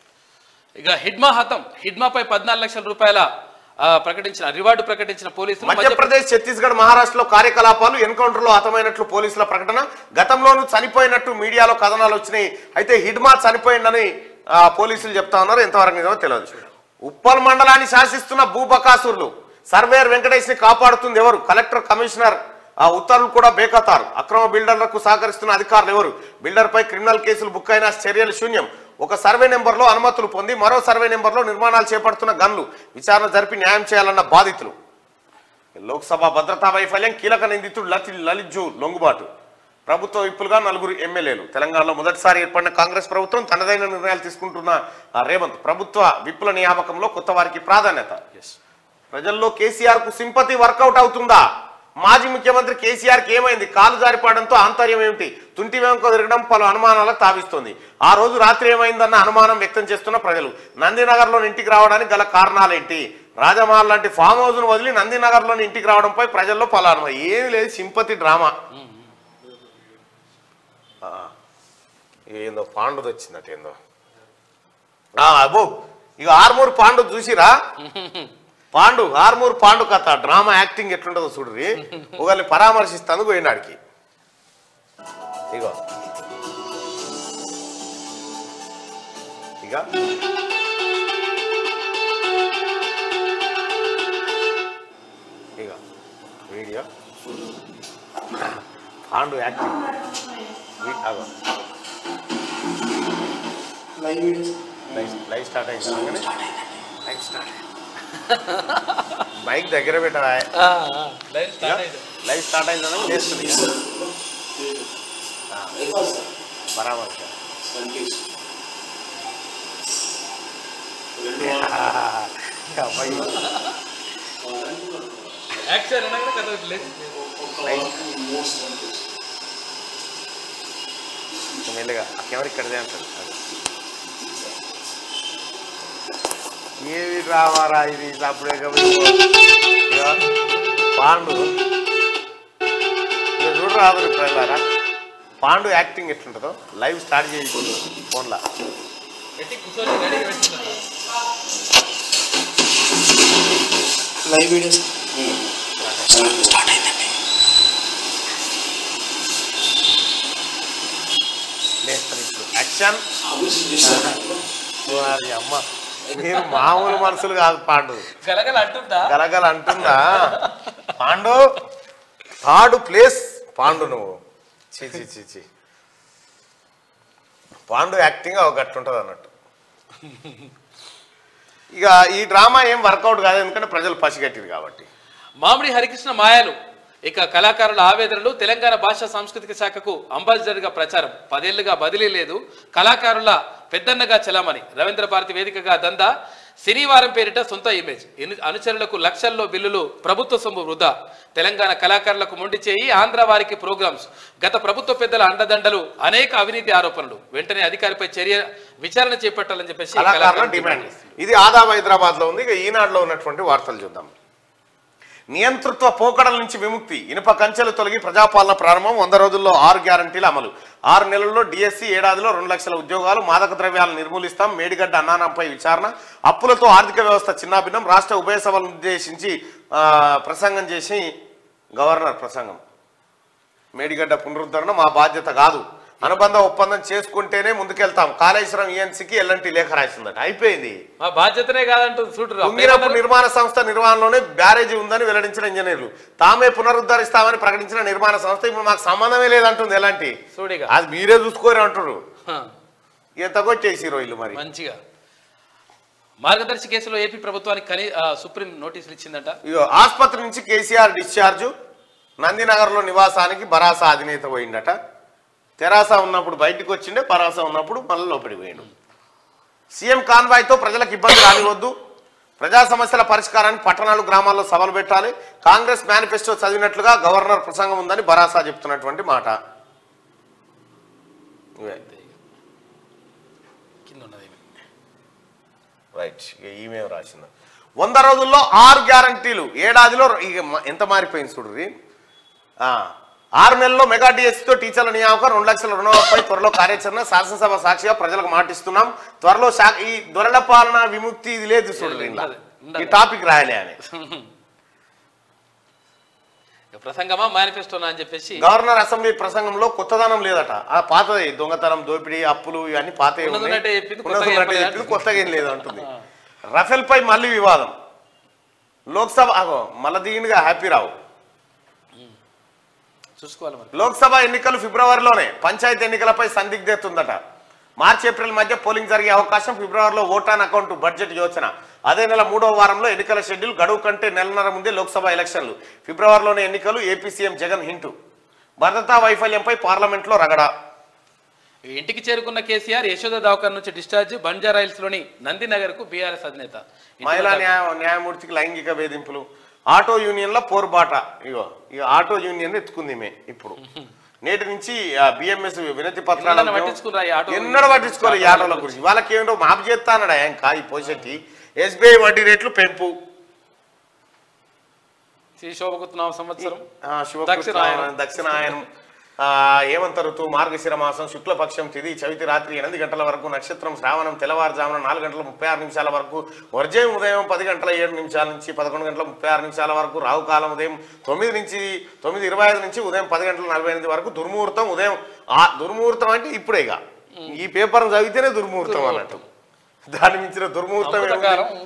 Speaker 2: ఇక హిడ్మా హతం హిడ్మాపై పద్నాలుగు లక్షల రూపాయల ఆ, ప్రకటించిన రివార్డు ప్రకటించిన పోలీసులు మధ్యప్రదేశ్
Speaker 1: మధ్యప్రదేశ్ ఛత్తీస్గఢ్ మహారాష్ట్రలో కార్యకలాపాలు ఎన్కౌంటర్ లో హతమైనట్లు పోలీసుల ప్రకటన గతంలోనూ చనిపోయినట్టు మీడియాలో కథనాలు వచ్చినాయి అయితే హిడ్మా చనిపోయిందని ఆ, పోలీసులు చెప్తా ఉన్నారు ఎంతవరకు నిజమో తెలియదు ఉప్పల్ మండలాన్ని శాసిస్తున్న భూబకాసురులు సర్వేయర్ వెంకటేష్ ని కాపాడుతుంది ఎవరు కలెక్టర్ కమిషనర్ ఆ ఉత్తర్వులు కూడా బేఖతారు అక్రమ బిల్డర్లకు సహకరిస్తున్న అధికారులు ఎవరు బిల్డర్ పై క్రిమినల్ కేసులు బుక్ అయిన చర్యలు శూన్యం ఒక సర్వే నెంబర్లో అనుమతులు పొంది మరో సర్వే నెంబర్లో నిర్మాణాలు చేపడుతున్న గన్లు విచారణ జరిపి న్యాయం చేయాలన్న బాధితులు లోక్సభ భద్రతా వైఫల్యం కీలక నిందితుడు లతి లలిత్ జూ లొంగుబాటు ప్రభుత్వ విప్పులుగా నలుగురు ఎమ్మెల్యేలు తెలంగాణలో మొదటిసారి ఏర్పడిన కాంగ్రెస్ ప్రభుత్వం తనదైన నిర్ణయాలు తీసుకుంటున్న ఆ, రేవంత్ ప్రభుత్వ విప్పుల నియామకంలో కొత్త వారికి ప్రాధాన్యత ప్రజల్లో కేసీఆర్ కు సింపతి వర్కౌట్ అవుతుందా మాజీ ముఖ్యమంత్రి కేసీఆర్ కి ఏమైంది కాలు జారిపడంతో ఆంతర్యం ఏమిటి తుంటి వెంక తిరగడం పలు అనుమానాలకు తావిస్తోంది ఆ రోజు రాత్రి ఏమైందన్న అనుమానం వ్యక్తం చేస్తున్న ప్రజలు నందినగర్లోని ఇంటికి రావడానికి గల కారణాలేంటి రాజమహల్ లాంటి ఫామ్ హౌస్ ను వదిలి నందినగర్లోని ఇంటికి రావడంపై ప్రజల్లో పలు అనుమానం ఏమి లేదు సింపతి డ్రామా ఆ, ఏందో పాండుది వచ్చిందట ఏందో ఆ, అబ్బో ఇక ఆర్మూర్ పాండు చూసిరా పాండు ఆర్మూర్ పాండు కథ డ్రామా యాక్టింగ్ ఎట్లుంటుందో చూడ్రి ఒకరిని పరామర్శిస్తాను పోయినాడికి ఇగో ఇక ఇక వీడియో పాండు యాక్టింగ్ వీ- అగో
Speaker 4: live videos
Speaker 1: live live start అయింది అనగానే లైవ్ స్టార్ట్ మైక్ దగ్గర పెట్టరా లైవ్ స్టార్ట్ అయిందని చేస్తుంది ఇక. పరామర్శ అబ్బాయి
Speaker 2: యాక్షన్ అనగానే కథ లేదు.
Speaker 1: మెల్లగా ఆ కెమెరా ఇక్కడదే అంటారు అది. ఏవి రావారా ఇది అప్పుడే పాండు ఇక చూడు రాదు ప్రజలారా పాండు యాక్టింగ్ ఎట్లుంటుందో లైవ్ స్టార్ట్ చేసి ఫోన్లో
Speaker 2: పెట్టి కూర్చొని రెడీగా పెట్టుకున్నారు.
Speaker 4: లైవ్ వీడియోస్
Speaker 1: లేస్తాను ఇప్పుడు యాక్షన్ వారి అమ్మ మీరు మామూలు మనుషులు కాదు పాండు
Speaker 2: గలగల అంటుందా
Speaker 1: గలగల అంటుందా పాండు థర్డ్ ప్లేస్ పాండు నువ్వు చీ చీ చీ చీ పాండు యాక్టింగ్ ఒక గట్టుంటుంది అన్నట్టు ఇక ఈ డ్రామా ఏం వర్కౌట్ కాదు ఎందుకంటే ప్రజలు పసిగట్టిరు కాబట్టి
Speaker 2: మామిడి హరికృష్ణ మాయలు ఇక కళాకారుల ఆవేదనలు తెలంగాణ భాషా సాంస్కృతిక శాఖకు అంబాసిడర్గా ప్రచారం పదేళ్లుగా బదిలీ లేదు కళాకారుల పెద్దన్నగా చలామణి రవీంద్ర భారతి వేదికగా దందా శనివారం పేరిట సొంత ఇమేజ్ ఎను- అనుచరులకు లక్షల్లో బిల్లులు ప్రభుత్వ సొమ్ము వృధా తెలంగాణ కళాకారులకు మొండి చేయి ఆంధ్ర వారికి ప్రోగ్రామ్స్ గత ప్రభుత్వ పెద్దల అండదండలు అనేక అవినీతి ఆరోపణలు వెంటనే అధికారిపై చర్య విచారణ చేపట్టాలని చెప్పేసి
Speaker 1: కళాకారుల
Speaker 2: కళాకారులు
Speaker 1: డిమాండ్ ఇది ఆదాబ్ హైదరాబాద్ లో ఉంది ఇక ఈనాడులో ఉన్నటువంటి వార్తలు చూద్దాం నియంతృత్వ పోకడల నుంచి విముక్తి ఇనుప కంచెలు తొలగి ప్రజాపాలన ప్రారంభం వంద రోజుల్లో ఆరు గ్యారంటీల అమలు ఆరు నెలల్లో డిఎస్సి ఏడాదిలో రెండు లక్షల ఉద్యోగాలు మాదక ద్రవ్యాలను నిర్మూలిస్తాం మేడిగడ్డ అన్నానంపై విచారణ అప్పులతో ఆర్థిక వ్యవస్థ చిన్నాభిన్నం రాష్ట్ర ఉభయ సభలను ఉద్దేశించి ఆ, ప్రసంగం చేసి గవర్నర్ ప్రసంగం మేడిగడ్డ పునరుద్ధరణ మా బాధ్యత కాదు అనుబంధ ఒప్పందం చేసుకుంటేనే ముందుకెళ్తాం కాళేశ్వరం ఈఎన్సీకి ఎల్లంటి లేఖ రాసిందట అయిపోయింది
Speaker 2: మా బాధ్యతనే కాదంటుంది చూడు
Speaker 1: కుంగినప్పుడు నిర్మాణ సంస్థ నిర్వహణలోనే బ్యారేజీ ఉందని వెల్లడించిన ఇంజనీర్లు తామే పునరుద్ధరిస్తామని ప్రకటించిన నిర్మాణ సంస్థ ఇప్పుడు మాకు సంబంధమే లేదంటుంది ఎలాంటి
Speaker 2: చూడిగా
Speaker 1: అది మీరే చూసుకోరు అంటారు
Speaker 2: హ,
Speaker 1: ఎంత కొట్టేసిరో ఇల్లు మరి
Speaker 2: మంచిగా మార్గదర్శి కేసులో ఏపీ ప్రభుత్వానికి కనీ ఆ, సుప్రీం నోటీసులు ఇచ్చిందంట
Speaker 1: ఇగో ఆసుపత్రి నుంచి కేసీఆర్ డిశ్చార్జు నందినగర్లో నివాసానికి బరాస అధినేత పోయిండట తెరాస ఉన్నప్పుడు బయటకు వచ్చిండే పరాస ఉన్నప్పుడు మళ్ళీ లోపలికి పోయిండు సీఎం కాన్వాయ్తో ప్రజలకు ఇబ్బంది రానివద్దు ప్రజా సమస్యల పరిష్కారానికి పట్టణాలు గ్రామాల్లో సభలు పెట్టాలి కాంగ్రెస్ మేనిఫెస్టో చదివినట్లుగా గవర్నర్ ప్రసంగం ఉందని బరాసా చెప్తున్నటువంటి మాట ఇవే.
Speaker 2: కింద ఉన్నది ఏమి.
Speaker 1: రైట్ ఇక ఈమె రాసింది వంద రోజుల్లో ఆరు గ్యారంటీలు ఏడాదిలో ఇక మ- ఎంత మారిపోయింది చూడ్రి ఆ, ఆరు నెలల్లో మెగా డిఎస్సితో టీచర్ల నియామకం రెండు లక్షల రుణమాఫీపై త్వరలో కార్యాచరణ శాసనసభ సాక్షిగా ప్రజలకు మాటిస్తున్నాం త్వరలో శా- ఈ దొరల పాలన విముక్తి ఇది లేదు చూడ్రి ఇందులో.
Speaker 2: ఉండదు, ఉండదు.
Speaker 1: ఈ టాపిక్ రాయలే అని
Speaker 2: ఇక ప్రసంగమా మేనిఫెస్టోనా అని చెప్పేసి
Speaker 1: గవర్నర్ అసెంబ్లీ ప్రసంగంలో కొత్తదనం లేదట ఆ పాతది దొంగతనం దోపిడీ అప్పులు ఇవన్నీ పాత
Speaker 2: ఉన్నది ఉన్నట్టే చెప్పింది, కొత్తగా చెప్పలేదు.
Speaker 1: కొత్తగా ఏం లేదు అంటుంది రఫేల్ పై మళ్ళీ వివాదం లోక్సభ అగో మళ్ళీ దిగిందిగా హ్యాపీ రావు
Speaker 2: చూసుకోవాలి మరి
Speaker 1: లోక్సభ ఎన్నికలు ఫిబ్రవరిలోనే పంచాయతీ ఎన్నికలపై సందిగ్ధత ఉందట మార్చి ఏప్రిల్ మధ్య పోలింగ్ జరిగే అవకాశం ఫిబ్రవరిలో ఓటాన్ అకౌంట్ బడ్జెట్ యోచన అదే నెల మూడవ వారంలో ఎన్నికల షెడ్యూల్ గడువు కంటే నెలన్నర ముందే లోక్సభ ఎలక్షన్లు ఫిబ్రవరిలోనే ఎన్నికలు ఏపీ సీఎం జగన్ హింటు భద్రతా వైఫల్యంపై పార్లమెంట్లో రగడ
Speaker 2: ఇంటికి చేరుకున్న కేసీఆర్ యశోద దవాఖాన నుంచి డిశ్చార్జ్ బంజారాయిల్స్ లోని నందినగర్ కు బీఆర్ఎస్ అధినేత ఇంటికి
Speaker 1: మహిళా
Speaker 2: దాకా-
Speaker 1: న్యాయ న్యాయమూర్తికి లైంగిక వేధింపులు ఆటో యూనియన్ల పోరుబాట ఇగో ఇక ఆటో యూనియన్ ఎత్తుకుంది మే ఇప్పుడు నేటి నుంచి బిఎంఎస్ వినతి పత్రాలు
Speaker 2: ఎన్నడన్నా పట్టించుకున్నారా ఈ ఆటో
Speaker 1: ఎన్నడూ పట్టించుకోవాలి ఈ ఆటోల గురించి వాళ్ళకి ఏంటో మాపు చేస్తానడా ఇంకా ఈ పోషెట్టి ఎస్బీఐ వడ్డీ రేట్లు పెంపు
Speaker 2: శ్రీ శోభకుతున్నాం సంవత్సరం
Speaker 1: ఆ, శుభకృష్ణ
Speaker 2: దక్షిణాయనం.
Speaker 1: దక్షిణాయనం ఆ, హేమంత ఋతువు మార్గశిర మాసం శుక్లపక్షం తిది చవితి రాత్రి ఎనిమిది గంటల వరకు నక్షత్రం శ్రావణం తెల్లవారుజామున నాలుగు గంటల ముప్పై ఆరు నిమిషాల వరకు వర్జయం ఉదయం పది గంటల ఏడు నిమిషాల నుంచి పదకొండు గంటల ముప్పై ఆరు నిమిషాల వరకు రావుకాలం ఉదయం తొమ్మిది నుంచి తొమ్మిది ఇరవై ఐదు నుంచి ఉదయం పది గంటల నలభై ఎనిమిది వరకు దుర్ముహూర్తం ఉదయం ఆ దుర్ముహూర్తం అంటే ఇప్పుడే ఇక ఈ పేపర్ చదివితేనే దుర్ముహూర్తం అన్నట్టు దాని మించిన దుర్ముహూర్తం ఏముంది?
Speaker 2: ప్రకారం